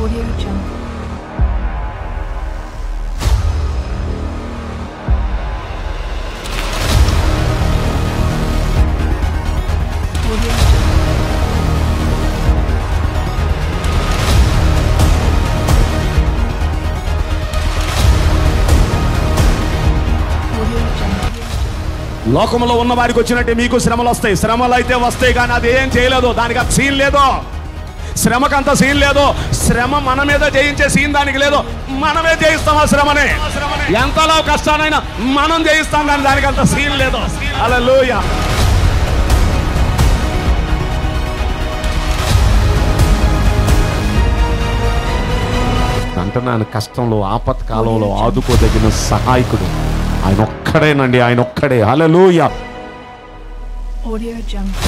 Audio Jungle. Audio Jungle. Audio Jungle. లోకంలో ఉన్న వారికి వచ్చినట్టే మీకు శ్రమలు వస్తాయి శ్రమలు అయితే వస్తాయి కానీ అది ఏం చేయలేదు దానికి అంత సీన్ లేదు శ్రమకంత సీన్ లేదు శ్రమ మన మీద జయించే సీన్ దానికి లేదు మనమే జయిస్తాం ఆ శ్రమని ఎంతలో కష్టానైనా మనం జయిస్తాం కానీ దానికి అంత సీన్ లేదు అలా అంటున్నాను కష్టంలో ఆపత్కాలంలో ఆదుకోదగిన సహాయకుడు ఆయన ఒక్కడేనండి ఆయన ఒక్కడే హల్లెలూయా Audio Jungle.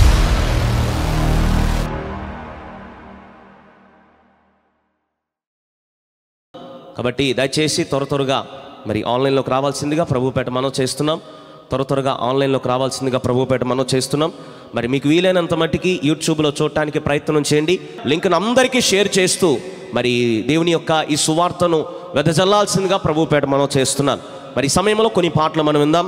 కాబట్టి దయచేసి త్వర త్వరగా మరి ఆన్లైన్లోకి రావాల్సిందిగా ప్రభుపేట మనం చేస్తున్నాం త్వర త్వరగా ఆన్లైన్లోకి రావాల్సిందిగా ప్రభుపేట మనం చేస్తున్నాం మరి మీకు వీలైనంత మట్టికి యూట్యూబ్లో చూడటానికి ప్రయత్నం చేయండి లింక్ను అందరికీ షేర్ చేస్తూ మరి దేవుని యొక్క ఈ సువార్తను వెదజల్లాల్సిందిగా ప్రభుపేట మనం చేస్తున్నాం మరి ఈ సమయంలో కొన్ని పాటలు మనం విందాం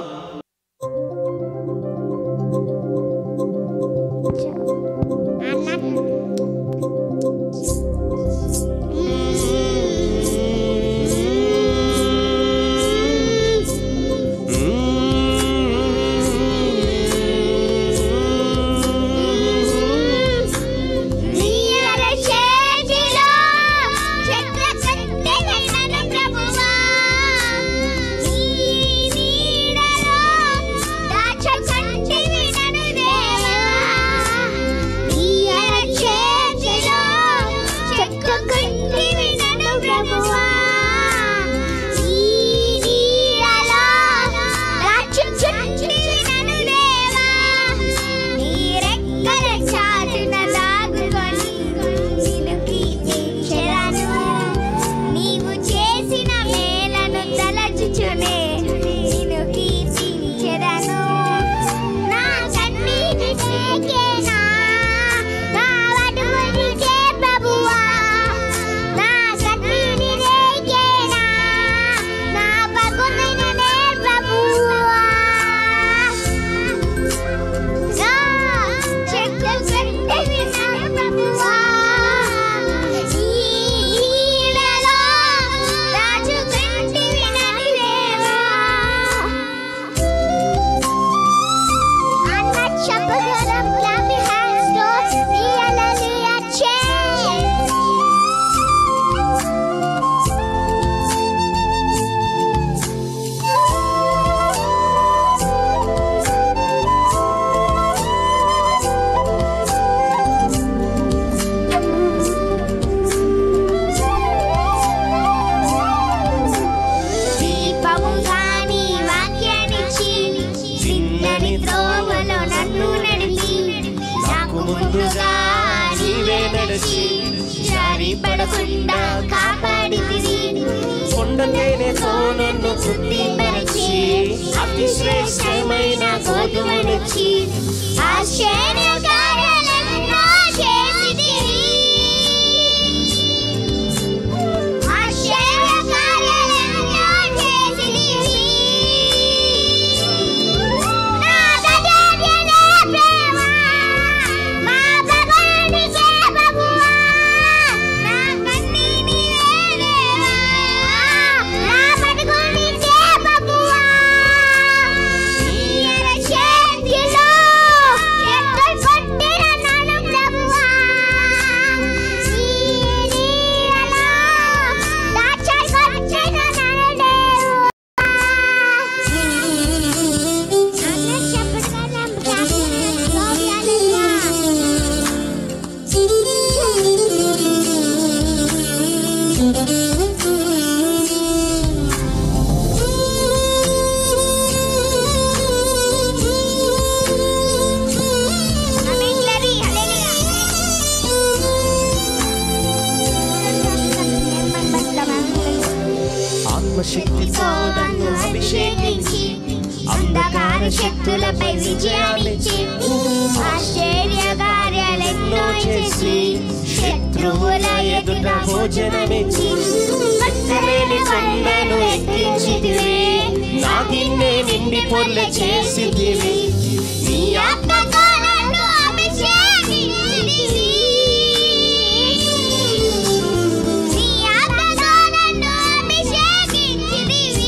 నీయల చేతిలో చక్ర కట్టెనైన ప్రభువా నీ నీడలో దాచ కంటివి నన్ను దేవా నీయల చేతిలో చక్ర కట్టెవి నన్ను ప్రభువా నీ నీడలో దాచ కంటివి నన్ను దేవా నీ రెక్కల చాటున లాగుకొని నిన్ను కీర్తించెదను. నీవు చేసిన మేలను తలచుచునే నిన్ను కీర్తించెదను. నా కన్నీటి నీకేనా, నా వటువునికే ప్రభువా. నా కన్నీటి నీకేనా, నా పగునైననే ప్రభువా. దీపముగా నీ వాక్యాన్నిచ్చి చిన్నని త్రోవలో నన్ను నడిపి నాకు ముందుగా నీవే నడిచి జారి పడకుండా కాపాడితివి కొండనేనే నన్ను శుద్ధిపరిచి అతి శ్రేష్టమైన గోధుమనిచ్చి ఆశ్చర్య కార్యాలెన్నో చేసితివి ఆశ్చర్య కార్యాలెన్నో చేసితివి నా గజాజ్ఞనే ప్రేమ మా భగవానికే ప్రభువా నా కన్నీని వేదేవా నా పట్టుకునికే ప్రభువా నీయల చేతిలో ఎక్కల్ పట్టిన నన్ను ప్రభువా నీ నీడలో దాచల్ పట్టిన నన్ను దేవా ఆత్మశక్తితో నన్ను అభిషేకించి అంధకార శక్తులపై విజయాన్నిచ్చి ఆశ్చర్య కార్యాల ఎన్నో చేసి శత్రువుల ఎదుట భోజనమిచ్చి కట్టలేని కొండను ఎక్కించితివి నా గిన్నె నిండి పొర్ల చేసితివి నీ ఆత్మతో నన్ను అభిషేకించితివి. నీ ఆత్మతో నన్ను అభిషేకించితివి.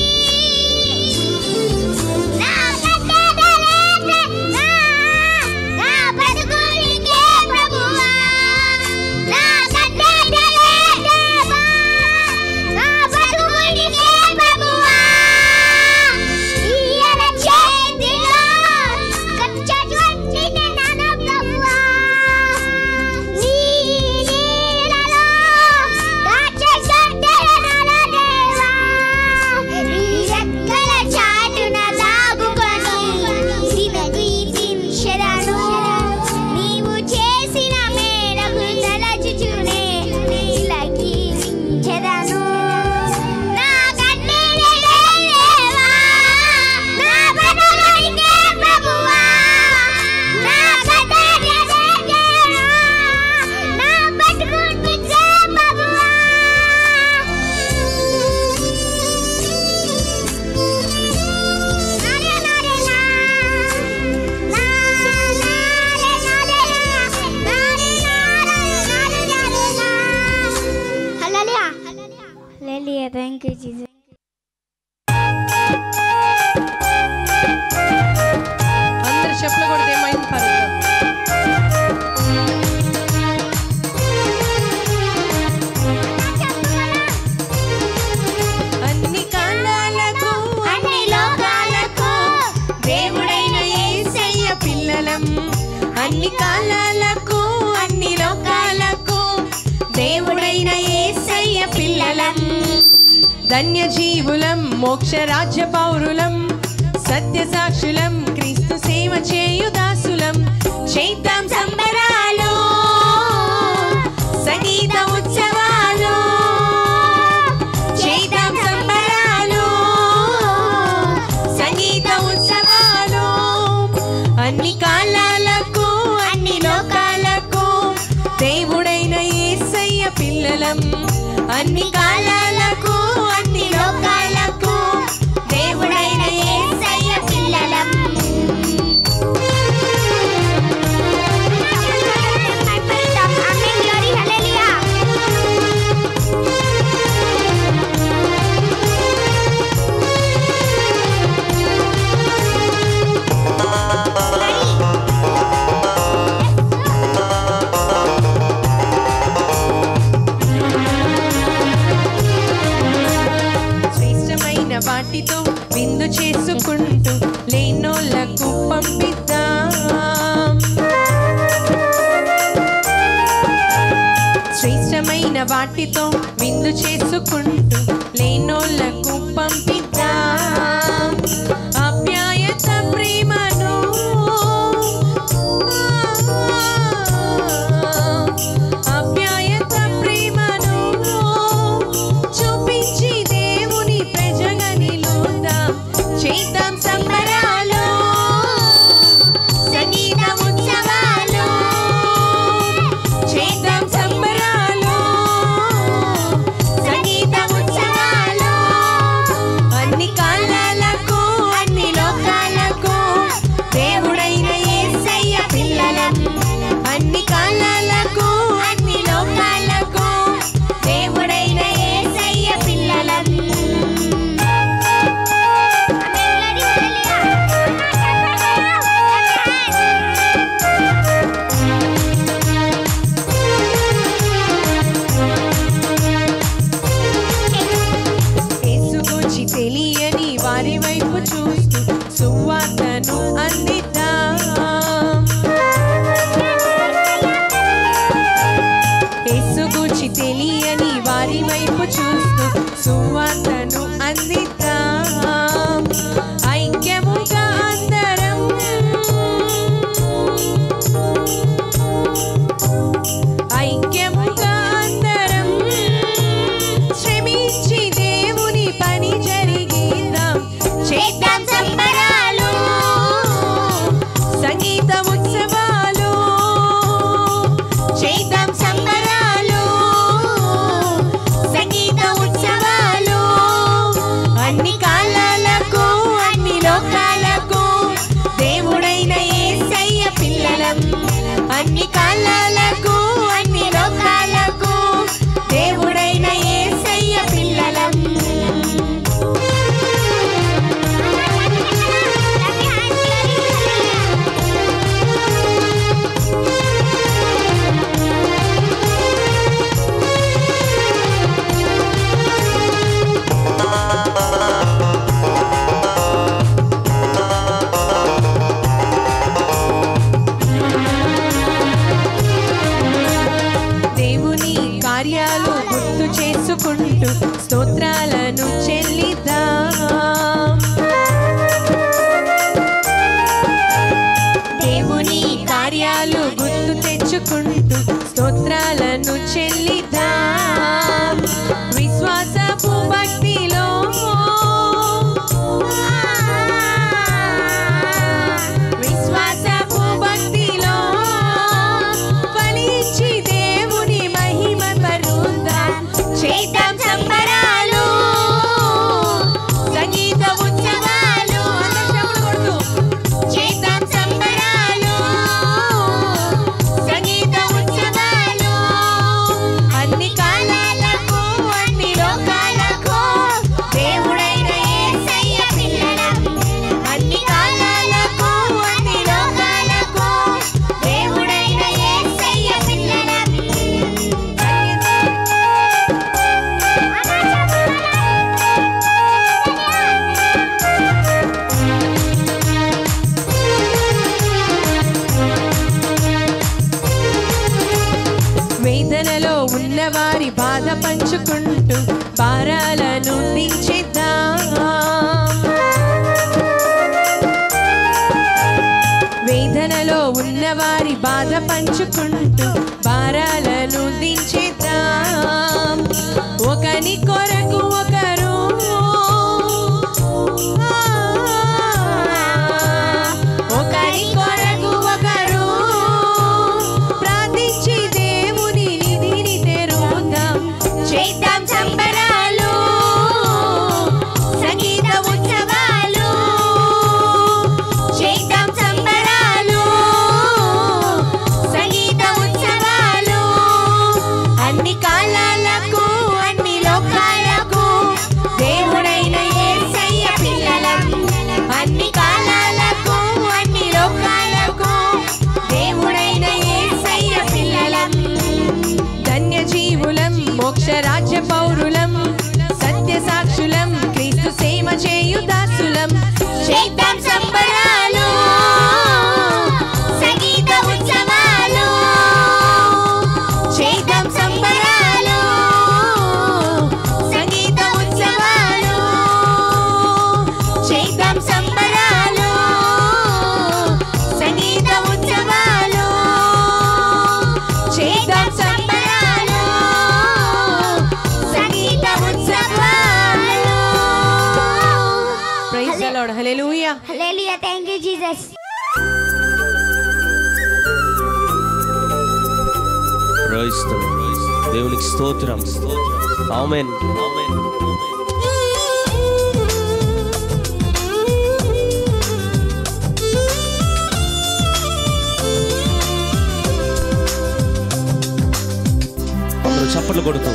నా కట్టడలేక నా నా బ్రతుకునికే ప్రభువా నా కట్టడలేక నా బ్రతుకునికే ప్రభువా ఈయన చేతిలో కచ్చటువంటి నాన్న ప్రభువా నీ నీడలో దాచేసొట్టె నాన్న దేవా నీ రెక్కల చాటున దాగుకొని దినగీతించెదను. నీవు చేసిన మేరకు తలచుచునే ఇలా కీర్తించెదను. నా కన్నీళ్ళే లేవా, నా బ్రతుకునికే ప్రభువా. నా కన్నీళ్ళే లేవా, నా బ్రతుకునికే ప్రభువా. Hallelujah. Thank you, Jesus. అందరు చెప్పులు కొడితే ఏమైంది పరుద్దాం అన్ని కాలాలకు అన్ని లోకాలకు దేవుడైన యేసయ్య పిల్లలం అన్ని కాలాలకు అన్ని లోకాలకు దేవుడైన యేసయ్య పిల్లలం ధన్య జీవులం మోక్ష రాజ్య పౌరులం సత్య సాక్షులం క్రీస్తు సేవ చేయు దాసులం చేద్దాం సంబరాలు సంగీత ఉత్సవాలు చేద్దాం సంబరాలు సంగీత ఉత్సవాలు అన్ని కాలాలకు అన్ని లోకాలకు దేవుడైన యేసయ్య పిల్లలం అన్ని కాలాలకు అన్ని లోకాలకు దేవుడైన యేసయ్య పిల్లలం Amen. Glory. Hallelujah. శ్రేష్టమైన వాటితో విందు చేసుకుంటూ లేనోళ్లకు పంపిద్దాం శ్రేష్టమైన వాటితో విందు చేసుకుంటూ లేనోళ్లకు పంపిద్దాం ఆప్యాయత ప్రేమను ఆప్యాయత ప్రేమను చూపించి దేవుని ప్రజగా నిలుద్దాం చేద్దాం సంబరాలు సంగీత ఉత్సవాలు చేద్దాం సంబరాలు సంగీత ఉత్సవాలు అన్ని కాలాలకు అన్ని లోకాలకు దేవుడైన యేసయ్య పిల్లలం అన్ని కాలాలకు అన్ని లోకాలకు దేవుడైన యేసయ్య పిల్లలం యేసు గురించి తెలియని వారి వైపు చూస్తూ సువార్తను అందిద్దాం యేసు గురించి తెలియని వారి వైపు చూస్తూ సువార్తను అందిద్దాం ఐక్యముగా అందరం ఐక్యముగా అందరం శ్రమించి దేవుని పని జరిగిద్దాం చేద్దాం సంబరాలు సంగీత ఉత్సవాలు కార్యాలు గుర్తు చేసుకుంటూ స్తోత్రాలను చెల్లిద్దాం దేవుని కార్యాలు గుర్తు తెచ్చుకుంటూ స్తోత్రాలను చెల్లిద్దాం విశ్వాసపు భక్తిలో విశ్వాసపు భక్తిలో ఫలించి దేవుని మహిమ పరుద్దాం చేద్దాం సంబరాలు సంగీత ఉత్సవాలు అందరూ చప్పట్లు కొడుతూ చేద్దాం సంబరాలు సంగీత ఉత్సవాలు అన్ని కాలాలకు అన్ని లోకాలకు దేవుడైన యేసయ్య పిల్లలం అన్ని కాలాలకు అన్ని లోకాలకు దేవుడైన యేసయ్య పిల్లలం వేదనలో ఉన్నవారి బాధ పంచుకుంటూ భారాలను దించేద్దాం వేదనలో ఉన్నవారి బాధ పంచుకుంటూ భారాలను దించేద్దాం ఒకని కొరకు ఒకరు ఒకరి కొరకు ఒకరు ప్రార్థించి దేవుని నిధిని తెరుద్దాం చేద్దాం సంబరాలు సంగీత ఉత్సవాలు చేద్దాం సంబరాలు సంగీత ఉత్సవాలు అన్ని కాలాలకు అన్ని లోకాలకు దేవుడైన యేసయ్య పిల్లలం అన్ని కాలాలకు అన్ని లోకాలకు దేవుడైన యేసయ్య పిల్లలం ధన్య జీవులం మోక్ష రాజ్య పౌరులం సత్య సాక్షులం క్రీస్తు సేవ చేయు దాసులం చేద్దాం సంబరాలు సంగీత ఉత్సవాలు చేద్దాం సంబరాలు సంగీత ఉత్సవాలు చేద్దాం సంబరాలు సంగీత ఉత్సవాలు చేద్దాం సంబరాలు సంగీత ఉత్సవాలు praise the lord hallelujah Hallelujah. Thank you, Jesus. ప్రైస్తవం దేవునికి స్తోత్రం ఆమెన్ ఆమెన్ అందరూ చప్పట్లు కొడుతూ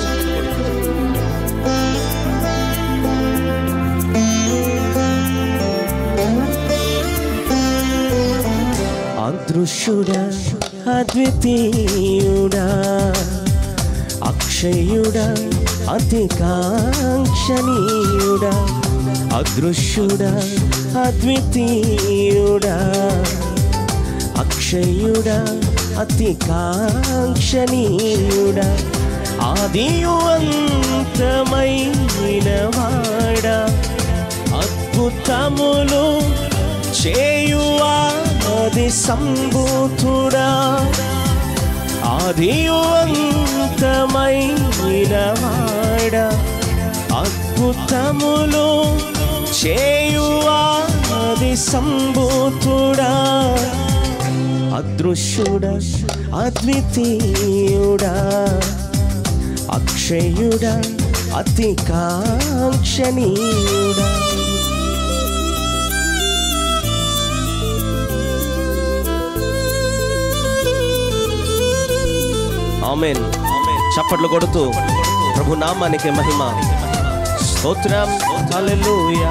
అదృశ్యుడా అద్వితీయుడా అక్షయుడా అతికాంక్షణీయుడా అదృశ్యుడా అద్వితీయుడా అక్షయుడా అతికాంక్షణీయుడా ఆదియు అంతమైన వాడా అద్భుతములు చేయువాది సంభూతుడా ఆదియు అంతమైన వాడా అద్భుతములు చేయువాది సంభూతుడా అదృశ్యుడా అద్వితీయుడా అక్షయుడా అతికాంక్షణీయుడా ఆమెన్ చప్పట్లు కొడుతూ ప్రభు నామానికి మహిమ స్తోత్రం హల్లెలూయా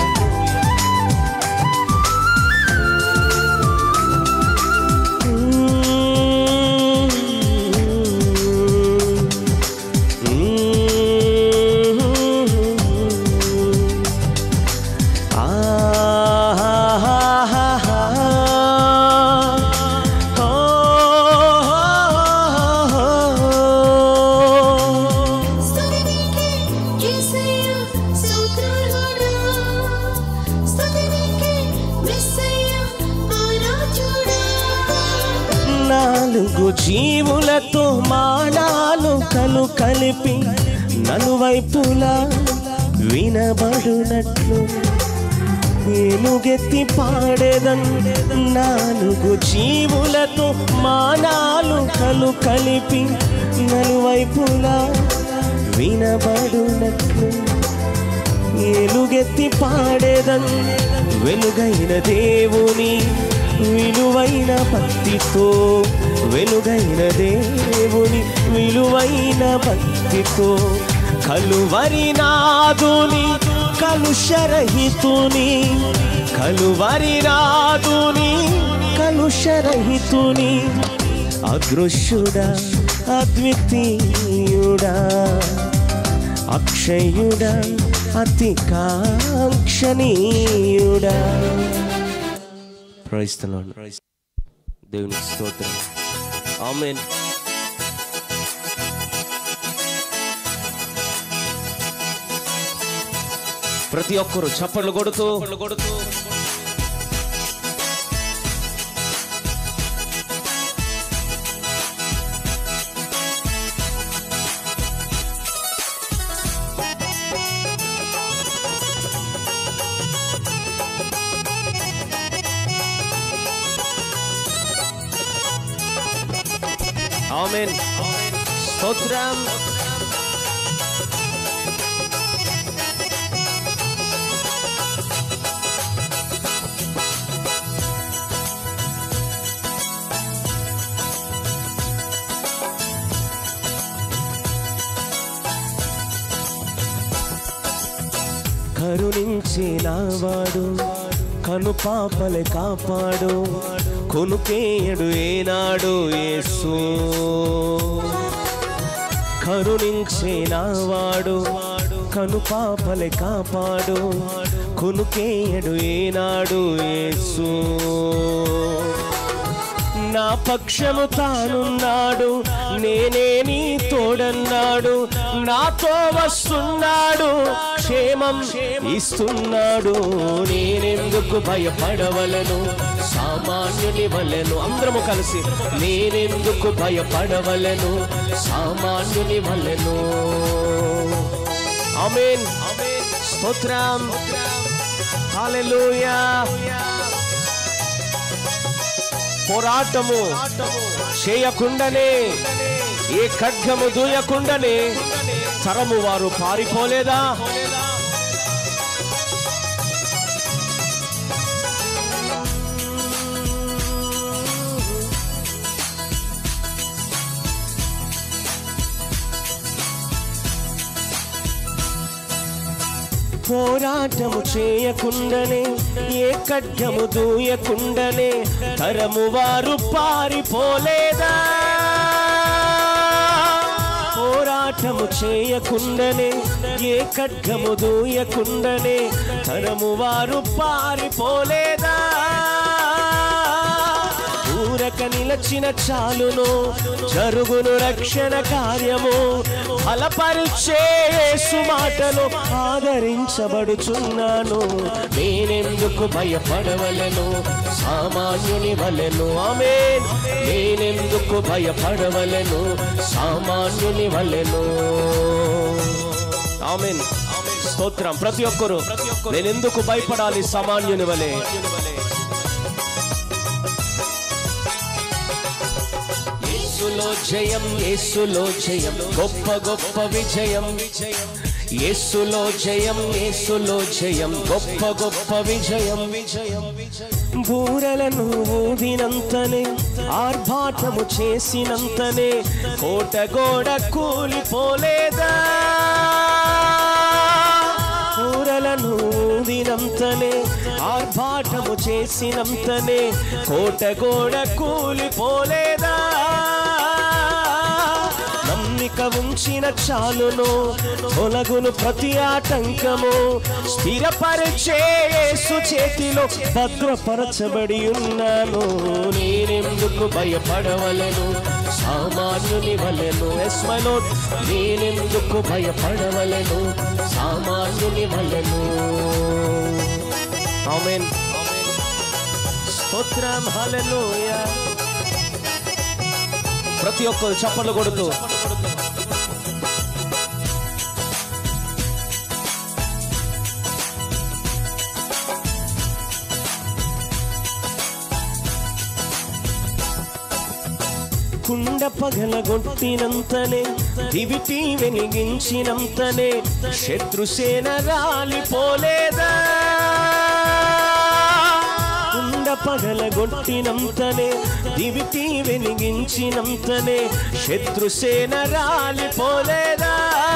కలిపి నలువైపులా వినబడునట్లు ఏనుగెత్తి పాడేదన్ నాలుగు జీవులతో మానాలు కలు కలిపి నలువైపులా వినబడునట్లు ఏలుగెత్తి పాడేదన్ వెలుగైన దేవుని విలువైన భక్తితో వెలుగైన దేవుని విలువైన భక్తితో కలువరి నాదుని కలుషరహితుని కలువరి నాదుని కలుషరహితుని అదృశ్యుడా అద్వితీయుడా అక్షయుడా అతి కాంక్షణీయుడా ప్రయిస్తున్నాను దేవునికి స్తోత్రం ఆమెన్ ప్రతి ఒక్కరు చప్పట్లు కొడుతూ కొడుతూ ఆమెన్ స్తోత్రం కరుణించినవాడు కను పాపలే కాపాడు కొనుకేయడు ఏనాడు యేసు కరుణించినవాడు కను పాపలే కాపాడు కొనుకేయడు ఏనాడు యేసు నా పక్షము తానున్నాడు నేనే నీ తోడన్నాడు నాతో వస్తున్నాడు క్షేమం ఇస్తున్నాడు నేనెందుకు భయపడవలను సామాన్యుని వలెను అందరము కలిసి నేనెందుకు భయపడవలను సామాన్యుని వలెను ఆమేన్ స్తోత్రం హల్లెలూయా పోరాటము చేయకుండానే ఏ ఖడ్గము దూయకుండానే తరము వారు పారిపోలేదా పోరాటము చేయకుండానే ఏ ఖడ్గము దూయకుండానే తరము వారు పారిపోలేదా పోరాటము చేయకుండానే ఏ ఖడ్గము దూయకుండానే తరము వారు పారిపోలేదా ఊరక నిలచిన చాలును జరుగును రక్షణ కార్యము ఫలపరిచే యేసు మాటలు ఆదరించబడుచున్నాను నేనెందుకు భయపడవలను సామాన్యుని వలెను ఆమె నేనెందుకు భయపడవలను సామాన్యుని వలెను ఆమెన్ స్తోత్రం ప్రతి ఒక్కరు నేనెందుకు భయపడాలి సామాన్యుని వలె యేసులో జయం యేసులో జయం గొప్ప గొప్ప విజయం విజయం యేసులో జయం యేసులో జయం గొప్ప గొప్ప విజయం విజయం బూరలను ఊదినంతనే ఆర్భాటము చేసినంతనే కోట గోడ కూలిపోలేదా కూరలను ఊదినంతనే ఆర్భాటము చేసినంతనే కోట గోడ కూలిపోలేదా నమ్మిక ఉంచిన చాలును తొలగును ప్రతి ఆటంకము స్థిరపరిచే యేసు చేతిలో భద్రపరచబడి ఉన్నాను నేనెందుకు భయపడవలను సామాన్యుని వలెను ఎస్మలో నేనెందుకు భయపడవలను సామాన్యుని వలెను ఆమేన్ స్తోత్రం హల్లెలూయా ప్రతి ఒక్కరు చప్పట్లు కొడుతూ పగలగొట్టినంతనే దివిటి వెలిగించినంతనే శత్రుసేన రాలిపోలేదా కుండ పగలగొట్టినంతనే దివిటి వెలిగించినంతనే శత్రుసేన రాలిపోలేదా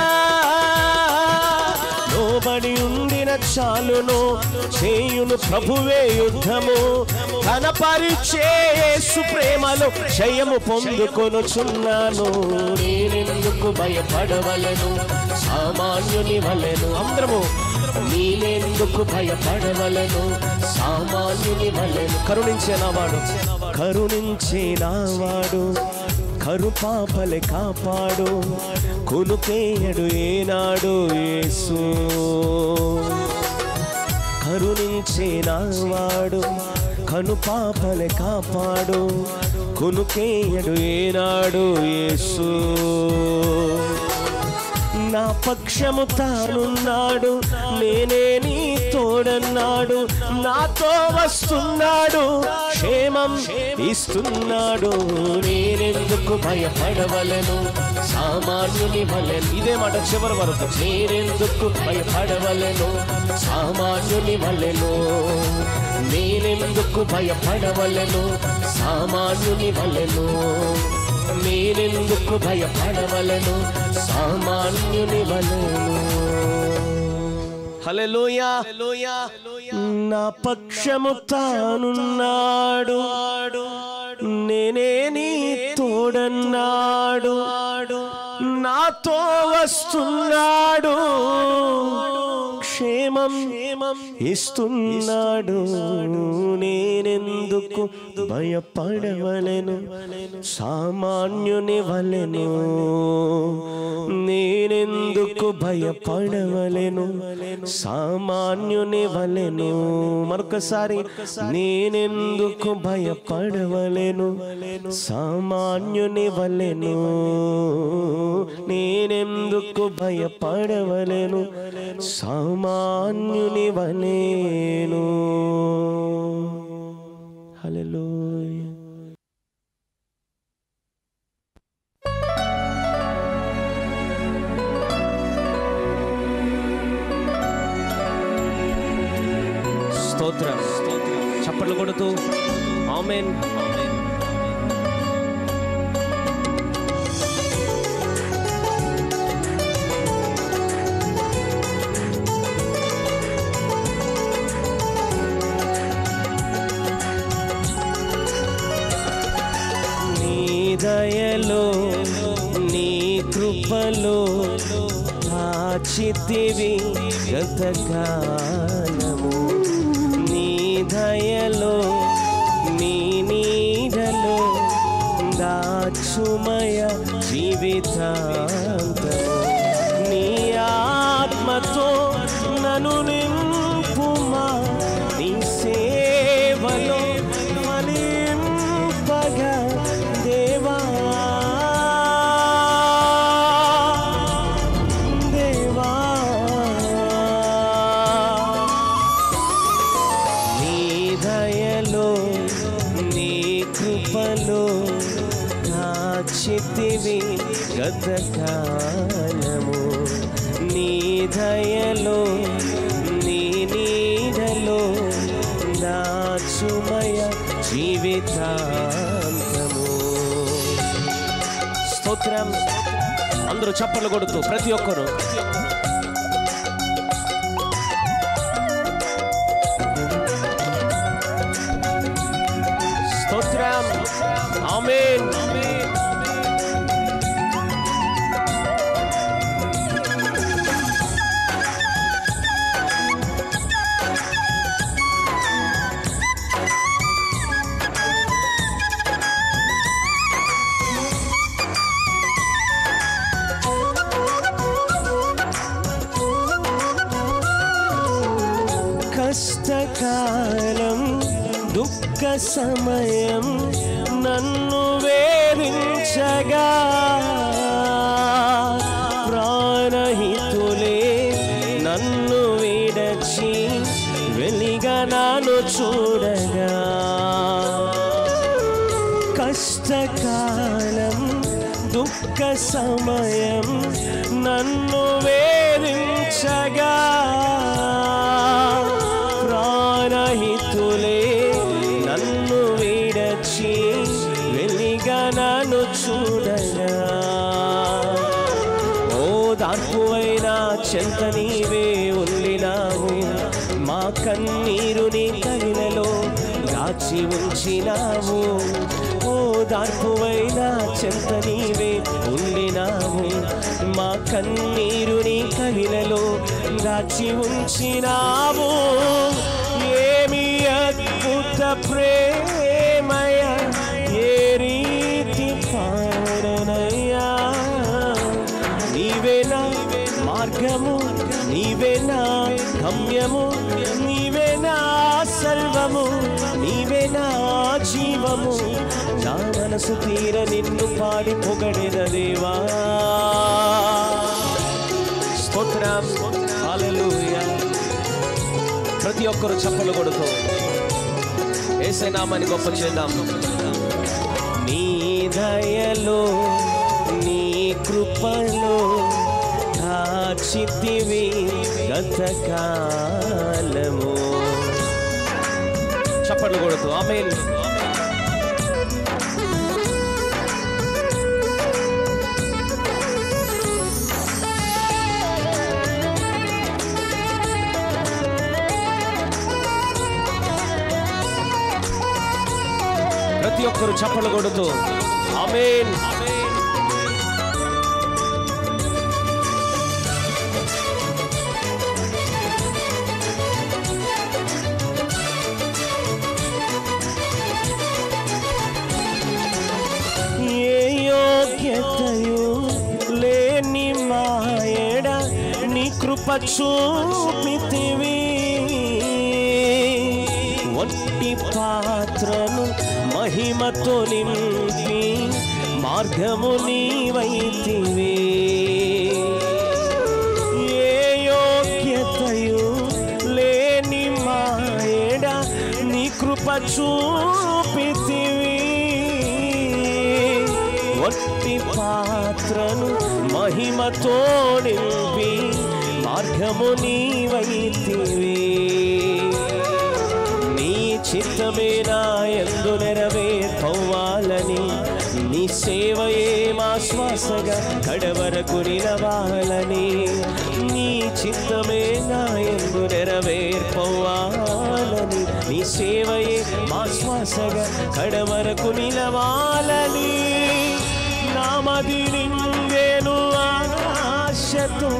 లోబడి ఉండిన చాలును చేయును ప్రభువే యుద్ధము తన పరిచేసు ప్రేమలో జయము పొందుకొనుచున్నాను నేనెందుకు భయపడవలను సామాన్యుని వలెను అందరము నేనెందుకు భయపడవలను సామాన్యుని వలెను కరుణించే నావాడు కరుణించే నావాడు కరుపాపలే కాపాడు కొనుకేయడు ఏనాడు యేసు కరుణించే నావాడు కనుపాపలే కాపాడు కొనుకేయడు ఏనాడు యేసు నా పక్షము తానున్నాడు నేనే నీ తోడన్నాడు నాతో వస్తున్నాడు క్షేమం ఇస్తున్నాడు నేనెందుకు భయపడవలను సామాన్యుని వలెను ఇదే మాట చివరి వరకు నేనెందుకు భయపడవలను సామాన్యుని వలెను నేనెందుకు భయపడవలను సామాన్యుని వలెను నేనెందుకు భయపడవలను సామాన్యుని వలెను హల్లెలూయా నా పక్షము తానున్నాడు నేనే నీ తోడన్నాడు నాతో వస్తున్నాడు క్షేమం ఇస్తున్నాడు నేనెందుకు భయపడవలెను సామాన్యుని వలెను నేనెందుకు భయపడవలెను సామాన్యుని వలెను మరొకసారి నేనెందుకు భయపడవలెను సామాన్యుని వలెను నేనెందుకు భయపడవలెను సామాన్యుని వలెను హల్లెలూయా స్తోత్రం చప్పట్లు కొడుతూ ఆమెన్ నీ దయలో నీ కృపలో ఆచితివి గతకాలము నీ దయలో నీ నీడలో దాచుమయ జీవితాంతము నీ ఆత్మతో నన్ను నింపుమా నీ సేవలో ఫలింపగా దేవా దేవా నీ దయలో నీ కృపలో దాచితివి గతకాలము నీ దయలో నీ నీడలో దాచుమయ జీవితాంతము స్తోత్రం అందరూ చప్పలు కొడుతూ ప్రతి ఒక్కరు స్తోత్రం ఆమేన్ కష్టకాలం దుఃఖ సమయం నన్ను వేరించగా ప్రాణహితులే నన్ను విడచి వెలిగా నాను చూడగా కష్టకాలం ఒక్క సమయం నన్ను వేధించగా ప్రాణహితులే నన్ను విడచి వెలిగా నన్ను చూడగా ఓ దార్పువైనా చెంత నీవే ఉండినావు మా కన్నీరుని కవిలలో దాచి ఉంచినావు ఓ దార్పువైనా చెంత నీవే ఉండినావు మా కన్నీరుని కవిలలో దాచి ఉంచినావు ఏమి అద్భుత ప్రేమయ ఏ రీతి పాడనయ్యా నీవేనా మార్గము నీవేనా గమ్యము నీవేనా సర్వము నీవేనా జీవము నా మనసు తీర నిన్ను పాడి పొగడెద దేవా స్తోత్రం హల్లెలూయా ప్రతి ఒక్కరు చప్పలు కొడుతూ ఏసై నామాన్ని గొప్ప చేద్దాం నీ దయలో నీ కృపలో కాచితివి గతకాలము చప్పట్లు కొడుతూ ఆమె ప్రతి ఒక్కరు చప్పలు కొడుతూ ఆమేన్ ఏ యోగ్యతయు లేని మాయడ నీ కృప చూపితివి ఒట్టి పాత్రను మహిమతో నింపి మార్గము నీవైతివి ఏ యోగ్యతయు లేని మాయడ నీ కృప చూపితివి ఒట్టి పాత్రను మహిమతో నింపి మార్గము నీవైతివి నీ చిత్తమే నా ఎందు నెరవేర్పవ్వాలని నీ సేవయే మా శ్వాసగా కడవరకు నిలవాలని నీ చిత్తమే నా ఎందు నెరవేర్పవ్వాలని నీ సేవయే మా శ్వాసగా కడవరకు నిలవాలని నామది నిండేను ఆశతో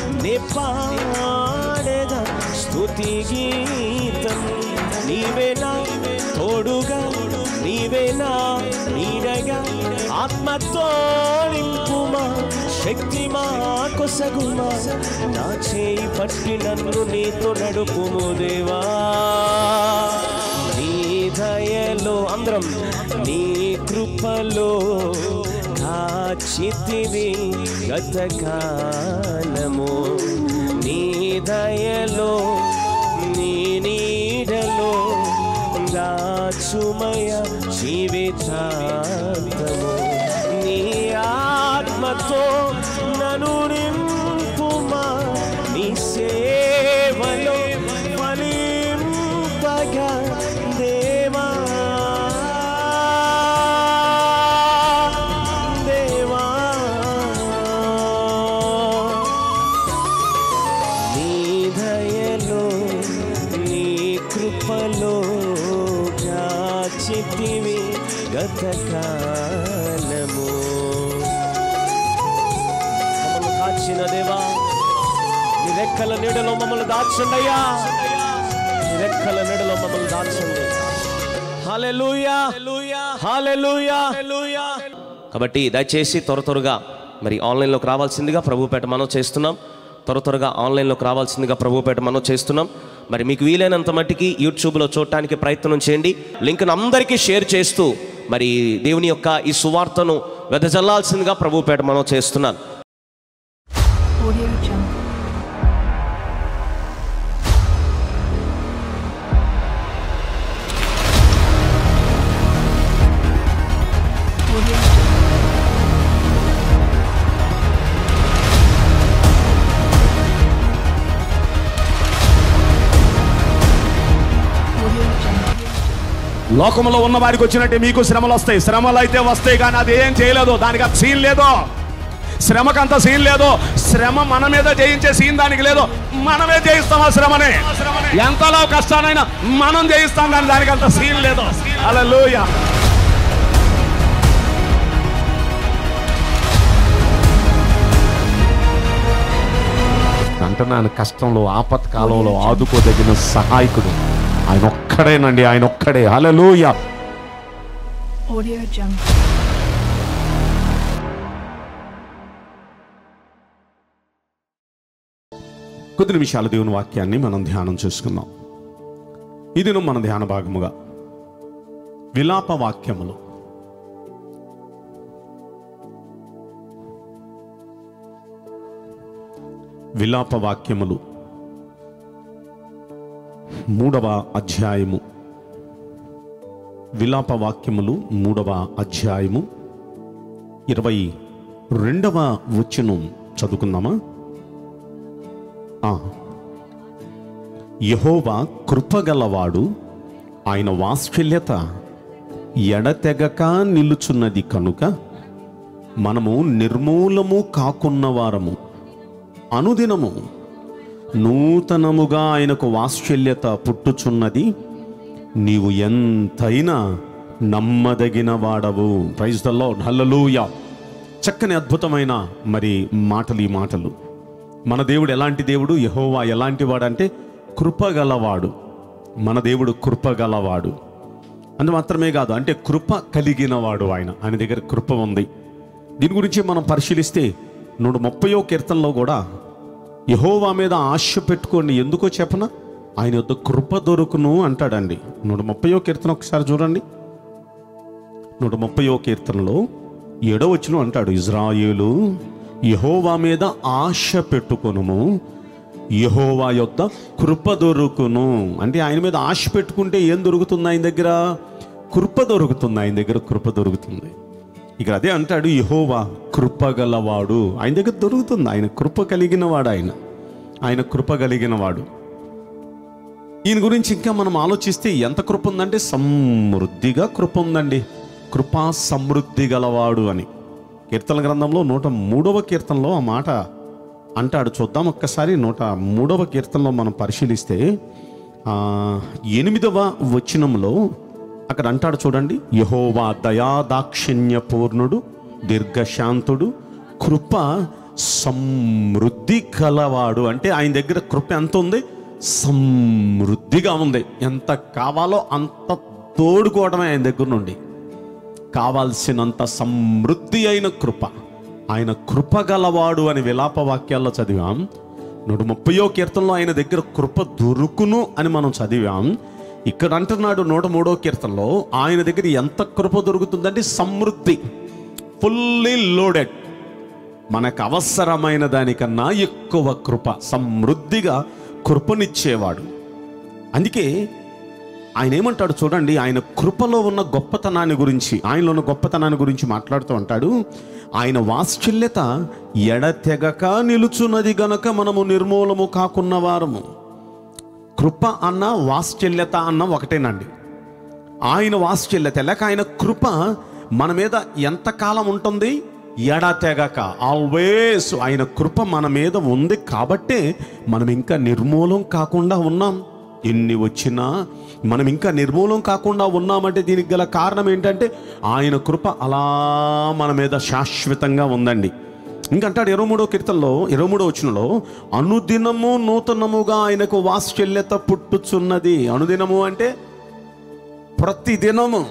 నిపాడేద స్తుతి గీతం నీవేనా తోడుగా నీవేనా నీడగా ఆత్మతో నింపుమా శక్తి మా కొసగుమా నా చేయి పట్టి నన్ను నీతో నడుపుము దేవా నీ దయలో అందరం నీ కృపలో కాచితివి గతకాలము నీ దయలో నీ నీడలో దాచుమయ జీవితాంతము నీ ఆత్మతో నను నింపుమా నీ సేవలో ఫలింపగా దేవా దేవా నీ దయలో నీ కృపలో కాచితివి గతకాలము మమ్మల్ని కాచిన దేవా నీ రెక్కల నీడలో మమ్మల్ని దాచండి అయ్యా నీ రెక్కల నీడలో మమ్మల్ని దాచండి హల్లెలూయా హల్లెలూయా కాబట్టి దయచేసి త్వర త్వరగా మరి ఆన్లైన్లోకి రావాల్సిందిగా ప్రభుపేట మనం చేస్తున్నాం త్వర త్వరగా ఆన్లైన్లోకి రావాల్సిందిగా ప్రభుపేట మనం చేస్తున్నాం మరి మీకు వీలైనంత మట్టికి యూట్యూబ్లో చూడటానికి ప్రయత్నం చేయండి లింక్ను అందరికీ షేర్ చేస్తూ మరి దేవుని యొక్క ఈ సువార్తను వెదజల్లాల్సిందిగా ప్రభుపేట మనం చేస్తున్నాను Audio Jungle. Audio Jungle. లోకంలో ఉన్న వారికి వచ్చినట్టే మీకు శ్రమలు వస్తాయి శ్రమలు అయితే వస్తాయి కానీ అది ఏం చేయలేదు దానికి అంత సీన్ లేదు శ్రమకంత సీన్ లేదు శ్రమ మన మీద జయించే సీన్ దానికి లేదు మనమే జయిస్తాం ఆ శ్రమని ఎంతలో కష్టానైనా మనం జయిస్తాం కానీ దానికి అంత సీన్ లేదు అలా అంటున్నాను కష్టంలో ఆపత్కాలంలో ఆదుకోదగిన సహాయకుడు ఆయన ఒక్కడేనండి ఆయన ఒక్కడే హల్లెలూయా Audio Jungle. కొద్ది నిమిషాల దేవుని వాక్యాన్ని మనం ధ్యానం చేసుకుందాం ఇది మన ధ్యాన భాగముగా విలాప వాక్యములు విలాప వాక్యములు మూడవ అధ్యాయము విలాప వాక్యములు మూడవ అధ్యాయము ఇరవై రెండవ వచనం చదువుకుందామా ఆ. యెహోవా కృపగలవాడు ఆయన వాత్సల్యత ఎడతెగక నిలుచున్నది కనుక మనము నిర్మూలము కాకున్నవారము అనుదినము నూతనముగా ఆయనకు వాత్సల్యత పుట్టుచున్నది నీవు ఎంతైనా నమ్మదగిన వాడవు ప్రైజ్ ద లార్డ్ హల్లెలూయా చక్కని అద్భుతమైన మరి మాటలు ఈ మాటలు మన దేవుడు ఎలాంటి దేవుడు యహోవా ఎలాంటి వాడంటే కృపగలవాడు మన దేవుడు కృపగలవాడు అందు మాత్రమే కాదు అంటే కృప కలిగిన వాడు ఆయన ఆయన దగ్గర కృప ఉంది దీని గురించి మనం పరిశీలిస్తే నూట ముప్పయో కీర్తనలో కూడా యహోవా మీద ఆశ పెట్టుకోండి ఎందుకో చెప్పన ఆయన యొద్ద కృప దొరుకును అంటాడండి నూట ముప్పయో కీర్తన ఒకసారి చూడండి నూట ముప్పయో కీర్తనలో ఏడో వచ్చిన అంటాడు ఇజ్రాయేలు యహోవా మీద ఆశ పెట్టుకొనుము యహోవా యొద్ద కృప దొరుకును అంటే ఆయన మీద ఆశ పెట్టుకుంటే ఏం దొరుకుతుంది ఆయన దగ్గర కృప దొరుకుతుంది ఆయన దగ్గర కృప దొరుకుతుంది ఇక్కడ అదే అంటాడు యహోవా కృప గలవాడు ఆయన దగ్గర దొరుకుతుంది ఆయన కృప కలిగిన వాడు ఆయన ఆయన కృప కలిగిన వాడు ఈయన గురించి ఇంకా మనం ఆలోచిస్తే ఎంత కృప ఉందంటే సమృద్ధిగా కృప ఉందండి కృపా సమృద్ధి గలవాడు అని కీర్తన గ్రంథంలో నూట మూడవ కీర్తనలో ఆ మాట అంటాడు చూద్దాం ఒక్కసారి నూట మూడవ కీర్తనలో మనం పరిశీలిస్తే ఆ, ఎనిమిదవ వచనంలో అక్కడ అంటాడు చూడండి యహోవా దయా దాక్షిణ్య పూర్ణుడు దీర్ఘశాంతుడు కృప సమృద్ధి కలవాడు అంటే ఆయన దగ్గర కృప ఎంత ఉంది సమృద్ధిగా ఉంది ఎంత కావాలో అంత తోడుకోవడమే ఆయన దగ్గర నుండి కావాల్సినంత సమృద్ధి అయిన కృప ఆయన కృప గలవాడు అని విలాప వాక్యాల్లో చదివాం నూట ముప్పయో కీర్తనలో ఆయన దగ్గర కృప దొరుకును అని మనం చదివాం ఇక్కడ అంటున్నాడు నూట మూడో కీర్తనలో ఆయన దగ్గర ఎంత కృప దొరుకుతుందంటే సమృద్ధి ఫుల్లీ లోడెడ్ మనకు అవసరమైన దానికన్నా ఎక్కువ కృప సమృద్ధిగా కృపనిచ్చేవాడు అందుకే ఆయన ఏమంటాడు చూడండి ఆయన కృపలో ఉన్న గొప్పతనాన్ని గురించి ఆయనలో ఉన్న గొప్పతనాన్ని గురించి మాట్లాడుతూ ఉంటాడు ఆయన వాత్సల్యత ఎడతెగక నిలుచున్నది గనక మనము నిర్మూలము కాకున్న వారము కృప అన్న వాత్సల్యత అన్న ఒకటేనండి ఆయన వాత్సల్యత లేక ఆయన కృప మన మీద ఎంతకాలం ఉంటుంది ఎడతెగక ఆల్వేస్ ఆయన కృప మన మీద ఉంది కాబట్టే మనం ఇంకా నిర్మూలం కాకుండా ఉన్నాం ఎన్ని వచ్చినా మనం ఇంకా నిర్మూలం కాకుండా ఉన్నామంటే దీనికి గల కారణం ఏంటంటే ఆయన కృప అలా మన మీద శాశ్వతంగా ఉందండి ఇంకంటాడు ఇరవై మూడో కీర్తనలో ఇరవై మూడో వచనంలో అనుదినము నూతనముగా ఆయనకు వాత్సల్యత పుట్టుచున్నది అనుదినము అంటే ప్రతిదినము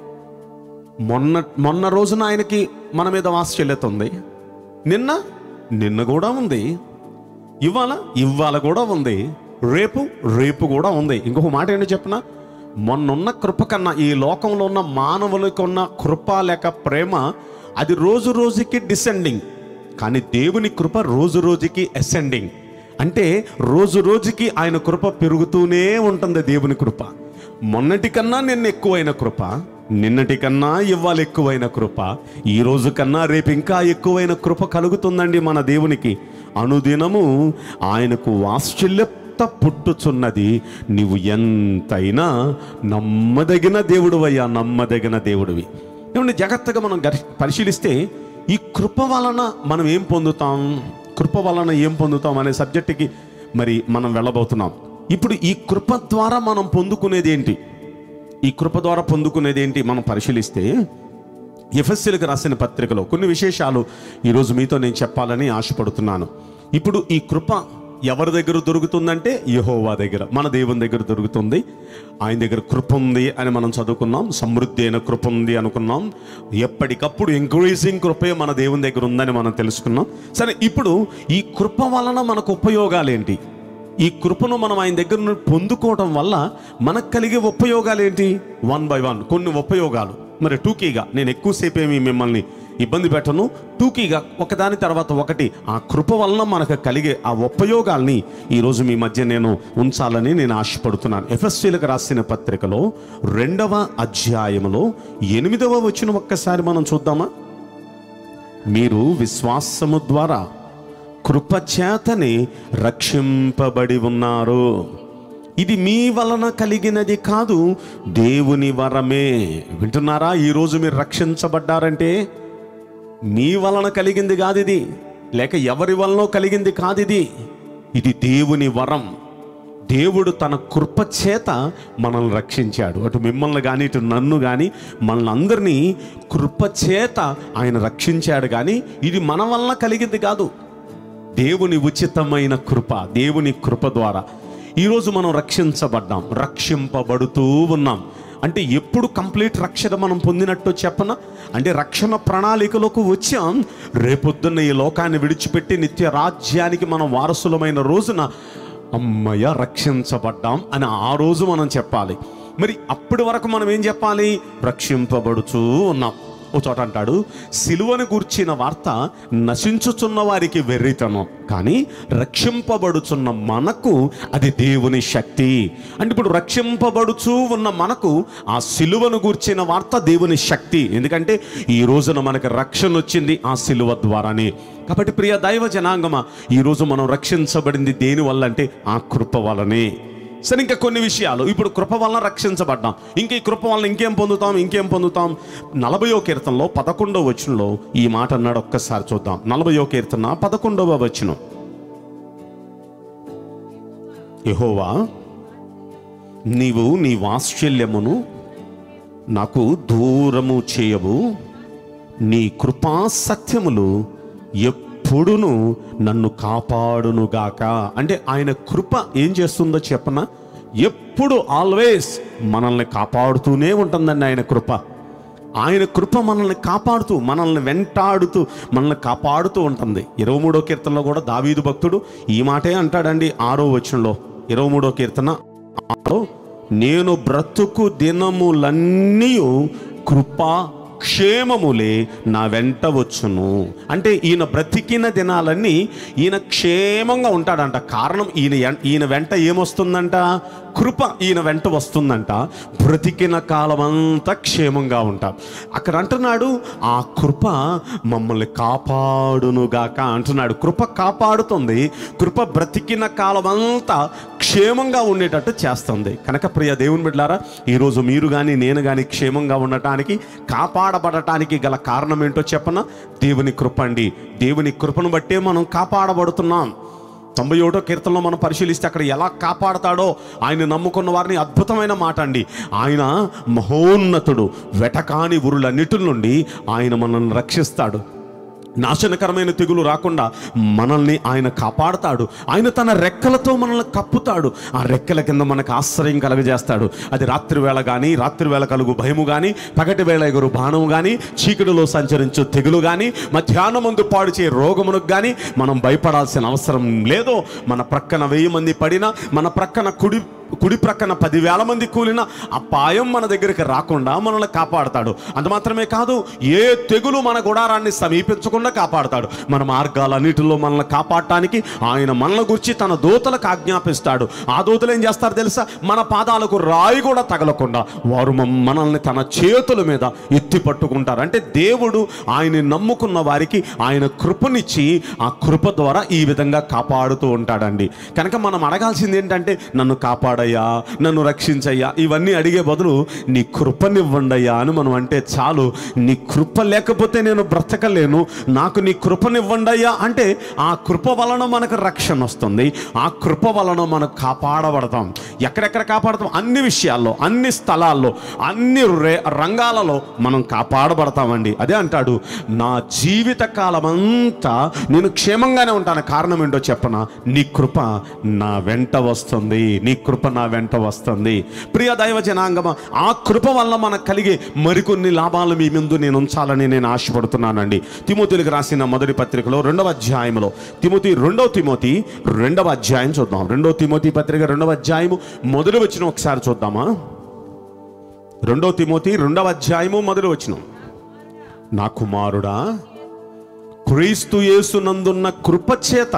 మొన్న మొన్న రోజున ఆయనకి మన మీద వాత్సల్యత ఉంది నిన్న నిన్న కూడా ఉంది ఇవాళ ఇవాళ కూడా ఉంది రేపు రేపు కూడా ఉంది ఇంకొక మాట ఏంటో చెప్పనా మొన్నున్న కృప కన్నా ఈ లోకంలో ఉన్న మానవులకు ఉన్న కృప లేక ప్రేమ అది రోజు రోజుకి డిసెండింగ్ కానీ దేవుని కృప రోజు రోజుకి అసెండింగ్ అంటే రోజు రోజుకి ఆయన కృప పెరుగుతూనే ఉంటుంది దేవుని కృప మొన్నటి కన్నా నిన్న ఎక్కువైన కృప నిన్నటి కన్నా ఇవాళ ఎక్కువైన కృప ఈ రోజు కన్నా రేపు ఇంకా ఎక్కువైన కృప కలుగుతుందండి మన దేవునికి అనుదినము ఆయనకు వాత్సల్య చెమట పుట్టుచున్నది నీవు ఎంతైనా నమ్మదగిన దేవుడువయ్యా నమ్మదగిన దేవుడివి ఏమంటే జాగ్రత్తగా మనం గరి- పరిశీలిస్తే ఈ కృప వలన మనం ఏం పొందుతాం కృప వలన ఏం పొందుతాం అనే సబ్జెక్టుకి మరి మనం వెళ్ళబోతున్నాం ఇప్పుడు ఈ కృప ద్వారా మనం పొందుకునేది ఏంటి ఈ కృప ద్వారా పొందుకునేది ఏంటి మనం పరిశీలిస్తే ఎఫ్ఎస్సీలకు రాసిన పత్రికలో కొన్ని విశేషాలు ఈరోజు మీతో నేను చెప్పాలని ఆశపడుతున్నాను ఇప్పుడు ఈ కృప ఎవరి దగ్గర దొరుకుతుందంటే యెహోవా దగ్గర మన దేవుని దగ్గర దొరుకుతుంది ఆయన దగ్గర కృప ఉంది అని మనం చదువుకున్నాం సమృద్ధి అయిన కృప ఉంది అనుకున్నాం ఎప్పటికప్పుడు ఇంక్రీజింగ్ కృపే మన దేవుని దగ్గర ఉందని మనం తెలుసుకున్నాం సరే ఇప్పుడు ఈ కృప వలన మనకు ఉపయోగాలు ఏంటి ఈ కృపను మనం ఆయన దగ్గర నుండి పొందుకోవడం వల్ల మనకు కలిగే ఉపయోగాలు ఏంటి వన్ బై వన్ కొన్ని ఉపయోగాలు మరి టూకీగా నేను ఎక్కువసేపు ఏమి మిమ్మల్ని ఇబ్బంది పెట్టను టూకీగా ఒకదాని తర్వాత ఒకటి ఆ కృప వలన మనకు కలిగే ఆ ఉపయోగాల్ని ఈరోజు మీ మధ్య నేను ఉంచాలని నేను ఆశపడుతున్నాను ఎఫ్ఎస్సీలకు రాసిన పత్రికలో రెండవ అధ్యాయములో ఎనిమిదవ వచ్చిన ఒక్కసారి మనం చూద్దామా మీరు విశ్వాసము ద్వారా కృపచేతని రక్షింపబడి ఉన్నారు ఇది మీ వలన కలిగినది కాదు దేవుని వరమే వింటున్నారా ఈరోజు మీరు రక్షించబడ్డారంటే మీ వలన కలిగింది కాదు ఇది లేక ఎవరి వలన కలిగింది కాదు ఇది ఇది దేవుని వరం దేవుడు తన కృప చేత మనల్ని రక్షించాడు అటు మిమ్మల్ని కానీ ఇటు నన్ను కానీ మనల్ని అందరినీ కృప చేత ఆయన రక్షించాడు కానీ ఇది మన వలన కలిగింది కాదు దేవుని ఉచితమైన కృప దేవుని కృప ద్వారా ఈరోజు మనం రక్షించబడ్డాం రక్షింపబడుతూ ఉన్నాం అంటే ఎప్పుడు కంప్లీట్ రక్షణ మనం పొందినట్టు చెప్పన అంటే రక్షణ ప్రణాళికలోకి వచ్చాం రేపొద్దున్న ఈ లోకాన్ని విడిచిపెట్టి నిత్య రాజ్యానికి మనం వారసులమైన రోజున అమ్మయ్య రక్షించబడ్డాం అని ఆ రోజు మనం చెప్పాలి మరి అప్పటి వరకు మనం ఏం చెప్పాలి రక్షింపబడుచూ ఉన్నాం ఓ చోట అంటాడు సిలువను గూర్చిన వార్త నశించుచున్న వారికి వెర్రితనం కానీ రక్షింపబడుచున్న మనకు అది దేవుని శక్తి అంటే ఇప్పుడు రక్షింపబడుచూ ఉన్న మనకు ఆ సిలువను గూర్చిన వార్త దేవుని శక్తి ఎందుకంటే ఈ రోజున మనకు రక్షణ వచ్చింది ఆ సిలువ ద్వారానే కాబట్టి ప్రియ దైవ జనాంగమా ఈరోజు మనం రక్షించబడింది దేని వల్ల అంటే ఆ కృప వలనే సరే ఇంకా కొన్ని విషయాలు ఇప్పుడు కృప వలన రక్షించబడ్డాం ఇంకా ఈ కృప వలన ఇంకేం పొందుతాం ఇంకేం పొందుతాం నలభయో కీర్తనలో పదకొండవ వచనంలో ఈ మాట అన్నాడు ఒక్కసారి చూద్దాం నలభయో కీర్తన పదకొండవ వచనం యెహోవా నీవు నీ వాత్సల్యమును నాకు దూరము చేయవు నీ కృపా సత్యములు ఎప్పుడును నన్ను కాపాడునుగాక అంటే ఆయన కృప ఏం చేస్తుందో చెప్పన ఎప్పుడు ఆల్వేస్ మనల్ని కాపాడుతూనే ఉంటుందండి ఆయన కృప ఆయన కృప మనల్ని కాపాడుతూ మనల్ని వెంటాడుతూ మనల్ని కాపాడుతూ ఉంటుంది ఇరవై మూడో కీర్తనలో కూడా దావీదు భక్తుడు ఈ మాటే అంటాడండి ఆరో వచనంలో ఇరవై మూడో కీర్తన ఆరో నేను బ్రతుకు దినములన్నీ కృపా క్షేమములే నా వెంట వచ్చును అంటే ఈయన బ్రతికిన దినాలన్నీ ఈయన క్షేమంగా ఉంటాడంట కారణం ఈయన ఎన్- ఈయన వెంట ఏమొస్తుందంట కృప ఈయన వెంట వస్తుందంట బ్రతికిన కాలం అంతా క్షేమంగా ఉంటాం అక్కడ అంటున్నాడు ఆ కృప మమ్మల్ని కాపాడునుగాక అంటున్నాడు కృప కాపాడుతుంది కృప బ్రతికిన కాలం అంతా క్షేమంగా ఉండేటట్టు చేస్తుంది కనుక ప్రియ దేవుని బిడ్డారా ఈరోజు మీరు కానీ నేను కానీ క్షేమంగా ఉండటానికి కాపాడబడటానికి గల కారణం ఏంటో చెప్పన దేవుని కృప అండి దేవుని కృపను బట్టే మనం కాపాడబడుతున్నాం తొంభై ఒకటో కీర్తనలో మనం పరిశీలిస్తే అక్కడ ఎలా కాపాడతాడో ఆయన నమ్ముకున్న వారిని అద్భుతమైన మాట అండి ఆయన మహోన్నతుడు వెటకాని ఉరులన్నిటి నుండి ఆయన మనల్ని రక్షిస్తాడు నాశనకరమైన తెగులు రాకుండా మనల్ని ఆయన కాపాడుతాడు ఆయన తన రెక్కలతో మనల్ని కప్పుతాడు ఆ రెక్కల కింద మనకు ఆశ్రయం కలగజేస్తాడు అది రాత్రి వేళ కానీ రాత్రి వేళ కలుగు భయము కానీ పగటి వేళ ఎగురు బాణము కానీ చీకటిలో సంచరించు తెగులు కానీ మధ్యాహ్నం ముందు పాడుచే రోగమునకు కానీ మనం భయపడాల్సిన అవసరం లేదు మన ప్రక్కన వెయ్యి మంది పడినా మన ప్రక్కన కుడి కుడి ప్రక్కన పదివేల మంది కూలిన అపాయం మన దగ్గరికి రాకుండా మనల్ని కాపాడతాడు అంత మాత్రమే కాదు ఏ తెగులు మన గుడారాన్ని సమీపించకుండా కాపాడతాడు మన మార్గాలన్నిటిలో మనల్ని కాపాడటానికి ఆయన మనల్ని గురించి తన దూతలకు ఆజ్ఞాపిస్తాడు ఆ దూతలు ఏం చేస్తారు తెలుసా మన పాదాలకు రాయి కూడా తగలకుండా వారు మమ్- మనల్ని తన చేతుల మీద ఎత్తి పట్టుకుంటారు అంటే దేవుడు ఆయన్ని నమ్ముకున్న వారికి ఆయన కృపనిచ్చి ఆ కృప ద్వారా ఈ విధంగా కాపాడుతూ ఉంటాడండి కనుక మనం అడగాల్సింది ఏంటంటే నన్ను కాపాడయ్యా నన్ను రక్షించయ్యా ఇవన్నీ అడిగే బదులు నీ కృపనివ్వండయ్యా అని మనం అంటే చాలు నీ కృప లేకపోతే నేను బ్రతకలేను నాకు నీ కృపనివ్వండయ్యా అంటే ఆ కృప వలన మనకు రక్షణ వస్తుంది ఆ కృప వలన మనం కాపాడబడతాం ఎక్కడెక్కడ కాపాడతాం అన్ని విషయాల్లో అన్ని స్థలాల్లో అన్ని రే- రంగాలలో మనం కాపాడబడతామండి అదే అంటాడు నా జీవిత కాలమంతా నేను క్షేమంగానే ఉంటాను కారణం ఏంటో చెప్పనా నీ కృప నా వెంట వస్తుంది నీ కృప నా వెంట వస్తుంది ప్రియ దైవ జనాంగమ ఆ కృప వల్ల మనకు కలిగే మరికొన్ని లాభాలు మీ ముందు నేను ఉంచాలని నేను ఆశపడుతున్నానండి తిమోతిలకు రాసిన మొదటి పత్రికలో రెండవ అధ్యాయంలో తిమోతి రెండవ తిమోతి రెండవ అధ్యాయం చూద్దాం రెండవ తిమోతి పత్రిక రెండవ అధ్యాయము మొదలు వచ్చిన ఒకసారి చూద్దామా రెండవ తిమోతి రెండవ అధ్యాయము మొదలు వచ్చిన నా కుమారుడా క్రీస్తు యేసునందున్న కృపచేత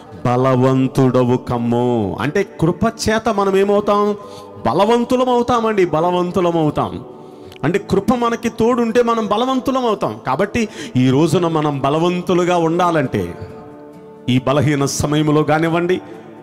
బలవంతుడవు కమ్ము అంటే కృపచేత మనం ఏమవుతాం బలవంతులం అవుతామండి బలవంతులం అవుతాం అంటే కృప మనకి తోడుంటే మనం బలవంతులం అవుతాం కాబట్టి ఈ రోజున మనం బలవంతులుగా ఉండాలంటే ఈ బలహీన సమయంలో కానివ్వండి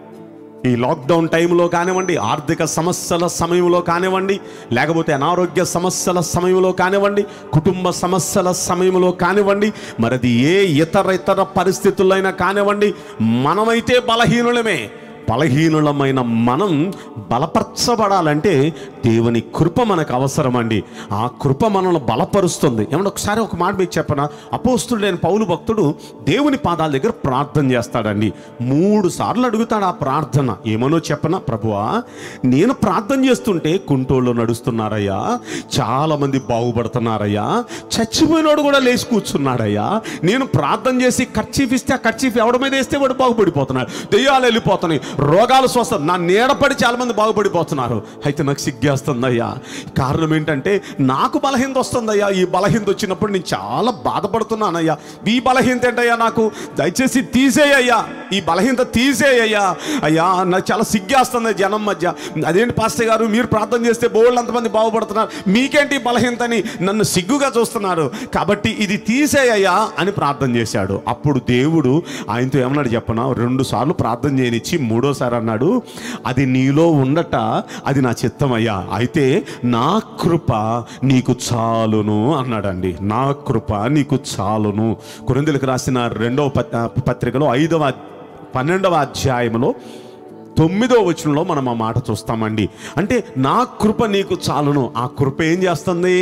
ఈ లాక్డౌన్ టైంలో కానివ్వండి ఆర్థిక సమస్యల సమయంలో కానివ్వండి లేకపోతే అనారోగ్య సమస్యల సమయంలో కానివ్వండి కుటుంబ సమస్యల సమయంలో కానివ్వండి మరది ఏ ఇతర ఇతర పరిస్థితుల్లో కానివ్వండి మనమైతే బలహీనులమే బలహీనులమైన మనం బలపరచబడాలంటే దేవుని కృప మనకు అవసరమండి ఆ కృప మనల్ని బలపరుస్తుంది ఏమన్నా ఒకసారి ఒక మాట మీకు చెప్పనా అపోస్తుడైన పౌలు భక్తుడు దేవుని పాదాల దగ్గర ప్రార్థన చేస్తాడండి మూడు సార్లు అడుగుతాడు ఆ ప్రార్థన ఏమనో చెప్పనా ప్రభువా నేను ప్రార్థన చేస్తుంటే కుంటోళ్ళు నడుస్తున్నారయ్యా చాలా మంది బాగుపడుతున్నారయ్యా చచ్చిపోయినోడు కూడా లేచి కూర్చున్నాడయ్యా నేను ప్రార్థన చేసి ఖర్చీఫ్ ఇస్తే ఆ ఖర్చీఫ్ ఎవడ మీద వేస్తే వాడు బాగుపడిపోతున్నాడు దెయ్యాలు వెళ్ళిపోతున్నాయి రోగాలు స్వస్థ నా నీడపడి చాలా మంది బాగుపడిపోతున్నారు అయితే నాకు సిగ్గేస్తుందయ్యా కారణం ఏంటంటే నాకు బలహీనత వస్తుందయ్యా ఈ బలహీనత వచ్చినప్పుడు నేను చాలా బాధపడుతున్నానయ్యా ఈ బలహీనత ఏంటయ్యా నాకు దయచేసి తీసేయ్యా ఈ బలహీనత తీసేయ్యా అయ్యా నాకు చాలా సిగ్గేస్తుంది జనం మధ్య అదేంటి పాస్టర్ గారు మీరు ప్రార్థన చేస్తే బోళ్ళు అంతమంది బాగుపడుతున్నారు మీకేంటి ఈ బలహీనతని నన్ను సిగ్గుగా చూస్తున్నారు కాబట్టి ఇది తీసేయ్యా అని ప్రార్థన చేశాడు అప్పుడు దేవుడు ఆయనతో ఏమన్నాడు చెప్పనా రెండు సార్లు ప్రార్థన చేయనిచ్చి మూడోసారి అన్నాడు అది నీలో ఉండట అది నా చిత్తమయ్యా అయితే నా కృప నీకు చాలును అన్నాడండి నా కృప నీకు చాలును కొరిందులకు రాసిన రెండవ పత్- పత్రికలో ఐదవ పన్నెండవ అధ్యాయంలో తొమ్మిదో వచనంలో మనం ఆ మాట చూస్తామండి అంటే నా కృప నీకు చాలును ఆ కృప ఏం చేస్తుంది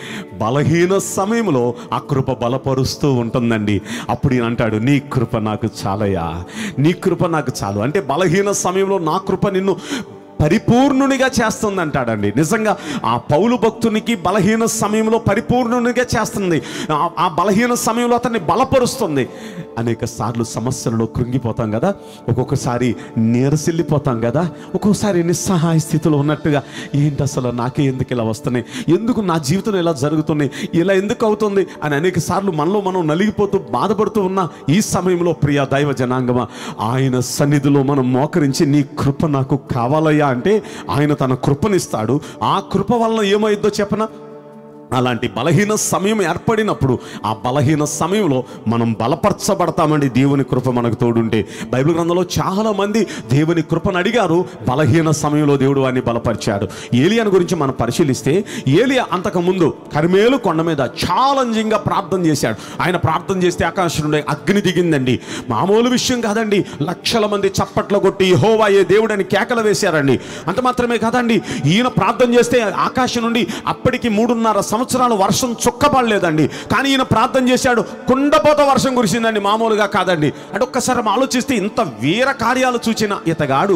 బలహీన సమయంలో ఆ కృప బలపరుస్తూ ఉంటుందండి అప్పుడు ఈయన అంటాడు నీ కృప నాకు చాలయ్యా నీ కృప నాకు చాలు అంటే బలహీన సమయంలో నా కృప నిన్ను పరిపూర్ణునిగా చేస్తుంది అంటాడండి నిజంగా ఆ పౌలు భక్తునికి బలహీన సమయంలో పరిపూర్ణునిగా చేస్తుంది ఆ- ఆ బలహీన సమయంలో అతన్ని బలపరుస్తుంది అనేక సార్లు సమస్యలలో కృంగిపోతాం కదా ఒక్కొక్కసారి నీరసిల్లిపోతాం కదా ఒక్కొక్కసారి నిస్సహాయ స్థితిలో ఉన్నట్టుగా ఏంటి అసలు నాకే ఎందుకు ఇలా వస్తున్నాయి ఎందుకు నా జీవితంలో ఇలా జరుగుతున్నాయి ఇలా ఎందుకు అవుతుంది అని అనేక సార్లు మనలో మనం నలిగిపోతూ బాధపడుతూ ఉన్న ఈ సమయంలో ప్రియ దైవ జనాంగమా ఆయన సన్నిధిలో మనం మోకరించి నీ కృప నాకు కావాలయ్యా అంటే ఆయన తన కృపనిస్తాడు ఆ కృప వలన ఏమైద్దో చెప్పనా అలాంటి బలహీన సమయం ఏర్పడినప్పుడు ఆ బలహీన సమయంలో మనం బలపరచబడతామండి దేవుని కృప మనకు తోడుంటే బైబిల్ గ్రంథంలో చాలా మంది దేవుని కృపను అడిగారు బలహీన సమయంలో దేవుడు వారిని బలపరిచాడు ఏలియాను గురించి మనం పరిశీలిస్తే ఏలియా అంతకుముందు కరిమేలు కొండ మీద ఛాలెంజింగ్గా ప్రార్థన చేశాడు ఆయన ప్రార్థన చేస్తే ఆకాశం నుండి అగ్ని దిగిందండి మామూలు విషయం కాదండి లక్షల మంది చప్పట్లు కొట్టి హోవా ఏ దేవుడని కేకలు వేశారండి అంత మాత్రమే కాదండి ఈయన ప్రార్థన చేస్తే ఆకాశం నుండి అప్పటికి మూడున్నర సంవత్సరాలు వర్షం చుక్కపడలేదండి కానీ ఈయన ప్రార్థన చేశాడు కుండపోత వర్షం కురిసిందండి మామూలుగా కాదండి అంటే ఒక్కసారి మనం ఆలోచిస్తే ఇంత వీర కార్యాలు చూచిన ఇతగాడు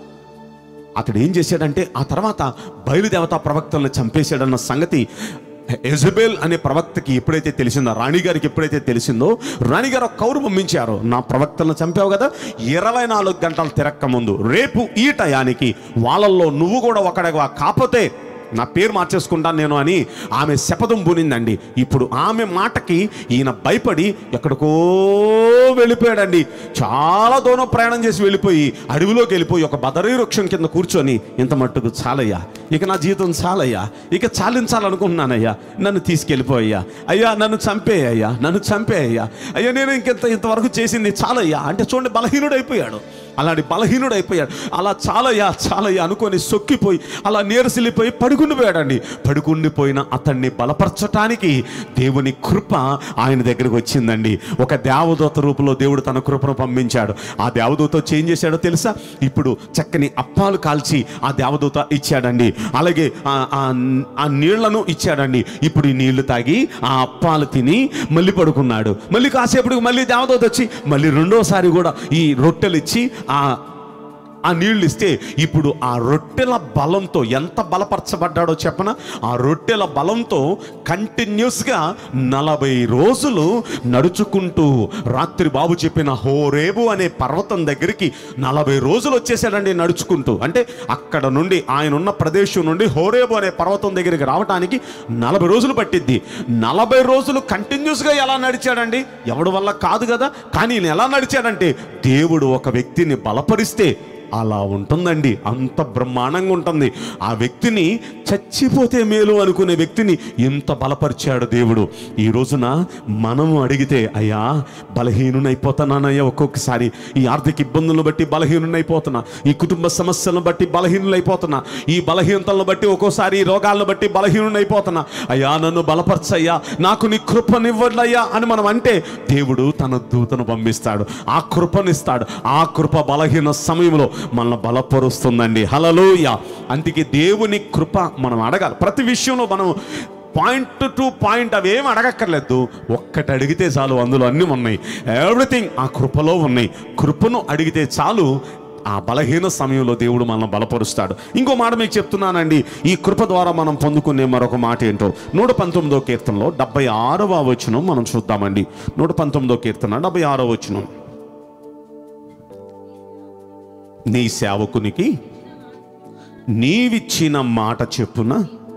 అతడు ఏం చేశాడంటే ఆ తర్వాత బయలుదేవతా ప్రవక్తలను చంపేశాడన్న సంగతి ఎజబెల్ అనే ప్రవక్తకి ఎప్పుడైతే తెలిసిందో రాణిగారికి ఎప్పుడైతే తెలిసిందో రాణిగారు ఒక కౌరు పంపించారు నా ప్రవక్తలను చంపావు కదా ఇరవై నాలుగు గంటలు తిరక్క ముందు రేపు ఈ టయానికి వాళ్ళల్లో నువ్వు కూడా ఒకడగా కాకపోతే నా పేరు మార్చేసుకుంటాను నేను అని ఆమె శపథం పూనిందండి ఇప్పుడు ఆమె మాటకి ఈయన భయపడి ఎక్కడికో వెళ్ళిపోయాడండి చాలా దూరం ప్రయాణం చేసి వెళ్ళిపోయి అడవిలోకి వెళ్ళిపోయి ఒక బదరీ వృక్షం కింద కూర్చొని ఇంత మట్టుకు చాలయ్యా ఇక నా జీవితం చాలయ్యా ఇక చాలించాలనుకుంటున్నానయ్యా నన్ను తీసుకెళ్ళిపోయ్యా అయ్యా నన్ను చంపేయ్యా నన్ను చంపేయ్యా అయ్యా నేను ఇంకెంత ఇంతవరకు చేసింది చాలయ్యా అంటే చూడండి బలహీనుడైపోయాడు అలాంటి బలహీనుడు అయిపోయాడు అలా చాలయ్యా చాలయ్యా అనుకొని సొక్కిపోయి అలా నీరసిల్లిపోయి పడుకుండిపోయాడండి పడుకుండిపోయిన అతన్ని బలపరచటానికి దేవుని కృప ఆయన దగ్గరికి వచ్చిందండి ఒక దేవదూత రూపంలో దేవుడు తన కృపను పంపించాడు ఆ దేవదూత వచ్చి ఏం చేశాడో తెలుసా ఇప్పుడు చక్కని అప్పాలు కాల్చి ఆ దేవదూత ఇచ్చాడండి అలాగే ఆ- ఆ- ఆ నీళ్లను ఇచ్చాడండి ఇప్పుడు ఈ నీళ్లు తాగి ఆ అప్పాలు తిని మళ్ళీ పడుకున్నాడు మళ్ళీ కాసేపటికి మళ్ళీ దేవదూత వచ్చి మళ్ళీ రెండోసారి కూడా ఈ రొట్టెలు ఇచ్చి ఆ ఆ నీళ్ళు ఇస్తే ఇప్పుడు ఆ రొట్టెల బలంతో ఎంత బలపరచబడ్డాడో చెప్పన ఆ రొట్టెల బలంతో కంటిన్యూస్గా నలభై రోజులు నడుచుకుంటూ రాత్రి బాబు చెప్పిన హోరేబు అనే పర్వతం దగ్గరికి నలభై రోజులు వచ్చేసాడండి నడుచుకుంటూ అంటే అక్కడ నుండి ఆయన ఉన్న ప్రదేశం నుండి హోరేబు అనే పర్వతం దగ్గరికి రావడానికి నలభై రోజులు పట్టిద్ది నలభై రోజులు కంటిన్యూస్గా ఎలా నడిచాడండి ఎవడి వల్ల కాదు కదా కానీ ఈయన ఎలా నడిచాడంటే దేవుడు ఒక వ్యక్తిని బలపరిస్తే అలా ఉంటుందండి అంత బ్రహ్మాండంగా ఉంటుంది ఆ వ్యక్తిని చచ్చిపోతే మేలు అనుకునే వ్యక్తిని ఎంత బలపరిచాడు దేవుడు ఈ రోజున మనము అడిగితే అయ్యా బలహీనునైపోతున్నానయ్యా ఒక్కొక్కసారి ఈ ఆర్థిక ఇబ్బందులను బట్టి బలహీనునైపోతున్నా ఈ కుటుంబ సమస్యలను బట్టి బలహీనులైపోతున్నా ఈ బలహీనతలను బట్టి ఒక్కోసారి ఈ రోగాలను బట్టి బలహీనునైపోతున్నా అయ్యా నన్ను బలపరచయ్యా నాకు నీ కృపనివ్వండియ్యా అని మనం అంటే దేవుడు తన దూతను పంపిస్తాడు ఆ కృపనిస్తాడు ఆ కృప బలహీన సమయంలో మనల్ని బలపరుస్తుందండి హలలోయ అందుకే దేవుని కృప మనం అడగాలి ప్రతి విషయంలో మనం పాయింట్ టు పాయింట్ అవి ఏం అడగక్కర్లేదు ఒక్కటి అడిగితే చాలు అందులో అన్నీ ఉన్నాయి ఎవ్రీథింగ్ ఆ కృపలో ఉన్నాయి కృపను అడిగితే చాలు ఆ బలహీన సమయంలో దేవుడు మనల్ని బలపరుస్తాడు ఇంకో మాట మీకు చెప్తున్నానండి ఈ కృప ద్వారా మనం పొందుకునే మరొక మాట ఏంటో నూట పంతొమ్మిదో కీర్తనలో డెబ్బై ఆరవ వచనం మనం చూద్దామండి నూట పంతొమ్మిదో కీర్తన డెబ్బై ఆరవ వచనం నీ సేవకునికి నీవిచ్చిన మాట చెప్పున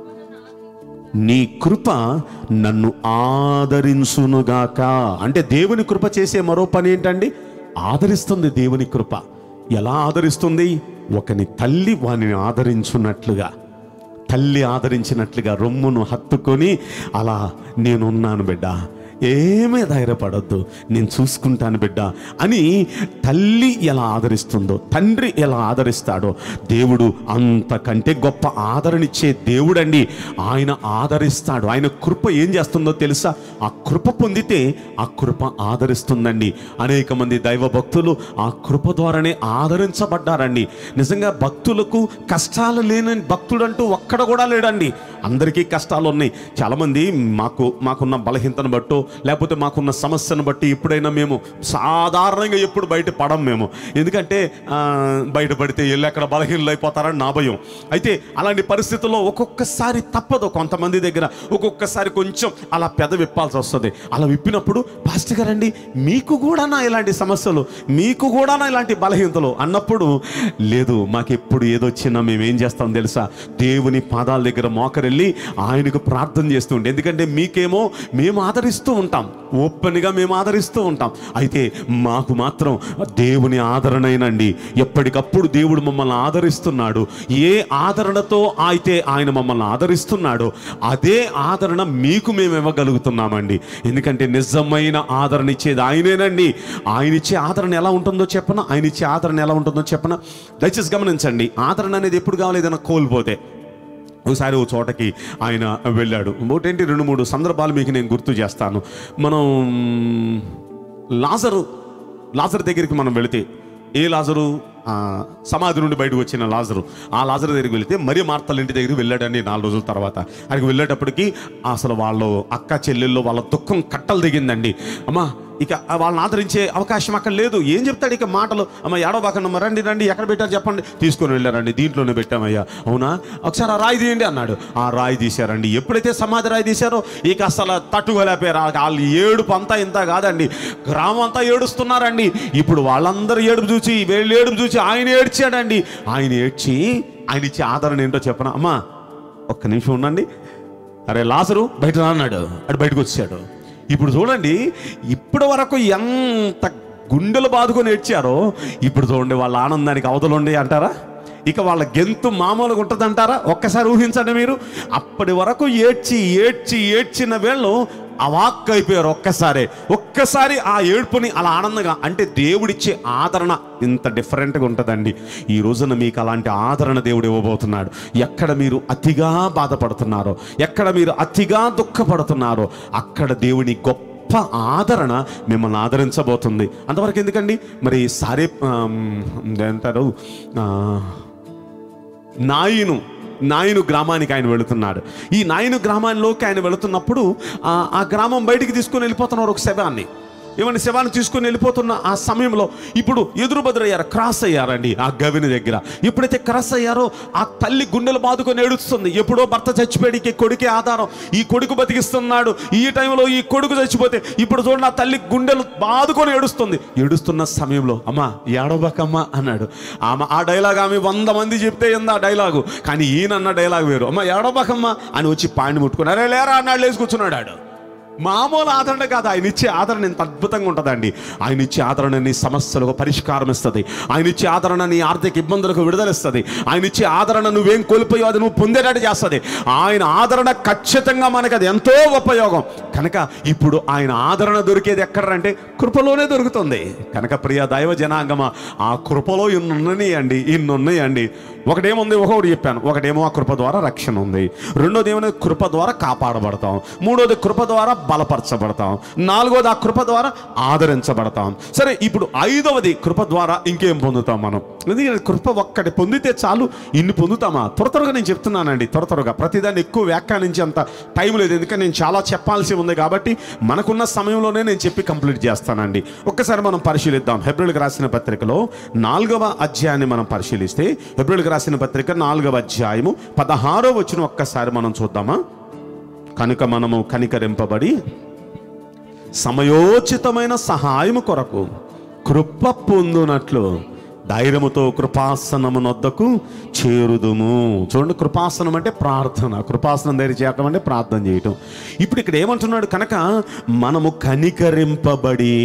నీ కృప నన్ను ఆదరించునుగాక అంటే దేవుని కృప చేసే మరో పని ఏంటండి ఆదరిస్తుంది దేవుని కృప ఎలా ఆదరిస్తుంది ఒకని తల్లి వానిని ఆదరించున్నట్లుగా తల్లి ఆదరించినట్లుగా రొమ్మును హత్తుకొని అలా నేనున్నాను బిడ్డ ఏమీ ధైర్యపడొద్దు నేను చూసుకుంటాను బిడ్డ అని తల్లి ఎలా ఆదరిస్తుందో తండ్రి ఎలా ఆదరిస్తాడో దేవుడు అంతకంటే గొప్ప ఆదరణిచ్చే దేవుడండి ఆయన ఆదరిస్తాడు ఆయన కృప ఏం చేస్తుందో తెలుసా ఆ కృప పొందితే ఆ కృప ఆదరిస్తుందండి అనేక మంది దైవ భక్తులు ఆ కృప ద్వారానే ఆదరించబడ్డారండి నిజంగా భక్తులకు కష్టాలు లేని భక్తుడంటూ ఒక్కడ కూడా లేడండి అందరికీ కష్టాలు ఉన్నాయి చాలామంది మాకు మాకున్న బలహీనతను బట్టో లేకపోతే మాకున్న సమస్యను బట్టి ఎప్పుడైనా మేము సాధారణంగా ఎప్పుడు బయట పడం మేము ఎందుకంటే ఆ, బయట పడితే వెళ్ళి అక్కడ బలహీనలు అయిపోతారని నా భయం అయితే అలాంటి పరిస్థితుల్లో ఒక్కొక్కసారి తప్పదు కొంతమంది దగ్గర ఒక్కొక్కసారి కొంచెం అలా పెద విప్పాల్సి వస్తుంది అలా విప్పినప్పుడు పాస్టర్ గారండి మీకు కూడా నా ఇలాంటి సమస్యలు మీకు కూడా నా ఇలాంటి బలహీనతలు అన్నప్పుడు లేదు మాకెప్పుడు ఏదొచ్చినా మేము ఏం చేస్తాం తెలుసా దేవుని పాదాల దగ్గర మోకరెళ్ళి ఆయనకు ప్రార్థన చేస్తూ ఉంటాం ఎందుకంటే మీకేమో మేము ఆదరిస్తూ ఉంటాం ఓపెన్గా మేము ఆదరిస్తూ ఉంటాం అయితే మాకు మాత్రం దేవుని ఆదరణైనండి ఎప్పటికప్పుడు దేవుడు మమ్మల్ని ఆదరిస్తున్నాడు ఏ ఆదరణతో అయితే ఆయన మమ్మల్ని ఆదరిస్తున్నాడో అదే ఆదరణ మీకు మేము ఇవ్వగలుగుతున్నామండి ఎందుకంటే నిజమైన ఆదరణ ఇచ్చేది ఆయనేనండి ఆయన ఇచ్చే ఆదరణ ఎలా ఉంటుందో చెప్పన ఆయన ఇచ్చే ఆదరణ ఎలా ఉంటుందో చెప్పన దయచేసి గమనించండి ఆదరణ అనేది ఎప్పుడు కావాలి ఏదైనా కోల్పోతే ఒకసారి ఓ చోటకి ఆయన వెళ్ళాడు ఒకటేంటి రెండు మూడు సందర్భాలు మీకు నేను గుర్తు చేస్తాను మనం లాజరు లాజర్ దగ్గరికి మనం వెళితే ఏ లాజరు ఆ, సమాధి నుండి బయటకు వచ్చిన లాజరు ఆ లాజరు దగ్గరికి వెళితే మరి మార్తల ఇంటి దగ్గరికి వెళ్ళాడండి నాలుగు రోజుల తర్వాత అక్కడికి వెళ్ళేటప్పటికి అసలు వాళ్ళు అక్క చెల్లెళ్ళు వాళ్ళ దుఃఖం కట్టలు దిగిందండి అమ్మా ఇక వాళ్ళని ఆదరించే అవకాశం అక్కడ లేదు ఏం చెప్తాడు ఇక మాటలు అమ్మ ఏడవబాకన్నమ్మ రండి రండి ఎక్కడ పెట్టారు చెప్పండి తీసుకొని వెళ్ళారండి దీంట్లోనే పెట్టామయ్యా అవునా ఒకసారి ఆ రాయి తీయండి అన్నాడు ఆ రాయి తీశారండి ఎప్పుడైతే సమాధి రాయి తీశారో ఇక అసలు తట్టుకోలేపారు వాళ్ళు ఏడుపు అంతా ఇంత కాదండి గ్రామం అంతా ఏడుస్తున్నారండి ఇప్పుడు వాళ్ళందరూ ఏడుపు చూసి వీళ్ళు ఏడుపు చూసి ఆయన ఏడ్చాడండి ఆయన ఏడ్చి ఆయన ఇచ్చే ఆదరణ ఏంటో చెప్పనా అమ్మా ఒక్క నిమిషం ఉండండి అరే లాసరు బయట రా అన్నాడు అటు బయటకు వచ్చాడు ఇప్పుడు చూడండి ఇప్పటి వరకు ఎంత గుండెలు బాదుకొని ఏడ్చారో ఇప్పుడు చూడండి వాళ్ళ ఆనందానికి అవతలుండి అంటారా ఇక వాళ్ళ గెంతు మామూలుగా ఉంటుందంటారా ఒక్కసారి ఊహించండి మీరు అప్పటి వరకు ఏడ్చి ఏడ్చి ఏడ్చిన వీళ్ళు అవాక్ అయిపోయారు ఒక్కసారి ఒక్కసారి ఆ ఏడుపుని అలా ఆనందంగా అంటే దేవుడిచ్చే ఆదరణ ఇంత డిఫరెంట్గా ఉంటుందండి ఈ రోజున మీకు అలాంటి ఆదరణ దేవుడు ఇవ్వబోతున్నాడు ఎక్కడ మీరు అతిగా బాధపడుతున్నారో ఎక్కడ మీరు అతిగా దుఃఖపడుతున్నారో అక్కడ దేవుని గొప్ప ఆదరణ మిమ్మల్ని ఆదరించబోతుంది అంతవరకు ఎందుకండి మరి సారే ఆమ్, ఏంటారు ఆ, నాయును నాయును గ్రామానికి ఆయన వెళుతున్నాడు ఈ నాయును గ్రామాల్లోకి ఆయన వెళుతున్నప్పుడు ఆ ఆ గ్రామం బయటికి తీసుకొని వెళ్ళిపోతున్నారు ఒక శవాన్ని ఏమన్నా శవాన్ని తీసుకొని వెళ్ళిపోతున్న ఆ సమయంలో ఇప్పుడు ఎదురు బదురయ్యారు క్రాస్ అయ్యారండి ఆ గవిని దగ్గర ఎప్పుడైతే క్రాస్ అయ్యారో ఆ తల్లి గుండెలు బాదుకొని ఏడుస్తుంది ఎప్పుడో భర్త చచ్చిపోయాడికి కొడుకే ఆధారం ఈ కొడుకు బతికిస్తున్నాడు ఈ టైంలో ఈ కొడుకు చచ్చిపోతే ఇప్పుడు చూడండి ఆ తల్లి గుండెలు బాదుకొని ఏడుస్తుంది ఏడుస్తున్న సమయంలో అమ్మా ఏడవకమ్మా అన్నాడు ఆమె ఆ డైలాగ్ ఆమె వంద మంది చెప్తే ఏంది ఆ డైలాగు కానీ ఈయన అన్న డైలాగ్ వేరు అమ్మ ఏడవకమ్మా అని వచ్చి పాండి ముట్టుకుని అరే లేరా అన్నాడు లేచి కూర్చున్నాడు ఆడు మామూలు ఆదరణ కాదు ఆయన ఇచ్చే ఆదరణ ఎంత అద్భుతంగా ఉంటుందండి ఆయన ఇచ్చే ఆదరణ నీ సమస్యలకు పరిష్కారం ఇస్తుంది ఆయన ఇచ్చే ఆదరణ నీ ఆర్థిక ఇబ్బందులకు విడుదలిస్తుంది ఆయన ఇచ్చే ఆదరణ నువ్వేం కోల్పోయావు అది నువ్వు పొందేటట్టు చేస్తుంది ఆయన ఆదరణ ఖచ్చితంగా మనకు అది ఎంతో ఉపయోగం కనుక ఇప్పుడు ఆయన ఆదరణ దొరికేది ఎక్కడంటే కృపలోనే దొరుకుతుంది కనుక ప్రియ దైవ జనాంగమ ఆ కృపలో ఇన్ని ఉన్నాయండి ఇన్ని ఉన్నాయండి ఒకటేముంది ఒకటి చెప్పాను ఒకటేమో ఆ కృప ద్వారా రక్షణ ఉంది రెండోది ఏమైనా కృప ద్వారా కాపాడబడతాం మూడోది కృప ద్వారా బలపరచబడతాం నాలుగోది ఆ కృప ద్వారా ఆదరించబడతాం సరే ఇప్పుడు ఐదవది కృప ద్వారా ఇంకేం పొందుతాం మనం ఎందుకంటే కృప ఒక్కటి పొందితే చాలు ఇన్ని పొందుతామా త్వర త్వరగా నేను చెప్తున్నానండి త్వర త్వరగా ప్రతిదాన్ని ఎక్కువ వ్యాఖ్యానించి అంత టైం లేదు ఎందుకంటే నేను చాలా చెప్పాల్సి ఉంది కాబట్టి మనకున్న సమయంలోనే నేను చెప్పి కంప్లీట్ చేస్తానండి ఒక్కసారి మనం పరిశీలిద్దాం హెబ్రిల్కి రాసిన పత్రికలో నాలుగవ అధ్యాయాన్ని మనం పరిశీలిస్తే హెబ్రిల్కి రాసిన పత్రిక నాలుగవ అధ్యాయము పదహారో వచ్చిన ఒక్కసారి మనం చూద్దామా కనుక మనము కనికరింపబడి సమయోచితమైన సహాయము కొరకు కృప పొందునట్లు ధైర్యముతో కృపాసనము నొద్దకు చేరుదుము చూడండి కృపాసనం అంటే ప్రార్థన కృపాసనం దగ్గర చేయటం అంటే ప్రార్థన చేయటం ఇప్పుడు ఇక్కడ ఏమంటున్నాడు కనుక మనము కనికరింపబడి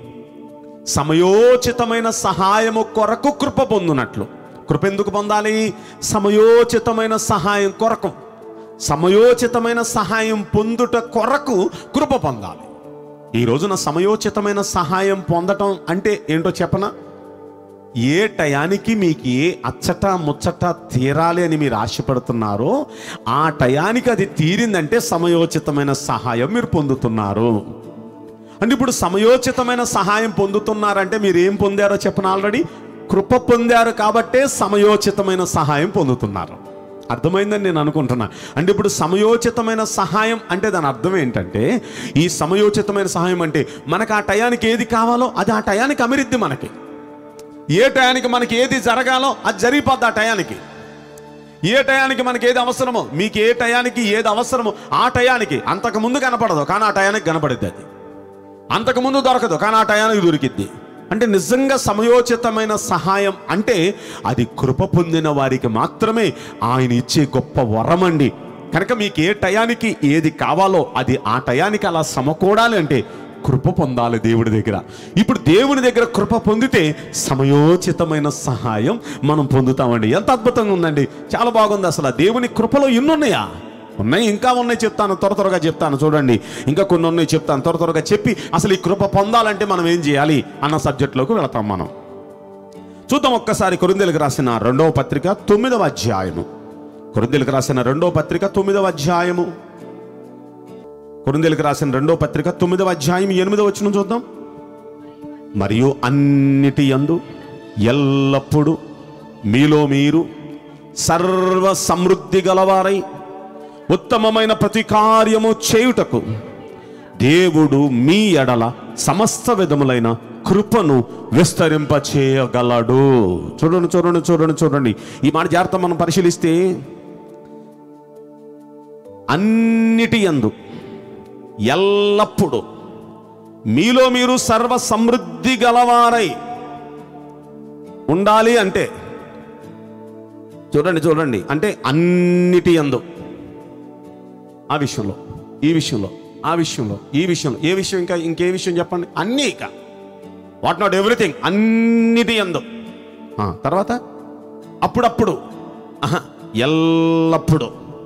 సమయోచితమైన సహాయము కొరకు కృప పొందునట్లు కృప ఎందుకు పొందాలి సమయోచితమైన సహాయం కొరకు సమయోచితమైన సహాయం పొందుట కొరకు కృప పొందాలి ఈ రోజున సమయోచితమైన సహాయం పొందటం అంటే ఏంటో చెప్పనా ఏ టయానికి మీకు ఏ అచ్చట ముచ్చట తీరాలి అని మీరు ఆశపడుతున్నారో ఆ టయానికి అది తీరిందంటే సమయోచితమైన సహాయం మీరు పొందుతున్నారు అంటే ఇప్పుడు సమయోచితమైన సహాయం పొందుతున్నారంటే మీరు ఏం పొందారో చెప్పను ఆల్రెడీ కృప పొందారు కాబట్టే సమయోచితమైన సహాయం పొందుతున్నారు అర్థమైందని నేను అనుకుంటున్నా అంటే ఇప్పుడు సమయోచితమైన సహాయం అంటే దాని అర్థం ఏంటంటే ఈ సమయోచితమైన సహాయం అంటే మనకు ఆ టయానికి ఏది కావాలో అది ఆ టయానికి అమిరిద్ది మనకి ఏ టయానికి మనకి ఏది జరగాలో అది జరిగిపోద్ది ఆ టయానికి ఏ టయానికి మనకి ఏది అవసరమో మీకు ఏ టయానికి ఏది అవసరమో ఆ టయానికి అంతకు ముందు కనపడదు కానీ ఆ టయానికి కనపడుద్ది అది అంతకు ముందు దొరకదు కానీ ఆ టయానికి దొరికిద్ది అంటే నిజంగా సమయోచితమైన సహాయం అంటే అది కృప పొందిన వారికి మాత్రమే ఆయన ఇచ్చే గొప్ప వరం అండి కనుక మీకు ఏ టయానికి ఏది కావాలో అది ఆ టయానికి అలా సమకూడాలి అంటే కృప పొందాలి దేవుడి దగ్గర ఇప్పుడు దేవుని దగ్గర కృప పొందితే సమయోచితమైన సహాయం మనం పొందుతామండి ఎంత అద్భుతంగా ఉందండి చాలా బాగుంది అసలు ఆ దేవుని కృపలో ఎన్నున్నాయా ఉన్నాయి ఇంకా ఉన్నాయి చెప్తాను త్వర త్వరగా చెప్తాను చూడండి ఇంకా కొన్ని ఉన్నాయి చెప్తాను త్వర త్వరగా చెప్పి అసలు ఈ కృప పొందాలంటే మనం ఏం చేయాలి అన్న సబ్జెక్టులోకి వెళతాం మనం చూద్దాం ఒక్కసారి కొరిందెలకు రాసిన రెండవ పత్రిక తొమ్మిదవ అధ్యాయము కొరిందెలకు రాసిన రెండవ పత్రిక తొమ్మిదవ అధ్యాయము కొరిందెలకు రాసిన రెండవ పత్రిక తొమ్మిదవ అధ్యాయం ఎనిమిదవ వచ్చిన చూద్దాం మరియు అన్నిటి యందు ఎల్లప్పుడూ మీలో మీరు సర్వ సమృద్ధి గలవారై ఉత్తమమైన ప్రతి కార్యము చేయుటకు దేవుడు మీ ఎడల సమస్త విధములైన కృపను విస్తరింపచేయగలడు చూడండి చూడండి చూడండి చూడండి ఈ మాట జాగ్రత్త మనం పరిశీలిస్తే అన్నిటి యందు ఎల్లప్పుడూ మీలో మీరు సర్వ సమృద్ధి గలవారై ఉండాలి అంటే చూడండి చూడండి అంటే అన్నిటి యందు ఆ విషయంలో ఈ విషయంలో ఆ విషయంలో ఈ విషయంలో ఏ విషయం ఇంకా ఇంకే విషయం చెప్పండి అన్నీ ఇక వాట్ నాట్ ఎవ్రీథింగ్ అన్నిటి ఎందు తర్వాత అప్పుడప్పుడు ఆహా, ఎల్లప్పుడూ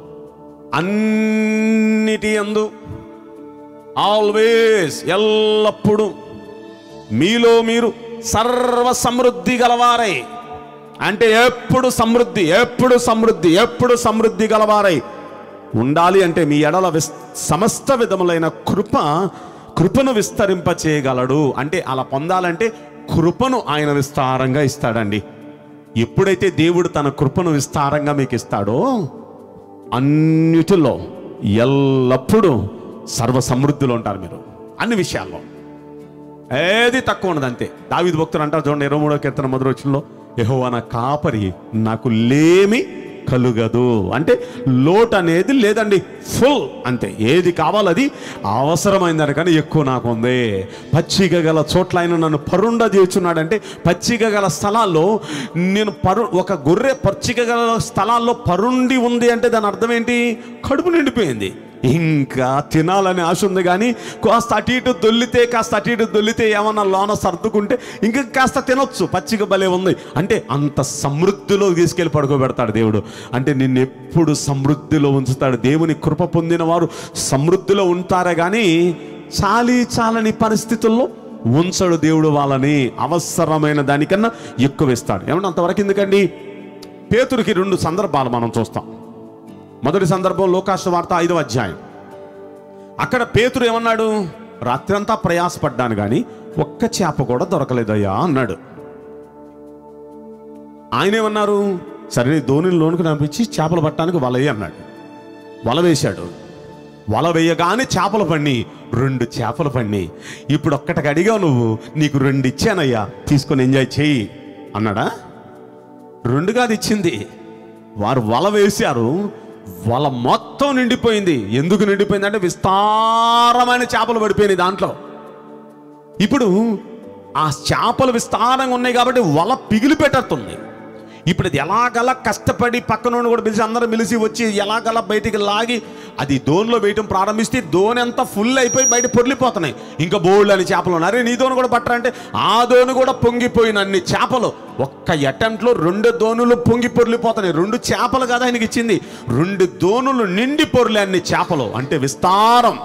అన్నిటి ఎందు ఆల్వేస్ ఎల్లప్పుడూ మీలో మీరు సర్వ సమృద్ధి గలవారై అంటే ఎప్పుడు సమృద్ధి ఎప్పుడు సమృద్ధి ఎప్పుడు సమృద్ధి గలవారై ఉండాలి అంటే మీ ఎడల విస్ సమస్త విధములైన కృప కృపను విస్తరింపచేయగలడు అంటే అలా పొందాలంటే కృపను ఆయన విస్తారంగా ఇస్తాడండి ఎప్పుడైతే దేవుడు తన కృపను విస్తారంగా మీకు ఇస్తాడో అన్నిటిలో ఎల్లప్పుడూ సర్వ సమృద్ధిలో ఉంటారు మీరు అన్ని విషయాల్లో ఏది తక్కువ ఉండదు అంతే దావిది భక్తులు అంటారు చూడండి ఇరవై మూడో కీర్తన మొదటి వచ్చినలో యెహోవా నా కాపరి నాకు లేమి కలుగదు అంటే లోటు అనేది లేదండి ఫుల్ అంతే ఏది కావాలది అవసరమైందని కానీ ఎక్కువ నాకు ఉంది పచ్చిక గల చోట్ల ఆయన నన్ను పరుండ చేస్తున్నాడంటే పచ్చిక గల స్థలాల్లో నేను పరు ఒక గొర్రె పచ్చిక గల స్థలాల్లో పరుండి ఉంది అంటే దాని అర్థం ఏంటి కడుపు నిండిపోయింది ఇంకా తినాలని ఆశ ఉంది కానీ కాస్త అటు ఇటు దొల్లితే కాస్త అటు ఇటు దొల్లితే ఏమన్నా లోన సర్దుకుంటే ఇంకా కాస్త తినొచ్చు పచ్చిక భలే ఉంది అంటే అంత సమృద్ధిలో తీసుకెళ్ళి పడుకోబెడతాడు దేవుడు అంటే నిన్ను ఎప్పుడు సమృద్ధిలో ఉంచుతాడు దేవుని కృప పొందిన వారు సమృద్ధిలో ఉంటారే కానీ చాలీ చాలని పరిస్థితుల్లో ఉంచడు దేవుడు వాళ్ళని అవసరమైన దానికన్నా ఎక్కువ ఇస్తాడు ఏమన్నా అంతవరకు ఎందుకండి పేతురికి రెండు సందర్భాలు మనం చూస్తాం మొదటి సందర్భం లోకాశ వార్త ఐదవ అధ్యాయం అక్కడ పేతురు ఏమన్నాడు రాత్రంతా ప్రయాసపడ్డాను కానీ ఒక్క చేప కూడా దొరకలేదయ్యా అన్నాడు ఆయన ఏమన్నారు సరే ధోనిని లోనికి పంపించి చేపలు పట్టడానికి వలయ్యి అన్నాడు వల వేశాడు వల వేయగానే చేపలు పడిని రెండు చేపలు పడిని ఇప్పుడు ఒక్కటికి అడిగావు నువ్వు నీకు రెండు ఇచ్చానయ్యా తీసుకొని ఎంజాయ్ చెయ్యి అన్నాడా రెండు కాదు ఇచ్చింది వారు వల వేశారు వల మొత్తం నిండిపోయింది ఎందుకు నిండిపోయింది అంటే విస్తారమైన చేపలు పడిపోయినాయి దాంట్లో ఇప్పుడు ఆ చేపలు విస్తారంగా ఉన్నాయి కాబట్టి వల పిగిలి పెట్టేస్తుంది ఇప్పుడు ఇది ఎలాగలా కష్టపడి పక్కన కూడా పిలిచి అందరం పిలిచి వచ్చి ఎలాగలా బయటికి లాగి అది దోనిలో వేయటం ప్రారంభిస్తే దోని అంతా ఫుల్ అయిపోయి బయట పొర్లిపోతున్నాయి ఇంకా బోల్డ్ అని చేపలు ఉన్నాయి అరే నీ దోని కూడా పట్టరంటే ఆ దోని కూడా పొంగిపోయిన అన్ని చేపలు ఒక్క అటెంప్ట్లో రెండు దోనులు పొంగి పొర్లిపోతున్నాయి రెండు చేపలు కదా ఆయనకి ఇచ్చింది రెండు దోనులు నిండి పొర్లే అన్ని చేపలు అంటే విస్తారం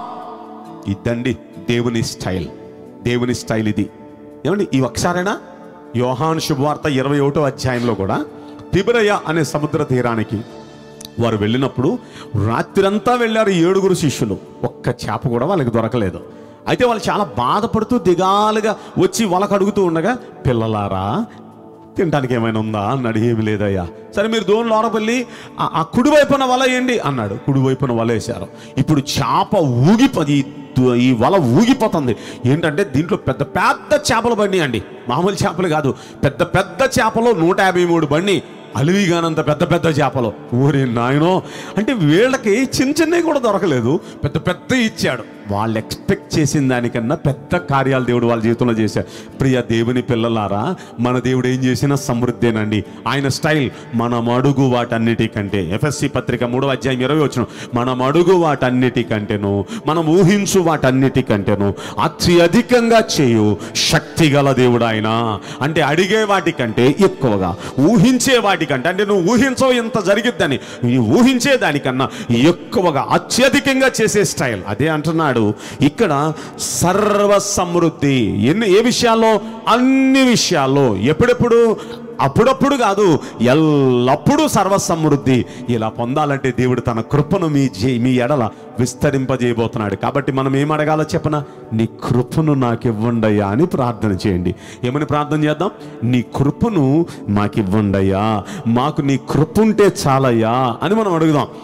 ఇదండి దేవుని స్టైల్ దేవుని స్టైల్ ఇది ఏమండి ఈ ఒకసారైనా యోహాను శుభవార్త ఇరవై ఒకటో అధ్యాయంలో కూడా తిబిరయ అనే సముద్ర తీరానికి వారు వెళ్ళినప్పుడు రాత్రంతా వెళ్ళారు ఏడుగురు శిష్యులు ఒక్క చేప కూడా వాళ్ళకి దొరకలేదు అయితే వాళ్ళు చాలా బాధపడుతూ దిగాలుగా వచ్చి వాళ్ళకు అడుగుతూ ఉండగా పిల్లలారా తినడానికి ఏమైనా ఉందా అన్నాడు ఏమి లేదయ్యా సరే మీరు దోని లోనపల్లి ఆ- ఆ కుడి వైపున వల వేయండి అన్నాడు కుడి వైపున వల వేశారు ఇప్పుడు చేప ఊగిపోయి ఈ వల ఊగిపోతుంది ఏంటంటే దీంట్లో పెద్ద పెద్ద చేపలు బండి అండి మామూలు చేపలు కాదు పెద్ద పెద్ద చేపలు నూట యాభై మూడు బండి అలివిగానంత పెద్ద పెద్ద చేపలు ఊరి నాయనో అంటే వీళ్ళకి చిన్న చిన్నవి కూడా దొరకలేదు పెద్ద పెద్ద ఇచ్చాడు వాళ్ళు ఎక్స్పెక్ట్ చేసిన దానికన్నా పెద్ద కార్యాలు దేవుడు వాళ్ళ జీవితంలో చేశాడు ప్రియ దేవుని పిల్లలారా మన దేవుడు ఏం చేసినా సమృద్ధేనండి ఆయన స్టైల్ మనం అడుగు వాటన్నిటికంటే ఎఫ్ఎస్సి పత్రిక మూడవ అధ్యాయం ఇరవై వచ్చిన మనం అడుగు వాటన్నిటికంటేను మనం ఊహించు వాటన్నిటికంటేను అత్యధికంగా చేయు శక్తి గల దేవుడు ఆయన అంటే అడిగే వాటికంటే ఎక్కువగా ఊహించే వాటికంటే అంటే నువ్వు ఊహించవు ఇంత జరిగిద్దని నీ ఊహించే దానికన్నా ఎక్కువగా అత్యధికంగా చేసే స్టైల్ అదే అంటున్నాడు ఇక్కడ సర్వ సమృద్ధి ఎన్ని ఏ విషయాల్లో అన్ని విషయాల్లో ఎప్పుడెప్పుడు అప్పుడప్పుడు కాదు ఎల్లప్పుడూ సర్వ సమృద్ధి ఇలా పొందాలంటే దేవుడు తన కృపను మీ జీ మీ ఎడల విస్తరింపజేయబోతున్నాడు కాబట్టి మనం ఏం అడగాలో చెప్పన నీ కృపను నాకు ఇవ్వండయ్యా అని ప్రార్థన చేయండి ఏమని ప్రార్థన చేద్దాం నీ కృపను మాకు ఇవ్వండయ్యా మాకు నీ కృప ఉంటే చాలయ్యా అని మనం అడుగుదాం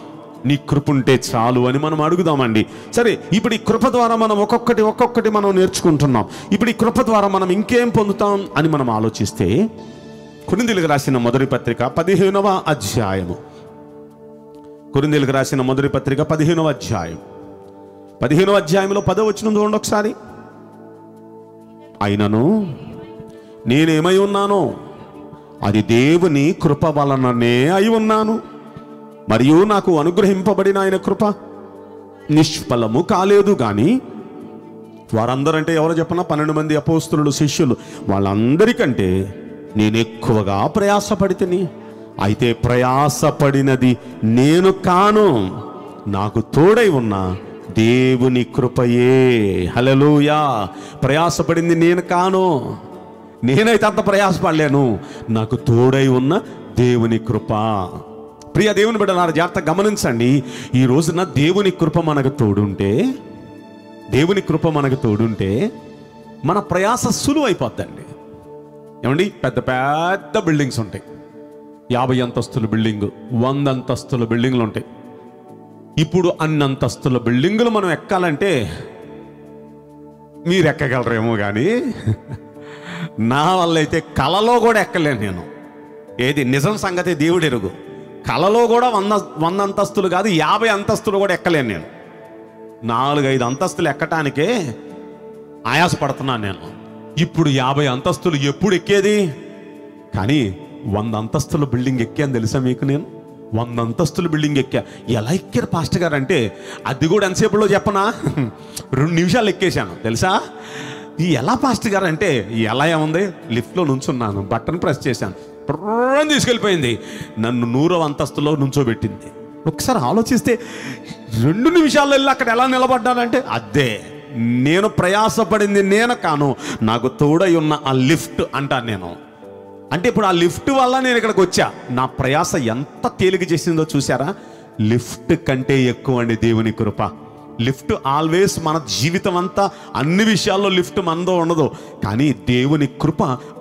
నీ కృప ఉంటే చాలు అని మనం అడుగుదామండి సరే ఇప్పుడు ఈ కృప ద్వారా మనం ఒక్కొక్కటి ఒక్కొక్కటి మనం నేర్చుకుంటున్నాం ఇప్పుడు ఈ కృప ద్వారా మనం ఇంకేం పొందుతాం అని మనం ఆలోచిస్తే కురిందులకు రాసిన మొదటి పత్రిక పదిహేనవ అధ్యాయము కురిందులకు రాసిన మొదటి పత్రిక పదిహేనవ అధ్యాయం పదిహేనవ అధ్యాయంలో పదో వచ్చిన చూడండి ఒకసారి అయినను నేనేమై ఉన్నానో అది దేవుని కృప వలననే అయి ఉన్నాను మరియు నాకు అనుగ్రహింపబడిన ఆయన కృప నిష్ఫలము కాలేదు కానీ వారందరంటే ఎవరో చెప్పనా పన్నెండు మంది అపోస్తులు శిష్యులు వాళ్ళందరికంటే నేను ఎక్కువగా ప్రయాసపడితిని అయితే ప్రయాసపడినది నేను కాను నాకు తోడై ఉన్న దేవుని కృపయే హలలుయా ప్రయాసపడింది నేను కాను నేనైతే అంత ప్రయాసపడలేను నాకు తోడై ఉన్న దేవుని కృప ప్రియ దేవుని బిడ్డలారా జాగ్రత్త గమనించండి ఈ రోజున దేవుని కృప మనకు తోడుంటే దేవుని కృప మనకు తోడుంటే మన ప్రయాస సులువైపోద్దండి ఏమండి పెద్ద పెద్ద బిల్డింగ్స్ ఉంటాయి యాభై అంతస్తుల బిల్డింగ్ వంద అంతస్తుల బిల్డింగ్లు ఉంటాయి ఇప్పుడు అన్ని అంతస్తుల బిల్డింగులు మనం ఎక్కాలంటే మీరు ఎక్కగలరేమో కానీ నా వల్ల అయితే కలలో కూడా ఎక్కలేను నేను ఏది నిజం సంగతి దేవుడు ఎరుగు కలలో కూడా వంద వంద అంతస్తులు కాదు యాభై అంతస్తులు కూడా ఎక్కలేను నేను నాలుగైదు అంతస్తులు ఎక్కటానికే ఆయాసపడుతున్నాను నేను ఇప్పుడు యాభై అంతస్తులు ఎప్పుడు ఎక్కేది కానీ వంద అంతస్తుల బిల్డింగ్ ఎక్కాను తెలుసా మీకు నేను వంద అంతస్తుల బిల్డింగ్ ఎక్కా ఎలా ఎక్కారు పాస్టర్ గారు అంటే అది కూడా ఎంతసేపులో చెప్పనా రెండు నిమిషాలు ఎక్కేశాను తెలుసా ఈ ఎలా పాస్టర్ గారు అంటే ఎలా ఏముంది లిఫ్ట్లో నుంచున్నాను బటన్ ప్రెస్ చేశాను ప్రుర్రని తీసుకెళ్ళిపోయింది నన్ను నూరవ అంతస్తులో నుంచోబెట్టింది ఒకసారి ఆలోచిస్తే రెండు నిమిషాల్లో వెళ్ళి అక్కడ ఎలా నిలబడ్డానంటే అదే నేను ప్రయాసపడింది నేను కాను నాకు తోడై ఉన్న ఆ లిఫ్ట్ అంటాను నేను అంటే ఇప్పుడు ఆ లిఫ్ట్ వల్ల నేను ఇక్కడికి వచ్చా నా ప్రయాస ఎంత తేలిక చేసిందో చూసారా లిఫ్ట్ కంటే ఎక్కువ అండి దేవుని కృప లిఫ్ట్ ఆల్వేస్ మన జీవితం అంతా అన్ని విషయాల్లో లిఫ్ట్ మనదో ఉండదు కానీ దేవుని కృప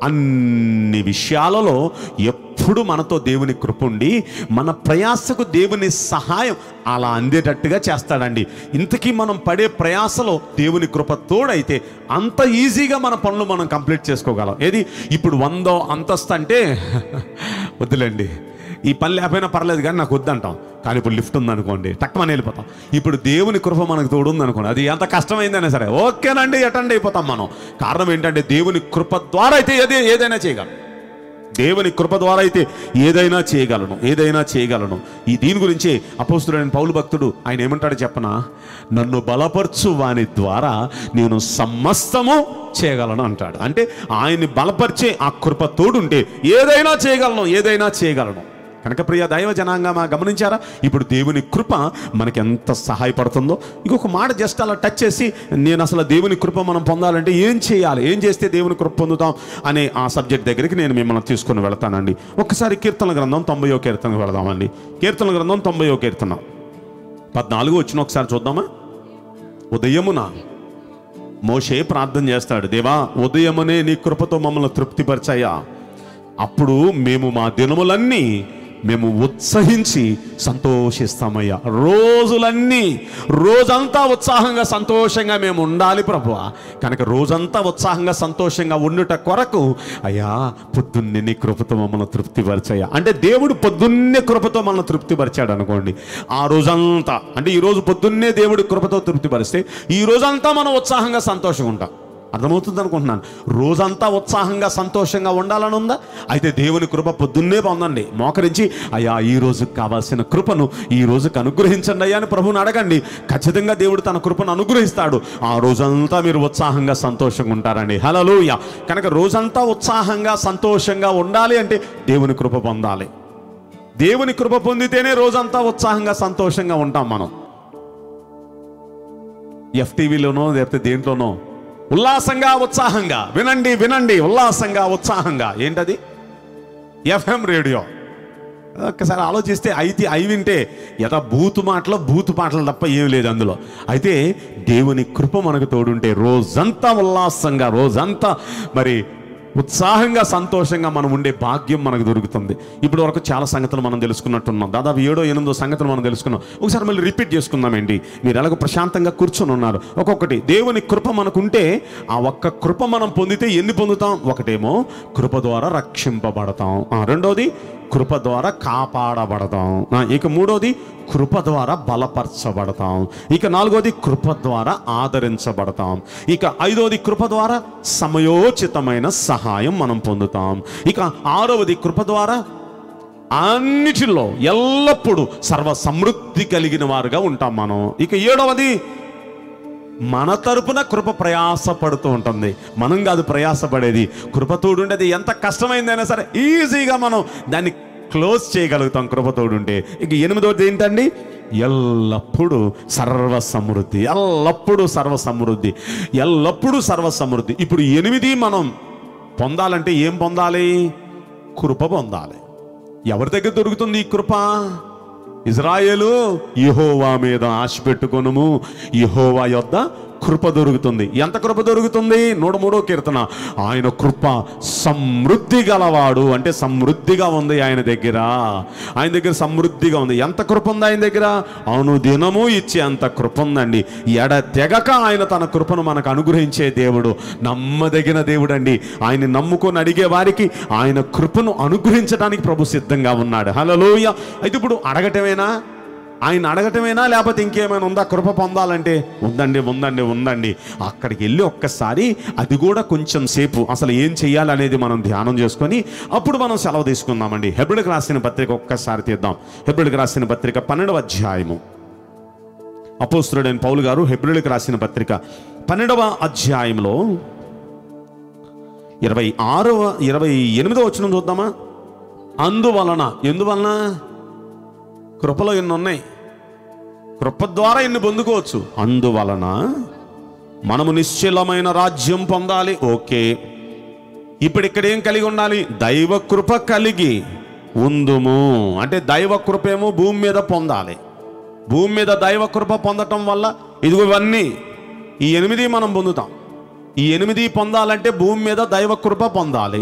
అన్ని విషయాలలో ఎప్పుడు మనతో దేవుని కృప ఉండి మన ప్రయాసకు దేవుని సహాయం అలా అందేటట్టుగా చేస్తాడండి ఇంతకీ మనం పడే ప్రయాసలో దేవుని కృప తోడైతే అంత ఈజీగా మన పనులు మనం కంప్లీట్ చేసుకోగలం ఏది ఇప్పుడు వందో అంతస్తు అంటే వద్దులేండి ఈ పని లేకపోయినా పర్లేదు కానీ నాకు వద్దంటాం కానీ ఇప్పుడు లిఫ్ట్ ఉందనుకోండి టక్కుమని వెళ్ళిపోతాం ఇప్పుడు దేవుని కృప మనకు తోడుంది అనుకోండి అది ఎంత కష్టమైందైనా సరే ఓకేనండి ఎటండి అయిపోతాం మనం కారణం ఏంటంటే దేవుని కృప ద్వారా అయితే ఏది ఏదైనా చేయగలం దేవుని కృప ద్వారా అయితే ఏదైనా చేయగలను ఏదైనా చేయగలను ఈ దీని గురించి అపోస్తుడైన పౌలు భక్తుడు ఆయన ఏమంటాడు చెప్పనా నన్ను బలపరచు వాని ద్వారా నేను సమస్తము చేయగలను అంటాడు అంటే ఆయన్ని బలపరిచే ఆ కృప తోడుంటే ఏదైనా చేయగలను ఏదైనా చేయగలను కనుక ప్రియ దైవ జనాంగమా గమనించారా ఇప్పుడు దేవుని కృప మనకి ఎంత సహాయపడుతుందో ఇంకొక మాట జస్ట్ అలా టచ్ చేసి నేను అసలు దేవుని కృప మనం పొందాలంటే ఏం చేయాలి ఏం చేస్తే దేవుని కృప పొందుతాం అనే ఆ సబ్జెక్ట్ దగ్గరికి నేను మిమ్మల్ని తీసుకొని వెళ్తానండి ఒకసారి కీర్తన గ్రంథం తొంభయో కీర్తనకు వెళదామండి కీర్తన గ్రంథం తొంభయో కీర్తన పద్నాలుగు వచ్చిన ఒకసారి చూద్దామా ఉదయమున మోషే ప్రార్థన చేస్తాడు దేవా ఉదయమునే నీ కృపతో మమ్మల్ని తృప్తిపరచాయా అప్పుడు మేము మా దినములన్నీ మేము ఉత్సహించి సంతోషిస్తామయ్యా రోజులన్నీ రోజంతా ఉత్సాహంగా సంతోషంగా మేము ఉండాలి ప్రభువా కనుక రోజంతా ఉత్సాహంగా సంతోషంగా ఉండుట కొరకు అయ్యా పొద్దున్నే నీ కృపతో మమ్మల్ని తృప్తిపరిచాయా అంటే దేవుడు పొద్దున్నే కృపతో మనల్ని తృప్తిపరిచాడు అనుకోండి ఆ రోజంతా అంటే ఈ రోజు పొద్దున్నే దేవుడి కృపతో తృప్తిపరిస్తే ఈ రోజంతా మనం ఉత్సాహంగా సంతోషంగా ఉంటాం అర్థమవుతుంది అనుకుంటున్నాను రోజంతా ఉత్సాహంగా సంతోషంగా ఉండాలని ఉందా అయితే దేవుని కృప పొద్దున్నే పొందండి మోకరించి అయ్యా ఈ రోజుకి కావాల్సిన కృపను ఈ రోజుకి అనుగ్రహించండి అయ్యా అని ప్రభుని అడగండి ఖచ్చితంగా దేవుడు తన కృపను అనుగ్రహిస్తాడు ఆ రోజంతా మీరు ఉత్సాహంగా సంతోషంగా ఉంటారండి హలలోయ కనుక రోజంతా ఉత్సాహంగా సంతోషంగా ఉండాలి అంటే దేవుని కృప పొందాలి దేవుని కృప పొందితేనే రోజంతా ఉత్సాహంగా సంతోషంగా ఉంటాం మనం ఎఫ్టీవీలోనో లేకపోతే దేంట్లోనో ఉల్లాసంగా ఉత్సాహంగా వినండి వినండి ఉల్లాసంగా ఉత్సాహంగా ఏంటది ఎఫ్ఎం రేడియో ఒక్కసారి ఆలోచిస్తే అయితే అయి వింటే యథా బూతు మాటలు బూతు మాటలు తప్ప ఏం లేదు అందులో అయితే దేవుని కృప మనకు తోడుంటే రోజంతా ఉల్లాసంగా రోజంతా మరి ఉత్సాహంగా సంతోషంగా మనం ఉండే భాగ్యం మనకు దొరుకుతుంది ఇప్పుడు వరకు చాలా సంగతులు మనం తెలుసుకున్నట్టున్నాం దాదాపు ఏడో ఎనిమిదో సంగతులు మనం తెలుసుకున్నాం ఒకసారి మళ్ళీ రిపీట్ చేసుకుందామండి మీరు ఎలాగో ప్రశాంతంగా కూర్చొని ఉన్నారు ఒక్కొక్కటి దేవుని కృప మనకుంటే ఆ ఒక్క కృప మనం పొందితే ఎన్ని పొందుతాం ఒకటేమో కృప ద్వారా రక్షింపబడతాం ఆ, రెండోది కృప ద్వారా కాపాడబడతాం ఆ, ఇక మూడోది కృప ద్వారా బలపరచబడతాం ఇక నాలుగోది కృప ద్వారా ఆదరించబడతాం ఇక ఐదోది కృప ద్వారా సమయోచితమైన సహాయం మనం పొందుతాం ఇక ఆరవది కృప ద్వారా అన్నిటిలో ఎల్లప్పుడూ సర్వ సమృద్ధి కలిగిన వారుగా ఉంటాం మనం ఇక ఏడవది మన తరపున కృప ప్రయాసపడుతూ ఉంటుంది మనం కాదు ప్రయాసపడేది కృపతోడుంటే అది ఎంత కష్టమైందైనా సరే ఈజీగా మనం దాన్ని క్లోజ్ చేయగలుగుతాం కృపతోడుంటే ఇక ఎనిమిదవది ఏంటండి ఎల్లప్పుడూ సర్వ సమృద్ధి ఎల్లప్పుడూ సర్వ సమృద్ధి ఎల్లప్పుడూ సర్వ సమృద్ధి ఇప్పుడు ఎనిమిది మనం పొందాలంటే ఏం పొందాలి కృప పొందాలి ఎవరి దగ్గర దొరుకుతుంది ఈ కృప ఇజ్రాయేలు యెహోవా మీద ఆశ పెట్టుకొనుము యెహోవా యొద్ద కృప దొరుకుతుంది ఎంత కృప దొరుకుతుంది నూట మూడో కీర్తన ఆయన కృప సమృద్ధి గలవాడు అంటే సమృద్ధిగా ఉంది ఆయన దగ్గర ఆయన దగ్గర సమృద్ధిగా ఉంది ఎంత కృప ఉంది ఆయన దగ్గర అవును దినము ఇచ్చే అంత కృప ఉందండి ఎడ తెగక ఆయన తన కృపను మనకు అనుగ్రహించే దేవుడు నమ్మదగిన దేవుడు అండి ఆయన నమ్ముకొని అడిగే వారికి ఆయన కృపను అనుగ్రహించడానికి ప్రభు సిద్ధంగా ఉన్నాడు హలోయ అయితే ఇప్పుడు అడగటమేనా ఆయన అడగటమేనా లేకపోతే ఇంకేమైనా ఉందా కృప పొందాలంటే ఉందండి ఉందండి ఉందండి అక్కడికి వెళ్ళి ఒక్కసారి అది కూడా కొంచెం సేపు అసలు ఏం చెయ్యాలనేది మనం ధ్యానం చేసుకొని అప్పుడు మనం సెలవు తీసుకుందామండి హెబ్రిడ్కి రాసిన పత్రిక ఒక్కసారి తీద్దాం హెబ్రిడ్కి రాసిన పత్రిక పన్నెండవ అధ్యాయము అపోస్తుడైన పౌలు గారు హెబ్రిల్కి రాసిన పత్రిక పన్నెండవ అధ్యాయంలో ఇరవై ఆరవ ఇరవై ఎనిమిదవ వచ్చిన చూద్దామా అందువలన ఎందువలన కృపలో ఎన్ని ఉన్నాయి కృప ద్వారా ఎన్ని పొందుకోవచ్చు అందువలన మనము నిశ్చలమైన రాజ్యం పొందాలి ఓకే ఇప్పుడు ఇక్కడ ఏం కలిగి ఉండాలి దైవ కృప కలిగి ఉందుము అంటే దైవ కృపేమో భూమి మీద పొందాలి భూమి మీద దైవ కృప పొందటం వల్ల ఇదిగో ఇవన్నీ ఈ ఎనిమిది మనం పొందుతాం ఈ ఎనిమిది పొందాలంటే భూమి మీద దైవ కృప పొందాలి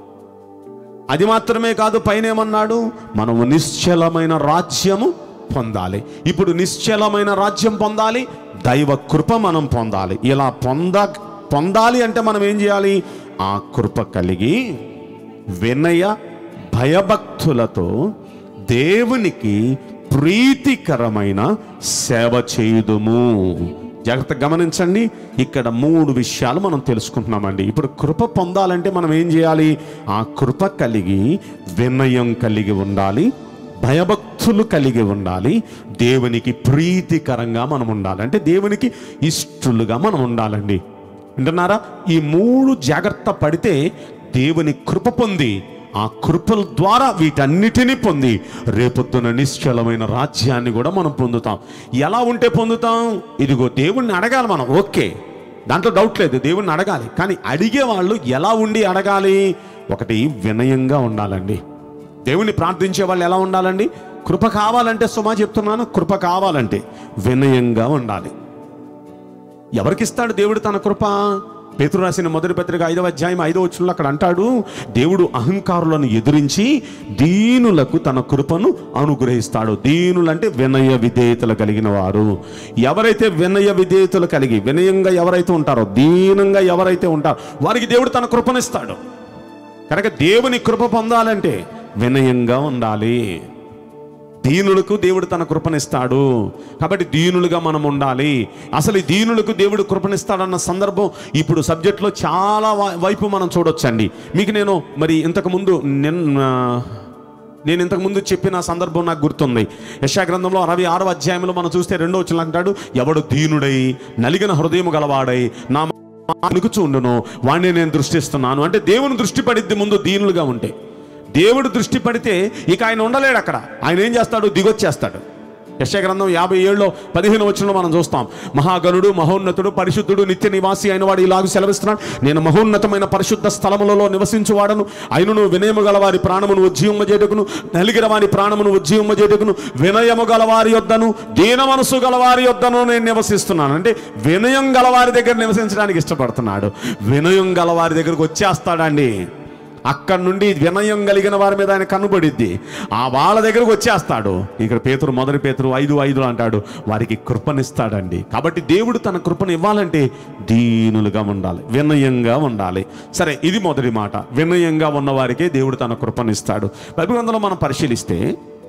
అది మాత్రమే కాదు పైన ఏమన్నాడు మనము నిశ్చలమైన రాజ్యము పొందాలి ఇప్పుడు నిశ్చలమైన రాజ్యం పొందాలి దైవ కృప మనం పొందాలి ఇలా పొంద పొందాలి అంటే మనం ఏం చేయాలి ఆ కృప కలిగి వినయ భయభక్తులతో దేవునికి ప్రీతికరమైన సేవ చేయుదుము జాగ్రత్త గమనించండి ఇక్కడ మూడు విషయాలు మనం తెలుసుకుంటున్నామండి ఇప్పుడు కృప పొందాలంటే మనం ఏం చేయాలి ఆ కృప కలిగి వినయం కలిగి ఉండాలి భయభక్తులు కలిగి ఉండాలి దేవునికి ప్రీతికరంగా మనం ఉండాలి అంటే దేవునికి ఇష్టలుగా మనం ఉండాలండి వింటున్నారా ఈ మూడు జాగ్రత్త పడితే దేవుని కృప పొంది ఆ కృపల ద్వారా వీటన్నిటినీ పొంది రేపొద్దున నిశ్చలమైన రాజ్యాన్ని కూడా మనం పొందుతాం ఎలా ఉంటే పొందుతాం ఇదిగో దేవుణ్ణి అడగాలి మనం ఓకే దాంట్లో డౌట్ లేదు దేవుణ్ణి అడగాలి కానీ అడిగే వాళ్ళు ఎలా ఉండి అడగాలి ఒకటి వినయంగా ఉండాలండి దేవుణ్ణి ప్రార్థించే వాళ్ళు ఎలా ఉండాలండి కృప కావాలంటే సుమా చెప్తున్నాను కృప కావాలంటే వినయంగా ఉండాలి ఎవరికిస్తాడు దేవుడు తన కృప పేతురు రాసిన మొదటి పత్రిక ఐదవ అధ్యాయం ఐదవ వచ్చుల్లో అక్కడ అంటాడు దేవుడు అహంకారులను ఎదిరించి దీనులకు తన కృపను అనుగ్రహిస్తాడు దీనులంటే వినయ విధేయతలు కలిగిన వారు ఎవరైతే వినయ విధేయతలు కలిగి వినయంగా ఎవరైతే ఉంటారో దీనంగా ఎవరైతే ఉంటారో వారికి దేవుడు తన కృపనిస్తాడు కనుక దేవుని కృప పొందాలంటే వినయంగా ఉండాలి దీనులకు దేవుడు తన కృపనిస్తాడు కాబట్టి దీనులుగా మనం ఉండాలి అసలు ఈ దీనులకు దేవుడు కృపనిస్తాడన్న సందర్భం ఇప్పుడు సబ్జెక్ట్లో చాలా వై- వైపు మనం చూడొచ్చండి మీకు నేను మరి ఇంతకు ముందు నిన్న నేను ఇంతకు ముందు చెప్పిన సందర్భం నాకు గుర్తుంది యశా గ్రంథంలో అరవై ఆరో అధ్యాయంలో మనం చూస్తే రెండో వచ్చిన అంటాడు ఎవడు దీనుడై నలిగిన హృదయం గలవాడై నా అనుకుచూ ఉండును వాడిని నేను దృష్టిస్తున్నాను అంటే దేవుని దృష్టి పడిద్ది ముందు దీనులుగా ఉంటే దేవుడు దృష్టి పడితే ఇక ఆయన ఉండలేడు అక్కడ ఆయన ఏం చేస్తాడు దిగొచ్చేస్తాడు యశ గ్రంథం యాభై ఏడులో పదిహేను వచ్చిన మనం చూస్తాం మహాగణుడు మహోన్నతుడు పరిశుద్ధుడు నిత్య నివాసి అయిన వాడు ఇలాగ సెలవిస్తున్నాడు నేను మహోన్నతమైన పరిశుద్ధ స్థలములలో నివసించువాడను అయినను వినయము గల వారి ప్రాణమును ఉజ్జీవము చేటుకును నలిగిన వారి ప్రాణమును ఉజ్జీవము చేటుకును వినయము గల వారి యొద్దను దీన మనసు గల వారి యొద్దను నేను నివసిస్తున్నాను అంటే వినయం గల వారి దగ్గర నివసించడానికి ఇష్టపడుతున్నాడు వినయం గల వారి దగ్గరకు వచ్చేస్తాడండి అక్కడి నుండి వినయం కలిగిన వారి మీద ఆయన కనుబడిద్ది ఆ వాళ్ళ దగ్గరకు వచ్చేస్తాడు ఇక్కడ పేతురు మొదటి పేతురు ఐదు ఐదు అంటాడు వారికి కృపనిస్తాడండి కాబట్టి దేవుడు తన కృపను ఇవ్వాలంటే దీనులుగా ఉండాలి వినయంగా ఉండాలి సరే ఇది మొదటి మాట వినయంగా ఉన్న వారికే దేవుడు తన కృపనిస్తాడు బైబిల్ గ్రంథంలో మనం పరిశీలిస్తే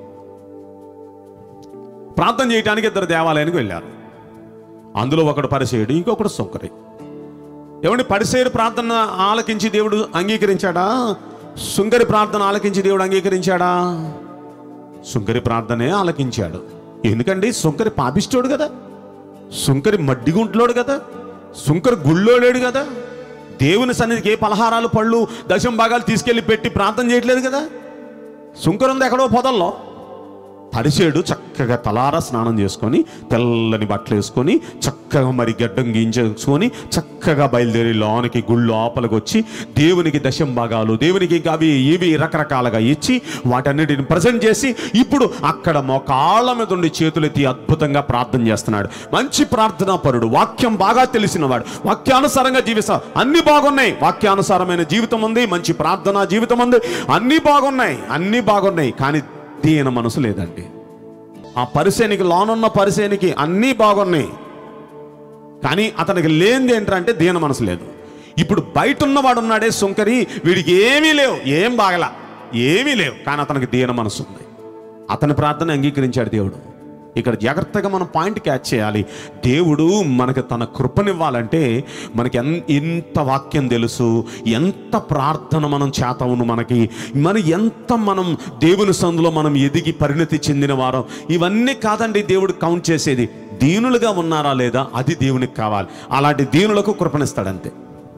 ప్రార్థన చేయడానికి ఇద్దరు దేవాలయానికి వెళ్ళారు అందులో ఒకడు పరిచయుడు ఇంకొకడు సొంకరి ఏమండి పరిసేరు ప్రార్థన ఆలకించి దేవుడు అంగీకరించాడా సుంకరి ప్రార్థన ఆలకించి దేవుడు అంగీకరించాడా సుంకరి ప్రార్థనే ఆలకించాడు ఎందుకండి సుంకరి పాపిస్తోడు కదా సుంకరి మడ్డిగుంట్లోడు కదా సుంకరి గుళ్ళో లేడు కదా దేవుని సన్నిధికి ఏ పలహారాలు పళ్ళు దశం భాగాలు తీసుకెళ్లి పెట్టి ప్రార్థన చేయట్లేదు కదా సుంకరు ఉంది ఎక్కడో పొదల్లో పరిసేడు చక్కగా తలారా స్నానం చేసుకొని తెల్లని బట్టలు వేసుకొని చక్కగా మరి గడ్డం గీంచేసుకొని చక్కగా బయలుదేరి లోనికి గుళ్ళు లోపలికి వచ్చి దేవునికి దశం భాగాలు దేవునికి ఇంకా అవి ఇవి రకరకాలుగా ఇచ్చి వాటన్నిటిని ప్రజెంట్ చేసి ఇప్పుడు అక్కడ మోకాళ్ళ మీద ఉండి చేతులెత్తి అద్భుతంగా ప్రార్థన చేస్తున్నాడు మంచి ప్రార్థనా పరుడు వాక్యం బాగా తెలిసినవాడు వాక్యానుసారంగా జీవిస్తా అన్ని బాగున్నాయి వాక్యానుసారమైన జీవితం ఉంది మంచి ప్రార్థనా జీవితం ఉంది అన్ని బాగున్నాయి అన్ని బాగున్నాయి కానీ దీన మనసు లేదండి ఆ పరిసేనికి లోనున్న పరిసేనికి అన్నీ బాగున్నాయి కానీ అతనికి లేనిది ఏంటంటే దీన మనసు లేదు ఇప్పుడు బయట ఉన్నవాడు ఉన్నాడే సుంకరి వీడికి ఏమీ లేవు ఏం బాగలా ఏమీ లేవు కానీ అతనికి దీన మనసు ఉంది అతని ప్రార్థన అంగీకరించాడు దేవుడు ఇక్కడ జాగ్రత్తగా మనం పాయింట్ క్యాచ్ చేయాలి దేవుడు మనకి తన కృపనివ్వాలంటే మనకి ఎన్ ఎంత వాక్యం తెలుసు ఎంత ప్రార్థన మనం చేతవును మనకి మరి ఎంత మనం దేవుని సందులో మనం ఎదిగి పరిణతి చెందిన వారం ఇవన్నీ కాదండి దేవుడు కౌంట్ చేసేది దీనులుగా ఉన్నారా లేదా అది దేవునికి కావాలి అలాంటి దీనులకు కృపనిస్తాడంతే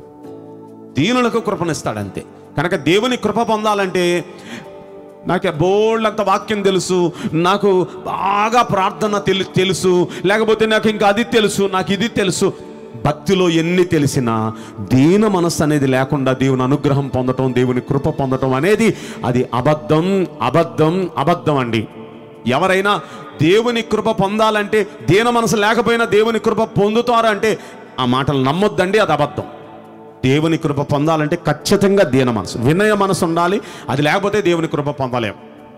దీనులకు కృపనిస్తాడంతే కనుక దేవుని కృప పొందాలంటే నాకు బోళ్ళంత వాక్యం తెలుసు నాకు బాగా ప్రార్థన తెలు తెలుసు లేకపోతే నాకు ఇంకా అది తెలుసు నాకు ఇది తెలుసు భక్తిలో ఎన్ని తెలిసినా దీన మనస్సు అనేది లేకుండా దేవుని అనుగ్రహం పొందటం దేవుని కృప పొందటం అనేది అది అబద్ధం అబద్ధం అబద్ధం అండి ఎవరైనా దేవుని కృప పొందాలంటే దీన మనసు లేకపోయినా దేవుని కృప పొందుతారు అంటే ఆ మాటలు నమ్మొద్దండి అది అబద్ధం దేవుని కృప పొందాలంటే ఖచ్చితంగా దీన మనసు వినయ మనసు ఉండాలి అది లేకపోతే దేవుని కృప పొందలేం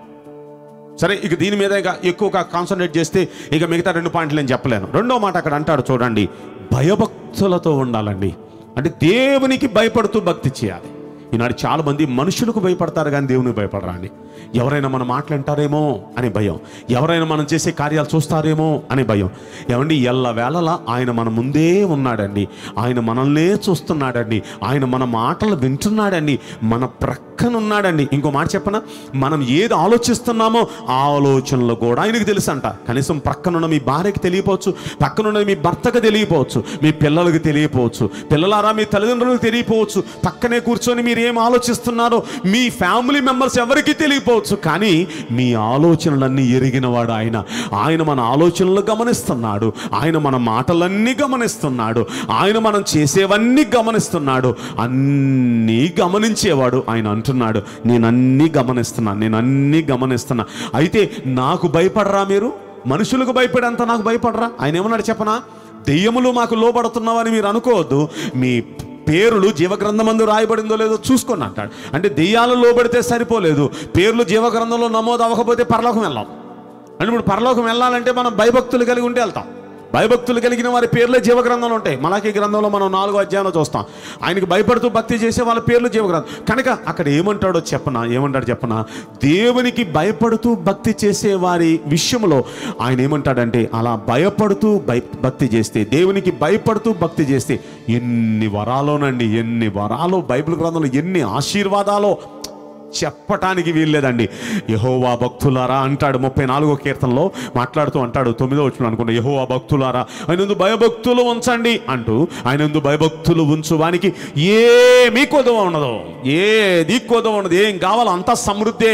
సరే ఇక దీని మీద ఇక ఎక్కువగా కాన్సన్ట్రేట్ చేస్తే ఇక మిగతా రెండు పాయింట్లు నేను చెప్పలేను రెండో మాట అక్కడ అంటాడు చూడండి భయభక్తులతో ఉండాలండి అంటే దేవునికి భయపడుతూ భక్తి చేయాలి ఈనాడు చాలా మంది మనుషులకు భయపడతారు కానీ దేవునికి భయపడరా అండి ఎవరైనా మన మాటలు అంటారేమో అని భయం ఎవరైనా మనం చేసే కార్యాలు చూస్తారేమో అని భయం ఏమండి ఎల్ల వేళలా ఆయన మన ముందే ఉన్నాడండి ఆయన మనల్నే చూస్తున్నాడండి ఆయన మన మాటలు వింటున్నాడండి మన ప్రక్కన ఉన్నాడండి ఇంకో మాట చెప్పనా మనం ఏది ఆలోచిస్తున్నామో ఆ ఆలోచనలు కూడా ఆయనకు తెలుసు అంట కనీసం ప్రక్కనున్న మీ భార్యకి తెలియపోవచ్చు పక్కనున్న మీ భర్తకు తెలియపోవచ్చు మీ పిల్లలకు తెలియపోవచ్చు పిల్లలారా మీ తల్లిదండ్రులకు తెలియపోవచ్చు పక్కనే కూర్చొని మీరు ఏం ఆలోచిస్తున్నారో మీ ఫ్యామిలీ మెంబర్స్ ఎవరికి తెలియపోవచ్చు కానీ మీ ఆలోచనలన్నీ ఎరిగినవాడు ఆయన ఆయన మన ఆలోచనలు గమనిస్తున్నాడు ఆయన మన మాటలన్నీ గమనిస్తున్నాడు ఆయన మనం చేసేవన్నీ గమనిస్తున్నాడు అన్నీ గమనించేవాడు ఆయన అంటున్నాడు నేను అన్నీ గమనిస్తున్నాను నేను అన్నీ గమనిస్తున్నా అయితే నాకు భయపడరా మీరు మనుషులకు భయపడేంత నాకు భయపడరా ఆయన ఏమన్నాడు చెప్పనా దెయ్యములు మాకు లోబడుతున్నావని మీరు అనుకోవద్దు మీ పేర్లు జీవగ్రంథమందు రాయబడిందో లేదో చూసుకొని అంటాడు అంటే దెయ్యాలు లోబడితే సరిపోలేదు పేర్లు జీవగ్రంథంలో నమోదు అవ్వకపోతే పరలోకం వెళ్ళాం అంటే ఇప్పుడు పరలోకం వెళ్ళాలంటే మనం భయభక్తులు కలిగి ఉంటే వెళ్తాం భయభక్తులు కలిగిన వారి పేర్లే జీవగ్రంథంలో ఉంటాయి మలాకి గ్రంథంలో మనం నాలుగో అధ్యాయంలో చూస్తాం ఆయనకి భయపడుతూ భక్తి చేసే వాళ్ళ పేర్లు జీవగ్రంథం కనుక అక్కడ ఏమంటాడో చెప్పనా ఏమంటాడు చెప్పనా దేవునికి భయపడుతూ భక్తి చేసే వారి విషయంలో ఆయన ఏమంటాడంటే అలా భయపడుతూ భయ భక్తి చేస్తే దేవునికి భయపడుతూ భక్తి చేస్తే ఎన్ని వరాలోనండి ఎన్ని వరాలు బైబిల్ గ్రంథంలో ఎన్ని ఆశీర్వాదాలో చెప్పటానికి వీల్లేదండి యహోవా భక్తులారా అంటాడు ముప్పై నాలుగో కీర్తనలో మాట్లాడుతూ అంటాడు తొమ్మిదో వచ్చిన అనుకుంటా యహోవా భక్తులారా ఆయన భయభక్తులు ఉంచండి అంటూ ఆయన భయభక్తులు ఉంచు వానికి ఏమీ కొదవ ఉండదు ఏది కొదవ ఉండదు ఏం కావాలో అంతా సమృద్ధే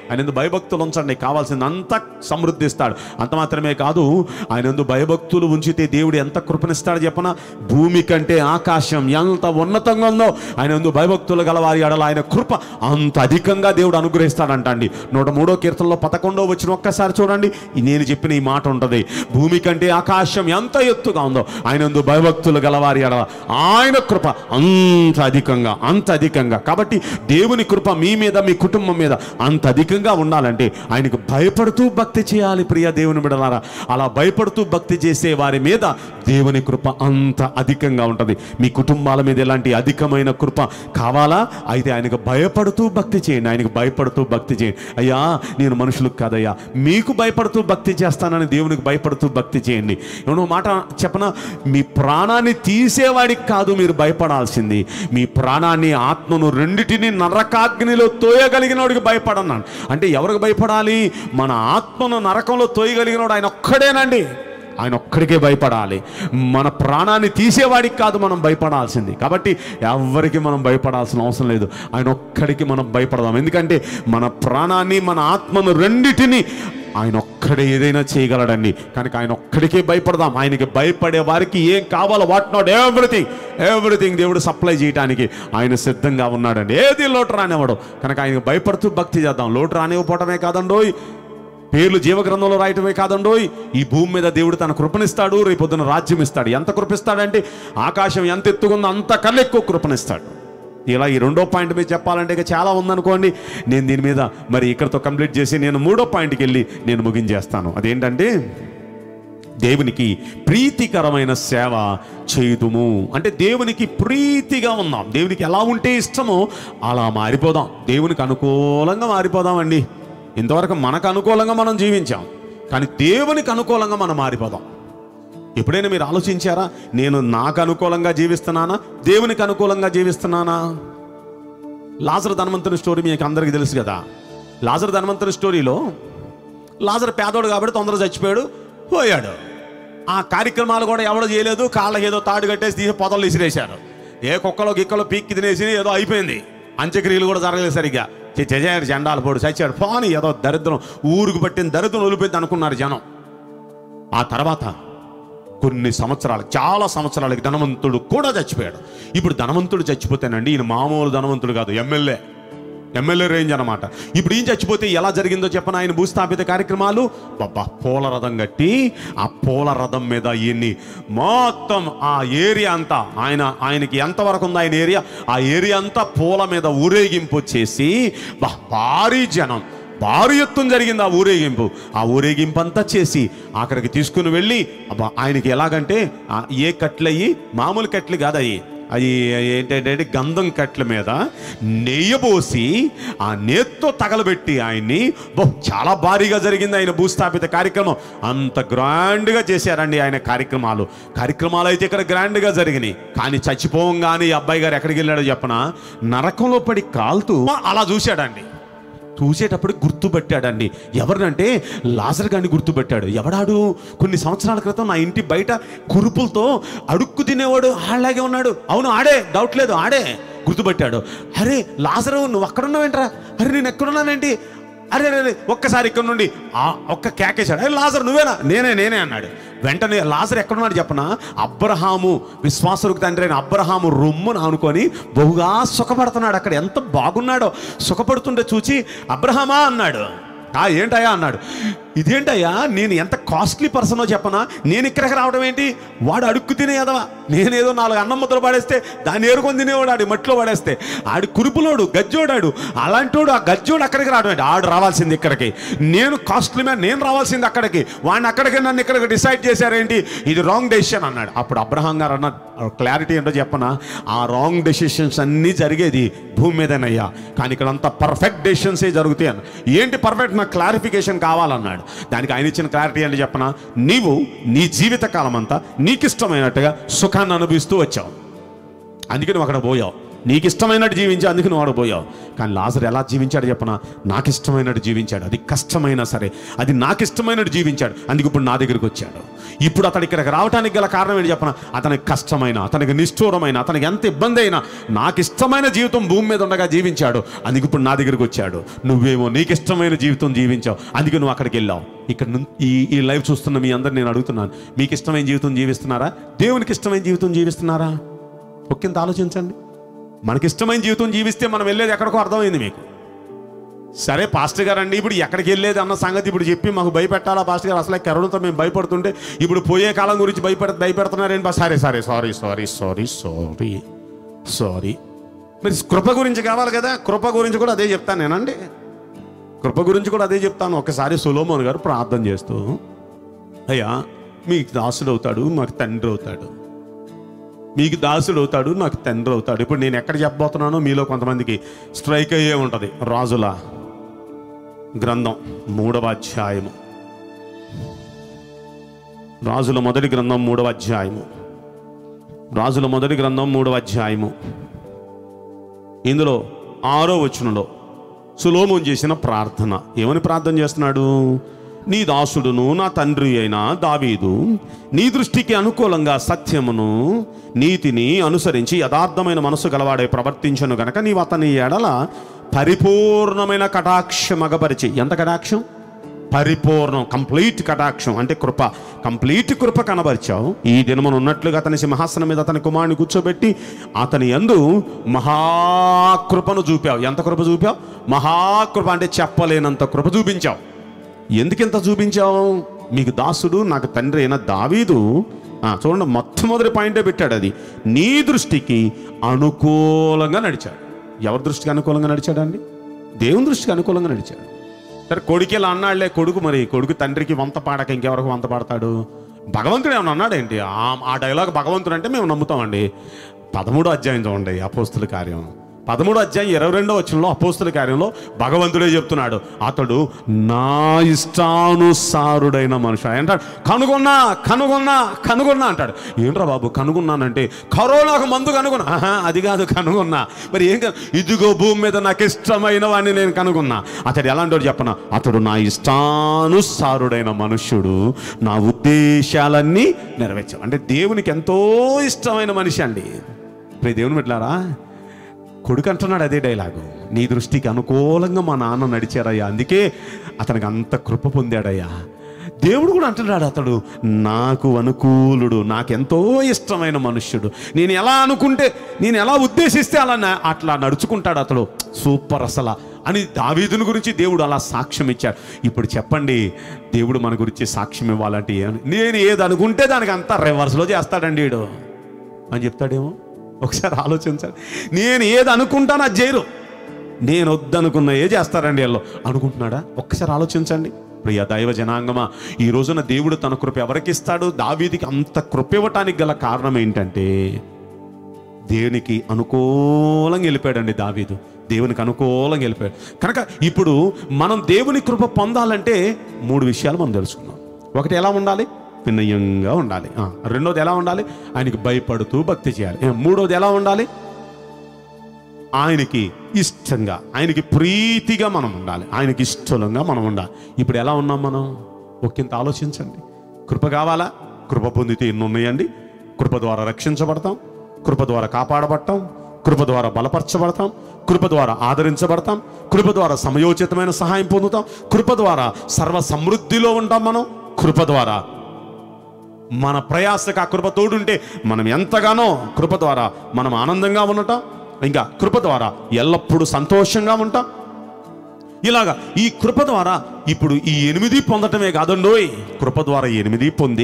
ఆయన ఎందు భయభక్తులు ఉంచండి కావాల్సింది అంత సమృద్ధిస్తాడు అంత మాత్రమే కాదు ఆయన ఎందు భయభక్తులు ఉంచితే దేవుడు ఎంత కృపనిస్తాడు చెప్పన భూమి కంటే ఆకాశం ఎంత ఉన్నతంగా ఉందో ఆయన ఎందు భయభక్తులు గలవారి అడల ఆయన కృప అంత అధికంగా దేవుడు అనుగ్రహిస్తాడంట అండి నూట మూడో కీర్తనలో పదకొండో వచ్చిన ఒక్కసారి చూడండి ఈ నేను చెప్పిన ఈ మాట ఉంటుంది భూమి కంటే ఆకాశం ఎంత ఎత్తుగా ఉందో ఆయన ఎందు భయభక్తులు గలవారి అడల ఆయన కృప అంత అధికంగా అంత అధికంగా కాబట్టి దేవుని కృప మీ మీద మీ కుటుంబం మీద అంత అధికంగా ఉండాలంటే ఆయనకు భయపడుతూ భక్తి చేయాలి ప్రియ దేవుని బిడలారా అలా భయపడుతూ భక్తి చేసే వారి మీద దేవుని కృప అంత అధికంగా ఉంటుంది మీ కుటుంబాల మీద ఎలాంటి అధికమైన కృప కావాలా అయితే ఆయనకు భయపడుతూ భక్తి చేయండి ఆయనకు భయపడుతూ భక్తి చేయండి అయ్యా నేను మనుషులకు కాదయ్యా మీకు భయపడుతూ భక్తి చేస్తానని దేవునికి భయపడుతూ భక్తి చేయండి ఏమన్నా మాట చెప్పన మీ ప్రాణాన్ని తీసేవాడికి కాదు మీరు భయపడాల్సింది మీ ప్రాణాన్ని ఆత్మను రెండిటిని నరకాగ్నిలో తోయగలిగిన వాడికి భయపడన్నాను అంటే ఎవరికి భయపడాలి మన ఆత్మను నరకంలో తోయగలిగినవాడు ఆయన ఒక్కడేనండి ఆయన ఒక్కడికే భయపడాలి మన ప్రాణాన్ని తీసేవాడికి కాదు మనం భయపడాల్సింది కాబట్టి ఎవరికి మనం భయపడాల్సిన అవసరం లేదు ఆయన ఒక్కడికి మనం భయపడదాం ఎందుకంటే మన ప్రాణాన్ని మన ఆత్మను రెండిటిని ఆయన ఒక్కడే ఏదైనా చేయగలడండి కనుక ఆయన ఒక్కడికే భయపడదాం ఆయనకి భయపడే వారికి ఏం కావాలో వాట్ నాట్ ఎవ్రీథింగ్ ఎవ్రీథింగ్ దేవుడు సప్లై చేయడానికి ఆయన సిద్ధంగా ఉన్నాడండి ఏది లోటు రానివ్వడు కనుక ఆయనకు భయపడుతూ భక్తి చేద్దాం లోటు రానివ్వపోవటమే కాదండోయ్ పేర్లు జీవగ్రంథంలో రాయటమే కాదండోయ్ ఈ భూమి మీద దేవుడు తన కృపనిస్తాడు రేపొద్దున రాజ్యం ఇస్తాడు ఎంత కృపిస్తాడంటే ఆకాశం ఎంత ఎత్తుకుందో అంత కన్నా ఎక్కువ కృపనిస్తాడు ఇలా ఈ రెండో పాయింట్ మీద చెప్పాలంటే ఇక చాలా ఉందనుకోండి నేను దీని మీద మరి ఇక్కడతో కంప్లీట్ చేసి నేను మూడో పాయింట్కి వెళ్ళి నేను ముగించేస్తాను అదేంటంటే దేవునికి ప్రీతికరమైన సేవ చేయుదుము అంటే దేవునికి ప్రీతిగా ఉందాం దేవునికి ఎలా ఉంటే ఇష్టమో అలా మారిపోదాం దేవునికి అనుకూలంగా మారిపోదామండి ఇంతవరకు మనకు అనుకూలంగా మనం జీవించాం కానీ దేవునికి అనుకూలంగా మనం మారిపోదాం ఎప్పుడైనా మీరు ఆలోచించారా నేను నాకు అనుకూలంగా జీవిస్తున్నానా దేవునికి అనుకూలంగా జీవిస్తున్నానా లాజర్ ధనవంతుని స్టోరీ మీకు అందరికీ తెలుసు కదా లాజర్ ధనవంతుని స్టోరీలో లాజర్ పేదోడు కాబట్టి తొందరగా చచ్చిపోయాడు పోయాడు ఆ కార్యక్రమాలు కూడా ఎవడో చేయలేదు కాళ్ళకి ఏదో తాడు కట్టేసి తీసి పొదలు విసిరేశారు ఏ కుక్కలో గిక్కలో పీక్కి తినేసి ఏదో అయిపోయింది అంత్యక్రియలు కూడా జరగలేదు సరిగ్గా చెయ్యాడు జెండాలు పోడు చచ్చాడు పోని ఏదో దరిద్రం ఊరుకు పట్టిన దరిద్రం వదిలిపోయింది అనుకున్నారు జనం ఆ తర్వాత కొన్ని సంవత్సరాలు చాలా సంవత్సరాలకి ధనవంతుడు కూడా చచ్చిపోయాడు ఇప్పుడు ధనవంతుడు చచ్చిపోతేనండి ఈయన మామూలు ధనవంతుడు కాదు ఎమ్మెల్యే ఎమ్మెల్యే రేంజ్ అనమాట ఇప్పుడు ఈయన చచ్చిపోతే ఎలా జరిగిందో చెప్పన ఆయన భూస్థాపిత కార్యక్రమాలు బాబా పూల రథం కట్టి ఆ పూల రథం మీద ఈయన్ని మొత్తం ఆ ఏరియా అంతా ఆయన ఆయనకి ఎంతవరకు ఉంది ఆయన ఏరియా ఆ ఏరియా అంతా పూల మీద ఊరేగింపు చేసి బా భారీ జనం భారీ ఎత్తున జరిగింది ఆ ఊరేగింపు ఆ ఊరేగింపు అంతా చేసి అక్కడికి తీసుకుని వెళ్ళి అబ్బా ఆయనకి ఎలాగంటే ఆ ఏ కట్లయ్యి మామూలు కట్లు కాదు అవి అవి ఏంటంటే గంధం కట్ల మీద నెయ్యబోసి ఆ నేత్తో తగలబెట్టి ఆయన్ని బో చాలా భారీగా జరిగింది ఆయన భూస్థాపిత కార్యక్రమం అంత గ్రాండ్గా చేశారండి ఆయన కార్యక్రమాలు కార్యక్రమాలు అయితే ఇక్కడ గ్రాండ్గా జరిగినాయి కానీ చచ్చిపోవంగానే ఈ అబ్బాయి గారు ఎక్కడికి వెళ్ళాడో చెప్పనా నరకంలో పడి కాలుతూ అలా చూశాడండి చూసేటప్పుడు గుర్తుపట్టాడండి ఎవరినంటే లాజర్ గారిని గుర్తుపెట్టాడు ఎవడాడు కొన్ని సంవత్సరాల క్రితం నా ఇంటి బయట కురుపులతో అడుక్కు తినేవాడు ఆళ్ళలాగే ఉన్నాడు అవును ఆడే డౌట్ లేదు ఆడే గుర్తుపట్టాడు అరే లాజరు నువ్వు అక్కడున్నావేంట్రా అరే నేను ఎక్కడున్నానేంటి అరే అరే అరే, ఒక్కసారి ఇక్కడ నుండి ఆ ఒక్క కేకేశాడు అరే లాజర్ నువ్వేనా నేనే నేనే అన్నాడు వెంటనే లాజర్ ఎక్కడున్నాడు చెప్పనా అబ్రహాము విశ్వాసులకు తండ్రి అయిన అబ్రహాము రొమ్మును ఆనుకొని బహుగా సుఖపడుతున్నాడు అక్కడ ఎంత బాగున్నాడో సుఖపడుతుంటే చూచి అబ్రహామా అన్నాడు ఆ ఏంటయ్యా అన్నాడు ఇదేంటయ్యా నేను ఎంత కాస్ట్లీ పర్సనో చెప్పనా నేను ఇక్కడికి రావడం ఏంటి వాడు అడుక్కు తినేదవా నేనేదో నాలుగు అన్నం ముద్దలు పడేస్తే దాన్ని ఏరుకొని తినేవాడు ఆడి మట్టిలో పడేస్తే ఆడి కురుపులోడు గజ్జోడాడు అలాంటోడు ఆ గజ్జోడు అక్కడికి రావడం ఏంటి ఆడు రావాల్సింది ఇక్కడికి నేను కాస్ట్లీ మ్యాన్ నేను రావాల్సింది అక్కడికి వాడిని అక్కడికి నన్ను ఇక్కడికి డిసైడ్ చేశారేంటి ఇది రాంగ్ డెసిషన్ అన్నాడు అప్పుడు అబ్రహాం గారు అన్న క్లారిటీ ఏంటో చెప్పనా ఆ రాంగ్ డెసిషన్స్ అన్నీ జరిగేది భూమి మీదనయ్యా కానీ ఇక్కడ అంతా పర్ఫెక్ట్ డెసిషన్సే జరుగుతాయి అన్న ఏంటి పర్ఫెక్ట్ నాకు క్లారిఫికేషన్ కావాలన్నాడు దానికి ఆయన ఇచ్చిన క్లారిటీ అంటే చెప్పనా నీవు నీ జీవిత కాలం అంతా నీకు ఇష్టమైనట్టుగా సుఖాన్ని అనుభవిస్తూ వచ్చావు అందుకే నువ్వు అక్కడ పోయావు నీకు ఇష్టమైనట్టు జీవించావు అందుకు నువ్వు ఆడపోయావు కానీ లాజర్ ఎలా జీవించాడు చెప్పనా నాకు ఇష్టమైనట్టు జీవించాడు అది కష్టమైనా సరే అది నాకు ఇష్టమైనట్టు జీవించాడు అందుకు ఇప్పుడు నా దగ్గరికి వచ్చాడు ఇప్పుడు అతడు ఇక్కడికి రావడానికి గల కారణం ఏంటి చెప్పనా అతనికి కష్టమైన అతనికి నిష్ఠూరమైన అతనికి ఎంత ఇబ్బంది అయినా నాకు ఇష్టమైన జీవితం భూమి మీద ఉండగా జీవించాడు అందుకు ఇప్పుడు నా దగ్గరికి వచ్చాడు నువ్వేమో నీకు ఇష్టమైన జీవితం జీవించావు అందుకే నువ్వు అక్కడికి వెళ్ళావు ఇక్కడ నుం- ఈ ఈ లైవ్ చూస్తున్న మీ అందరు నేను అడుగుతున్నాను మీకు ఇష్టమైన జీవితం జీవిస్తున్నారా దేవునికి ఇష్టమైన జీవితం జీవిస్తున్నారా ఒకంత ఆలోచించండి మనకి ఇష్టమైన జీవితం జీవిస్తే మనం వెళ్ళేది ఎక్కడికో అర్థమైంది మీకు సరే పాస్టర్ గారు అండి ఇప్పుడు ఎక్కడికి వెళ్ళేది అన్న సంగతి ఇప్పుడు చెప్పి మాకు భయపెట్టాలా పాస్టర్ గారు అసలే కరుణతో మేము భయపడుతుంటే ఇప్పుడు పోయే కాలం గురించి భయపెడ భయపెడుతున్నారేంటి బా సరే సరే sorry sorry sorry sorry sorry మరి కృప గురించి కావాలి కదా కృప గురించి కూడా అదే చెప్తాను నేనండి కృప గురించి కూడా అదే చెప్తాను ఒకసారి సులోమోన్ గారు ప్రార్థన చేస్తూ అయ్యా మీకు దాసుడు అవుతాడు మాకు తండ్రి అవుతాడు మీకు దాసుడు అవుతాడు నాకు తండ్రి అవుతాడు ఇప్పుడు నేను ఎక్కడ చెప్పబోతున్నానో మీలో కొంతమందికి స్ట్రైక్ అయ్యే ఉంటుంది రాజుల గ్రంథం మూడవ అధ్యాయము రాజుల మొదటి గ్రంథం మూడవ అధ్యాయము రాజుల మొదటి గ్రంథం మూడవ అధ్యాయము ఇందులో ఆరో వచనంలో సులోమోన్ చేసిన ప్రార్థన ఏమని ప్రార్థన చేస్తున్నాడు నీ దాసుడును నా తండ్రి అయిన దావీదు నీ దృష్టికి అనుకూలంగా సత్యమును నీతిని అనుసరించి యథార్థమైన మనసు గలవాడే ప్రవర్తించను గనక నీవు అతని ఎడల పరిపూర్ణమైన కటాక్షం అగపరిచి ఎంత కటాక్షం పరిపూర్ణం కంప్లీట్ కటాక్షం అంటే కృప కంప్లీట్ కృప కనబరిచావు ఈ దినమున ఉన్నట్లుగా అతని సింహాసనం మీద అతని కుమారుని కూర్చోబెట్టి అతని యందు మహాకృపను చూపావు ఎంత కృప చూపావు మహాకృప అంటే చెప్పలేనంత కృప చూపించావు ఎందుకింత చూపించావు మీకు దాసుడు నాకు తండ్రి అయిన దావీదు ఆ, చూడండి మొట్టమొదటి పాయింటే పెట్టాడు అది నీ దృష్టికి అనుకూలంగా నడిచాడు ఎవరి దృష్టికి అనుకూలంగా నడిచాడండి దేవుని దృష్టికి అనుకూలంగా నడిచాడు సరే కొడుకు ఇలా అన్నాడులే కొడుకు మరి కొడుకు తండ్రికి వంత పాడక ఇంకెవరికి వంత పాడతాడు భగవంతుడు ఏమన్నా అన్నాడేంటి ఆ ఆ డైలాగ్ భగవంతుడు అంటే మేము నమ్ముతామండి పదమూడో అధ్యాయం చూడండి అపోస్తుల కార్యం పదమూడో అధ్యాయం ఇరవై రెండో వచ్చంలో అపోస్తుల కార్యంలో భగవంతుడే చెప్తున్నాడు అతడు నా ఇష్టానుసారుడైన మనుషుడు ఆయన అంటాడు కనుగొన్నా కనుగొన్నా కనుగొన్నా అంటాడు ఏంట్రా బాబు కనుగొన్నానంటే కరోనాకు మందు కనుగొన్నా ఆహా, అది కాదు కనుగొన్నా మరి ఏం కాదు ఇదిగో భూమి మీద నాకు ఇష్టమైన వాడిని నేను కనుగొన్నా అతడు ఎలాంటి చెప్పనా అతడు నా ఇష్టానుసారుడైన మనుష్యుడు నా ఉద్దేశాలన్నీ నెరవేర్చావు అంటే దేవునికి ఎంతో ఇష్టమైన మనిషి అండి ఇప్పుడు దేవుని పెట్టారా కొడుకు అంటున్నాడు అదే డైలాగు నీ దృష్టికి అనుకూలంగా మా నాన్న నడిచాడయ్యా అందుకే అతనికి అంత కృప పొందాడయ్యా దేవుడు కూడా అంటున్నాడు అతడు నాకు అనుకూలుడు నాకెంతో ఇష్టమైన మనుష్యుడు నేను ఎలా అనుకుంటే నేను ఎలా ఉద్దేశిస్తే అలా నా- అట్లా నడుచుకుంటాడు అతడు సూపర్ అసలు అని దావీదుని గురించి దేవుడు అలా సాక్ష్యం ఇచ్చాడు ఇప్పుడు చెప్పండి దేవుడు మన గురించి సాక్ష్యం ఇవ్వాలంటే ఏమని నేను ఏది అనుకుంటే దానికి అంతా రివర్స్లో చేస్తాడండి వీడు అని చెప్తాడేమో ఒకసారి ఆలోచించాలి నేను ఏది అనుకుంటాను అది చేయరు నేను వద్దనుకున్న ఏ చేస్తారండి వీళ్ళు అనుకుంటున్నాడా ఒక్కసారి ఆలోచించండి ప్రియ దైవ జనాంగమా ఈ రోజున దేవుడు తన కృప ఎవరికి ఇస్తాడు దావీదికి అంత కృప ఇవ్వటానికి గల కారణం ఏంటంటే దేవునికి అనుకూలంగా వెళ్ళిపోయాడండి దావీదు దేవునికి అనుకూలంగా వెళ్ళిపోయాడు కనుక ఇప్పుడు మనం దేవుని కృప పొందాలంటే మూడు విషయాలు మనం తెలుసుకున్నాం ఒకటి ఎలా ఉండాలి వినయంగా ఉండాలి ఆ, రెండోది ఎలా ఉండాలి ఆయనకి భయపడుతూ భక్తి చేయాలి ఏ, మూడోది ఎలా ఉండాలి ఆయనకి ఇష్టంగా ఆయనకి ప్రీతిగా మనం ఉండాలి ఆయనకి ఇష్టంగా మనం ఉండాలి ఇప్పుడు ఎలా ఉన్నాం మనం ఒకంత ఆలోచించండి కృప కావాలా కృప పొందితే ఎన్ని ఉన్నాయండి కృప ద్వారా రక్షించబడతాం కృప ద్వారా కాపాడబడతాం కృప ద్వారా బలపరచబడతాం కృప ద్వారా ఆదరించబడతాం కృప ద్వారా సమయోచితమైన సహాయం పొందుతాం కృప ద్వారా సర్వ సమృద్ధిలో ఉంటాం మనం కృప ద్వారా మన ప్రయాసకు ఆ కృప తోడుంటే మనం ఎంతగానో కృప ద్వారా మనం ఆనందంగా ఉండటం ఇంకా కృప ద్వారా ఎల్లప్పుడూ సంతోషంగా ఉంటాం ఇలాగా ఈ కృప ద్వారా ఇప్పుడు ఈ ఎనిమిది పొందటమే కాదండోయ్ కృప ద్వారా ఈ ఎనిమిది పొంది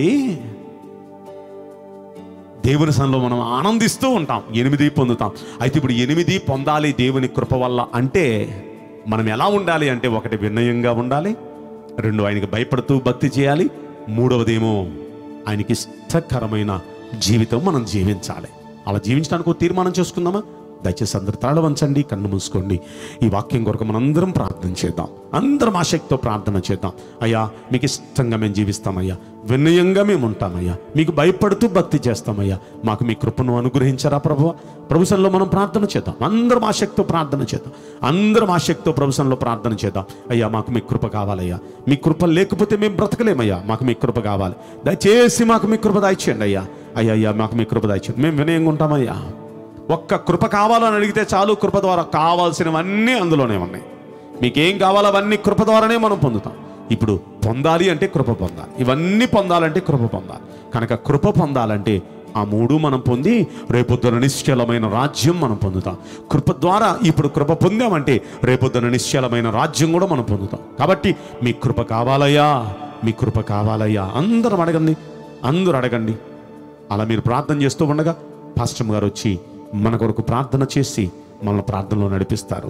దేవుని సన్నిలో మనం ఆనందిస్తూ ఉంటాం ఎనిమిది పొందుతాం అయితే ఇప్పుడు ఎనిమిది పొందాలి దేవుని కృప వల్ల అంటే మనం ఎలా ఉండాలి అంటే ఒకటి వినయంగా ఉండాలి రెండు ఆయనకి భయపడుతూ భక్తి చేయాలి మూడవదేమో ఆయనకి ఇష్టకరమైన జీవితం మనం జీవించాలి అలా జీవించడానికి ఒక తీర్మానం చేసుకుందామా దయచేసి అందరు తాళ వంచండి కన్ను మూసుకోండి ఈ వాక్యం కొరకు మనందరం ప్రార్థన చేద్దాం అందరం ఆసక్తితో ప్రార్థన చేద్దాం అయ్యా మీకు ఇష్టంగా మేము జీవిస్తామయ్యా వినయంగా మేము ఉంటామయ్యా మీకు భయపడుతూ భక్తి చేస్తామయ్యా మాకు మీ కృపను అనుగ్రహించారా ప్రభు ప్రభుత్వంలో మనం ప్రార్థన చేద్దాం అందరం ఆసక్తితో ప్రార్థన చేద్దాం అందరం ఆసక్తితో ప్రభుత్వంలో ప్రార్థన చేద్దాం అయ్యా మాకు మీ కృప కావాలయ్యా మీ కృప లేకపోతే మేము బ్రతకలేమయ్యా మాకు మీ కృప కావాలి దయచేసి మాకు మీ కృప దాయిచేయండి అయ్యా అయ్యా అయ్యా మాకు మీ కృప దాయిచేయండి మేము వినయంగా ఉంటామయ్యా ఒక్క కృప కావాలని అడిగితే చాలు కృప ద్వారా కావాల్సినవన్నీ అందులోనే ఉన్నాయి మీకేం కావాలో అవన్నీ కృప ద్వారానే మనం పొందుతాం ఇప్పుడు పొందాలి అంటే కృప పొందాలి ఇవన్నీ పొందాలంటే కృప పొందాలి కనుక కృప పొందాలంటే ఆ మూడు మనం పొంది రేపొద్దున నిశ్చలమైన రాజ్యం మనం పొందుతాం కృప ద్వారా ఇప్పుడు కృప పొందామంటే రేపొద్దున నిశ్చలమైన రాజ్యం కూడా మనం పొందుతాం కాబట్టి మీ కృప కావాలయ్యా మీ కృప కావాలయ్యా అందరం అడగండి అందరూ అడగండి అలా మీరు ప్రార్థన చేస్తూ ఉండగా పాస్టమ్ గారు వచ్చి మన కొరకు ప్రార్థన చేసి మనల్ని ప్రార్థనలో నడిపిస్తారు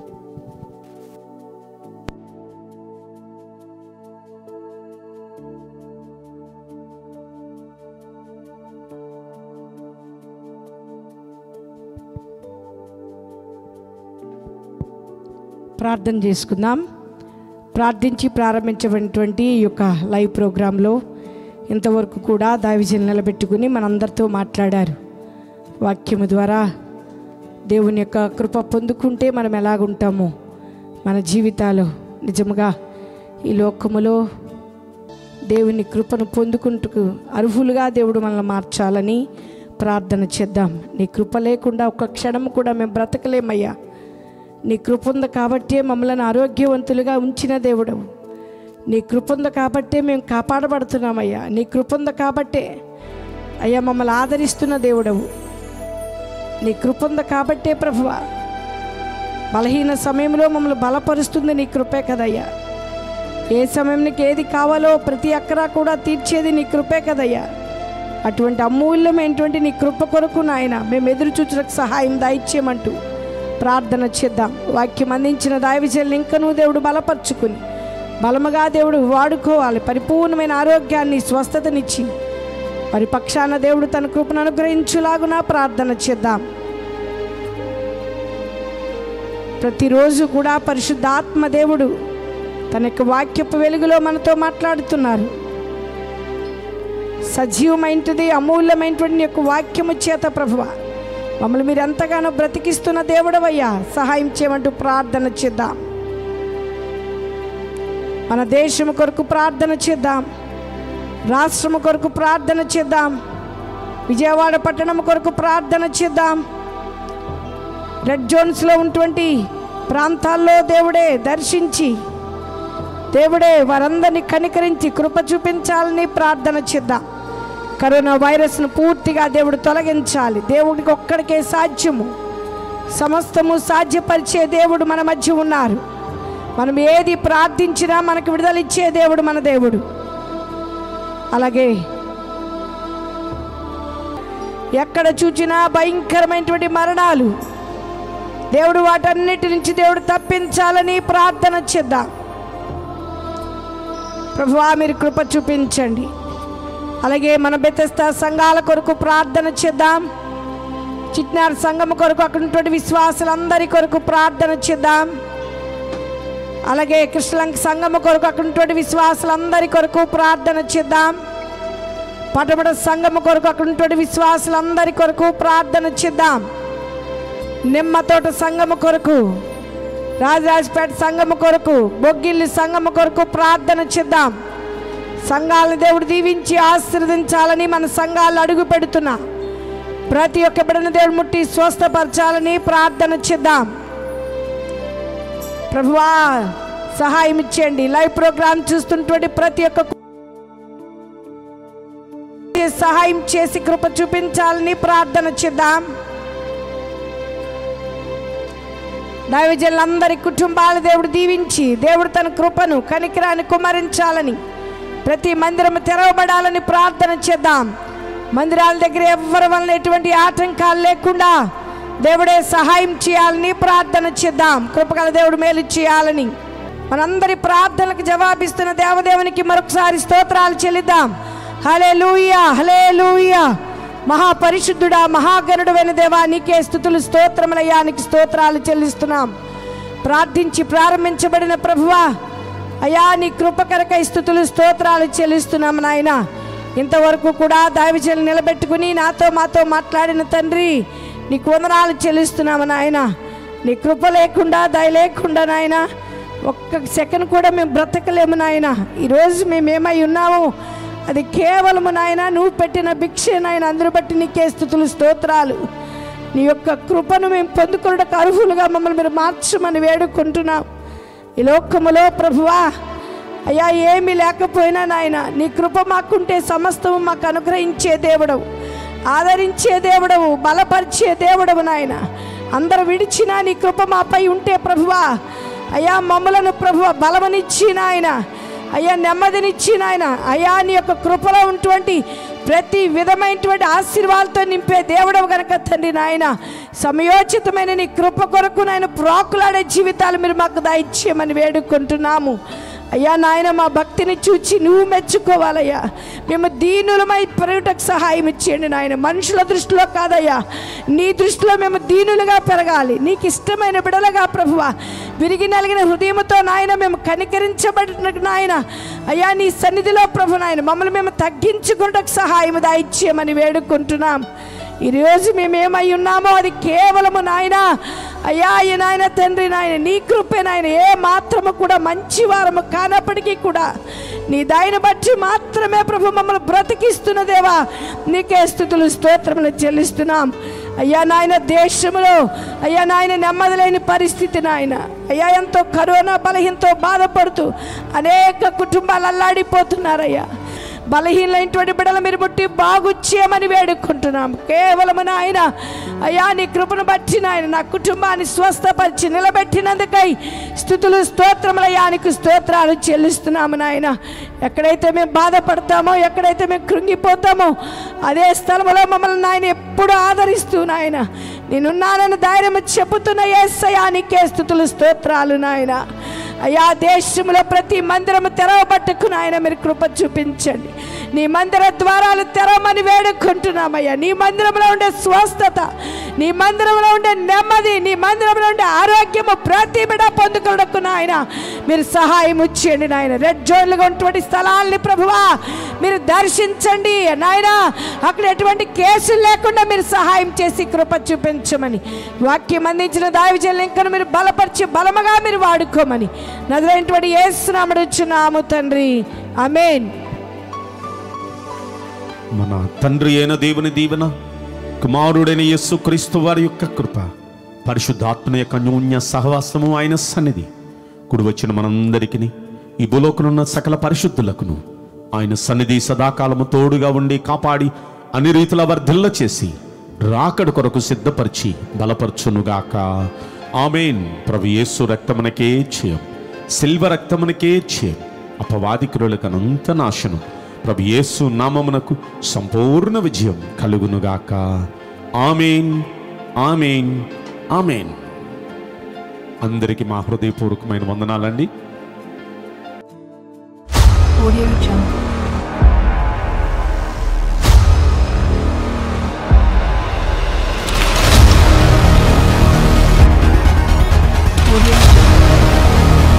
ప్రార్థన చేసుకుందాం ప్రార్థించి ప్రారంభించినటువంటి ఈ యొక్క లైవ్ ప్రోగ్రాంలో ఇంతవరకు కూడా దావిజన్ నిలబెట్టుకుని మనందరితో మాట్లాడారు వాక్యము ద్వారా దేవుని యొక్క కృప పొందుకుంటే మనం ఎలాగుంటామో మన జీవితాలు నిజముగా ఈ లోకములో దేవుని కృపను పొందుకుంటూ అర్హులుగా దేవుడు మనల్ని మార్చాలని ప్రార్థన చేద్దాం నీ కృప లేకుండా ఒక్క క్షణం కూడా మేము బ్రతకలేమయ్యా నీ కృప ఉంది కాబట్టే మమ్మల్ని ఆరోగ్యవంతులుగా ఉంచిన దేవుడవు నీ కృప ఉంది కాబట్టే మేము కాపాడబడుతున్నామయ్యా నీ కృప ఉంది కాబట్టే అయ్యా మమ్మల్ని ఆదరిస్తున్న దేవుడవు నీ కృప ఉంది కాబట్టే ప్రభువ బలహీన సమయంలో మమ్మల్ని బలపరుస్తుంది నీ కృపే కదయ్యా ఏ సమయానికి ఏది కావాలో ప్రతి అక్కరా కూడా తీర్చేది నీ కృపే కదయ్యా అటువంటి అమూల్యమైనటువంటి నీ కృప కొరకు నాయన మేము ఎదురు చూచుటకు సహాయం దాయిచ్చేయమంటూ ప్రార్థన చేద్దాం వాక్యం అందించిన దాయవిజల్ని ఇంకనూ దేవుడు బలపరుచుకుని బలముగా దేవుడు వాడుకోవాలి పరిపూర్ణమైన ఆరోగ్యాన్ని స్వస్థతనిచ్చి వారి పక్షాన దేవుడు తన కృపను అనుగ్రహించులాగునా ప్రార్థన చేద్దాం ప్రతిరోజు కూడా పరిశుద్ధాత్మ దేవుడు తన యొక్క వాక్యపు వెలుగులో మనతో మాట్లాడుతున్నారు సజీవమైనది అమూల్యమైనటువంటి నీ యొక్క వాక్యము చేత ప్రభువ మమ్మల్ని మీరు ఎంతగానో బ్రతికిస్తున్న దేవుడవయ్యా సహాయం చేయమంటూ ప్రార్థన చేద్దాం మన దేశము కొరకు ప్రార్థన చేద్దాం రాష్ట్రము కొరకు ప్రార్థన చేద్దాం విజయవాడ పట్టణం కొరకు ప్రార్థన చేద్దాం రెడ్ జోన్స్లో ఉన్నటువంటి ప్రాంతాల్లో దేవుడే దర్శించి దేవుడే వారందరినీ కనికరించి కృప చూపించాలని ప్రార్థన చేద్దాం కరోనా వైరస్ను పూర్తిగా దేవుడు తొలగించాలి దేవుడికి ఒక్కడికే సాధ్యము సమస్తము సాధ్యపరిచే దేవుడు మన మధ్య ఉన్నారు మనం ఏది ప్రార్థించినా మనకు విడుదల ఇచ్చే దేవుడు మన దేవుడు అలాగే ఎక్కడ చూచినా భయంకరమైనటువంటి మరణాలు దేవుడు వాటన్నిటి నుంచి దేవుడు తప్పించాలని ప్రార్థన చేద్దాం ప్రభువా మీరు కృప చూపించండి అలాగే మన బెతస్తా సంఘాల కొరకు ప్రార్థన చేద్దాం చిట్నార్ సంఘం కొరకు అక్కడ ఉన్నటువంటి విశ్వాసులందరి కొరకు ప్రార్థన చేద్దాం అలాగే కృష్ణలంక సంఘం కొరకు అక్కడ ఉన్నటువంటి విశ్వాసులందరి కొరకు ప్రార్థన చేద్దాం పటమట సంఘం కొరకు అక్కడ ఉన్నటువంటి విశ్వాసులందరి కొరకు ప్రార్థన చేద్దాం నిమ్మతోట సంఘము కొరకు రాజరాజపేట సంఘము కొరకు బొగ్గిల్లి సంఘము కొరకు ప్రార్థన చేద్దాం సంఘాలను దేవుడు దీవించి ఆశీర్వదించాలని మన సంఘాలు అడుగు పెడుతున్నా ప్రతి ఒక్క బిడ్డను దేవుడు ముట్టి స్వస్థపరచాలని ప్రార్థన చేద్దాం ప్రభువా సహాయం ఇచ్చేయండి లైవ్ ప్రోగ్రామ్ చూస్తున్నటువంటి ప్రతి ఒక్క సహాయం చేసి కృప చూపించాలని ప్రార్థన చేద్దాం దైవజనులందరి కుటుంబాల దేవుడు దీవించి దేవుడు తన కృపను కనికరాన్ని కుమరించాలని ప్రతి మందిరం తెరవబడాలని ప్రార్థన చేద్దాం మందిరాల దగ్గర ఎవ్వరి వలన ఎటువంటి ఆటంకాలు లేకుండా దేవుడే సహాయం చేయాలని ప్రార్థన చేద్దాం కృపగల దేవుడు మేలు చేయాలని మనందరి ప్రార్థనలకు జవాబిస్తున్న దేవదేవునికి మరొకసారి స్తోత్రాలు చెల్లిద్దాం హలే లూయా హలే లూయా మహాపరిశుద్ధుడా మహాగణుడైన దేవా నీకే స్థుతులు స్తోత్రములయ్యా నీకు స్తోత్రాలు చెల్లిస్తున్నాం ప్రార్థించి ప్రారంభించబడిన ప్రభువా అయ్యా నీ కృపకరకై స్థుతులు స్తోత్రాలు చెల్లిస్తున్నాం నాయన ఇంతవరకు కూడా దైవజలు నిలబెట్టుకుని నాతో మాతో మాట్లాడిన తండ్రి నీకు వందనాలు చెల్లిస్తున్నాము నాయన నీ కృప లేకుండా దయ లేకుండా నాయన ఒక్క సెకండ్ కూడా మేము బ్రతకలేము నాయన ఈరోజు మేము ఏమై ఉన్నాము అది కేవలము నాయన నువ్వు పెట్టిన భిక్షే నాయన అందరూ బట్టి నీకే స్థుతులు స్తోత్రాలు నీ యొక్క కృపను మేము పొందుకున్నకు అర్హులుగా మమ్మల్ని మీరు మార్చమని వేడుకుంటున్నాం ఈ లోకములో ప్రభువా అయ్యా ఏమీ లేకపోయినా నాయన నీ కృప మాకుంటే సమస్తము మాకు అనుగ్రహించే దేవుడవు ఆదరించే దేవుడవు బలపరిచే దేవుడవు నాయన అందరు విడిచినా నీ కృప మాపై ఉంటే ప్రభువా అయ్యా మమ్మలను ప్రభువ బలమనిచ్చి నాయన అయ్యా నెమ్మదినిచ్చి నాయన అయ్యా నీ యొక్క కృపలో ఉన్నటువంటి ప్రతి విధమైనటువంటి ఆశీర్వాదాలతో నింపే దేవుడవు గనక తండ్రి నాయన సమయోచితమైన నీ కృప కొరకు నాయన ప్రాకులాడే జీవితాలు మీరు మాకు దయచేయమని వేడుకుంటున్నాము అయ్యా నాయన మా భక్తిని చూచి నువ్వు మెచ్చుకోవాలయ్యా మేము దీనులమై పెరుగుటకు సహాయం ఇచ్చేయండి నాయన మనుషుల దృష్టిలో కాదయ్యా నీ దృష్టిలో మేము దీనులుగా పెరగాలి నీకు ఇష్టమైన బిడలుగా ప్రభువ విరిగి నలిగిన హృదయంతో నాయన మేము కనికరించబడిన నాయన అయ్యా నీ సన్నిధిలో ప్రభు నాయన మమ్మల్ని మేము తగ్గించుకుంటకు సహాయం దాయిచ్చేయమని వేడుకుంటున్నాం ఈరోజు మేము ఏమై ఉన్నామో అది కేవలము నాయన అయ్యా ఈ నాయన తండ్రి నాయన నీ కృపే నాయన ఏ మాత్రము కూడా మంచి వారము కానప్పటికీ కూడా నీ దాయిని బట్టి మాత్రమే ప్రభు మమ్మల్ని బ్రతికిస్తున్న దేవా నీకే స్థుతులు స్తోత్రములు చెల్లిస్తున్నాం అయ్యా నాయన దేశంలో అయ్యా నాయన నెమ్మది లేని పరిస్థితి నాయన అయ్యా ఎంతో కరోనా బలహీనతో బాధపడుతూ అనేక కుటుంబాలు అల్లాడిపోతున్నారయ్యా బలహీనమైనటువంటి బిడల మీరు ముట్టి బాగు చేయమని వేడుకుంటున్నాం కేవలం నాయన అయ్యా నీ కృపను బట్టి నాయన నా కుటుంబాన్ని స్వస్థపరిచి నిలబెట్టినందుకై స్థుతులు స్తోత్రములయ్యా నీకు స్తోత్రాలు చెల్లిస్తున్నాము నాయన ఎక్కడైతే మేము బాధపడతామో ఎక్కడైతే మేము కృంగిపోతామో అదే స్థలంలో మమ్మల్ని నాయన ఎప్పుడు ఆదరిస్తూ నాయన నేనున్నానని ధైర్యం చెబుతున్న ఏసయానికే స్థుతులు స్తోత్రాలు నాయన అయ్యా దేశంలో ప్రతి మందిరము తెరవబట్టుకు నాయన మీరు కృప చూపించండి నీ మందిర ద్వారాలు తెరవమని వేడుకుంటున్నామయ్యా నీ మందిరంలో ఉండే స్వస్థత నీ మందిరంలో ఉండే నెమ్మది నీ మందిరంలో ఉండే ఆరోగ్యము ప్రతి బిడ పొందుకున్నకు నాయన మీరు సహాయం ఇచ్చేయండి నాయన రెడ్ జోన్లుగా ఉన్నటువంటి స్థలాల్ని ప్రభువా మీరు దర్శించండి నాయన అక్కడ ఎటువంటి కేసులు లేకుండా మీరు సహాయం చేసి కృప చూపించమని వాక్యం అందించిన దావిజల్ ఇంకా మీరు బలపరిచి బలముగా మీరు వాడుకోమని నదులైనటువంటి ఏసునామడు నాము తండ్రి అమేన్ మన తండ్రి అయిన దేవుని దీవెన కుమారుడైన యేసు క్రీస్తు వారి యొక్క కృప పరిశుద్ధాత్మ యొక్క న్యూన్య సహవాసము ఆయన సన్నిధి కుడి వచ్చిన మనందరికీ ఈ భూలోకనున్న సకల పరిశుద్ధులకును ఆయన సన్నిధి సదాకాలము తోడుగా ఉండి కాపాడి అన్ని రీతుల వర్ధిల్ల చేసి రాకడ కొరకు సిద్ధపరిచి బలపరచునుగాక ఆమెన్ ప్రభు యేసు రక్తమునకే చేయం సిల్వ రక్తమునకే చేయం అపవాది క్రియలకనంత నాశనం ప్రభు యేసు నామమునకు సంపూర్ణ విజయం కలుగునుగాక ఆమెన్ ఆమెన్ ఆమెన్ అందరికీ మా హృదయపూర్వకమైన వందనాలండి Audio Jungle. Audio Jungle.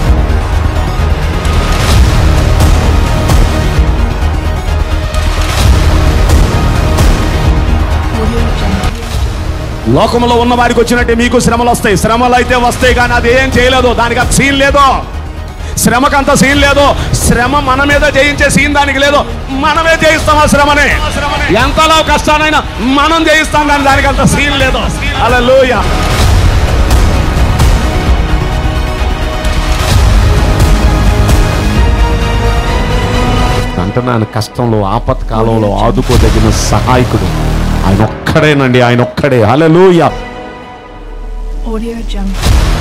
Audio Jungle. లోకంలో ఉన్న వారికి వచ్చినట్టే మీకు శ్రమలు వస్తాయి శ్రమలు అయితే వస్తాయి కానీ అది ఏం చేయలేదు దానికి అంత సీన్ లేదు శ్రమకంత సీన్ లేదు శ్రమ మన మీద జయించే సీన్ దానికి లేదు మనమే జయిస్తాం ఆ శ్రమని ఎంతలో కష్టానైనా మనం జయిస్తాం కానీ దానికి అంత సీన్ లేదు అలా అంటున్నాను కష్టంలో ఆపత్కాలంలో ఆదుకోదగిన సహాయకుడు ఆయన ఒక్కడేనండి ఆయన ఒక్కడే హల్లెలూయా Audio Jungle.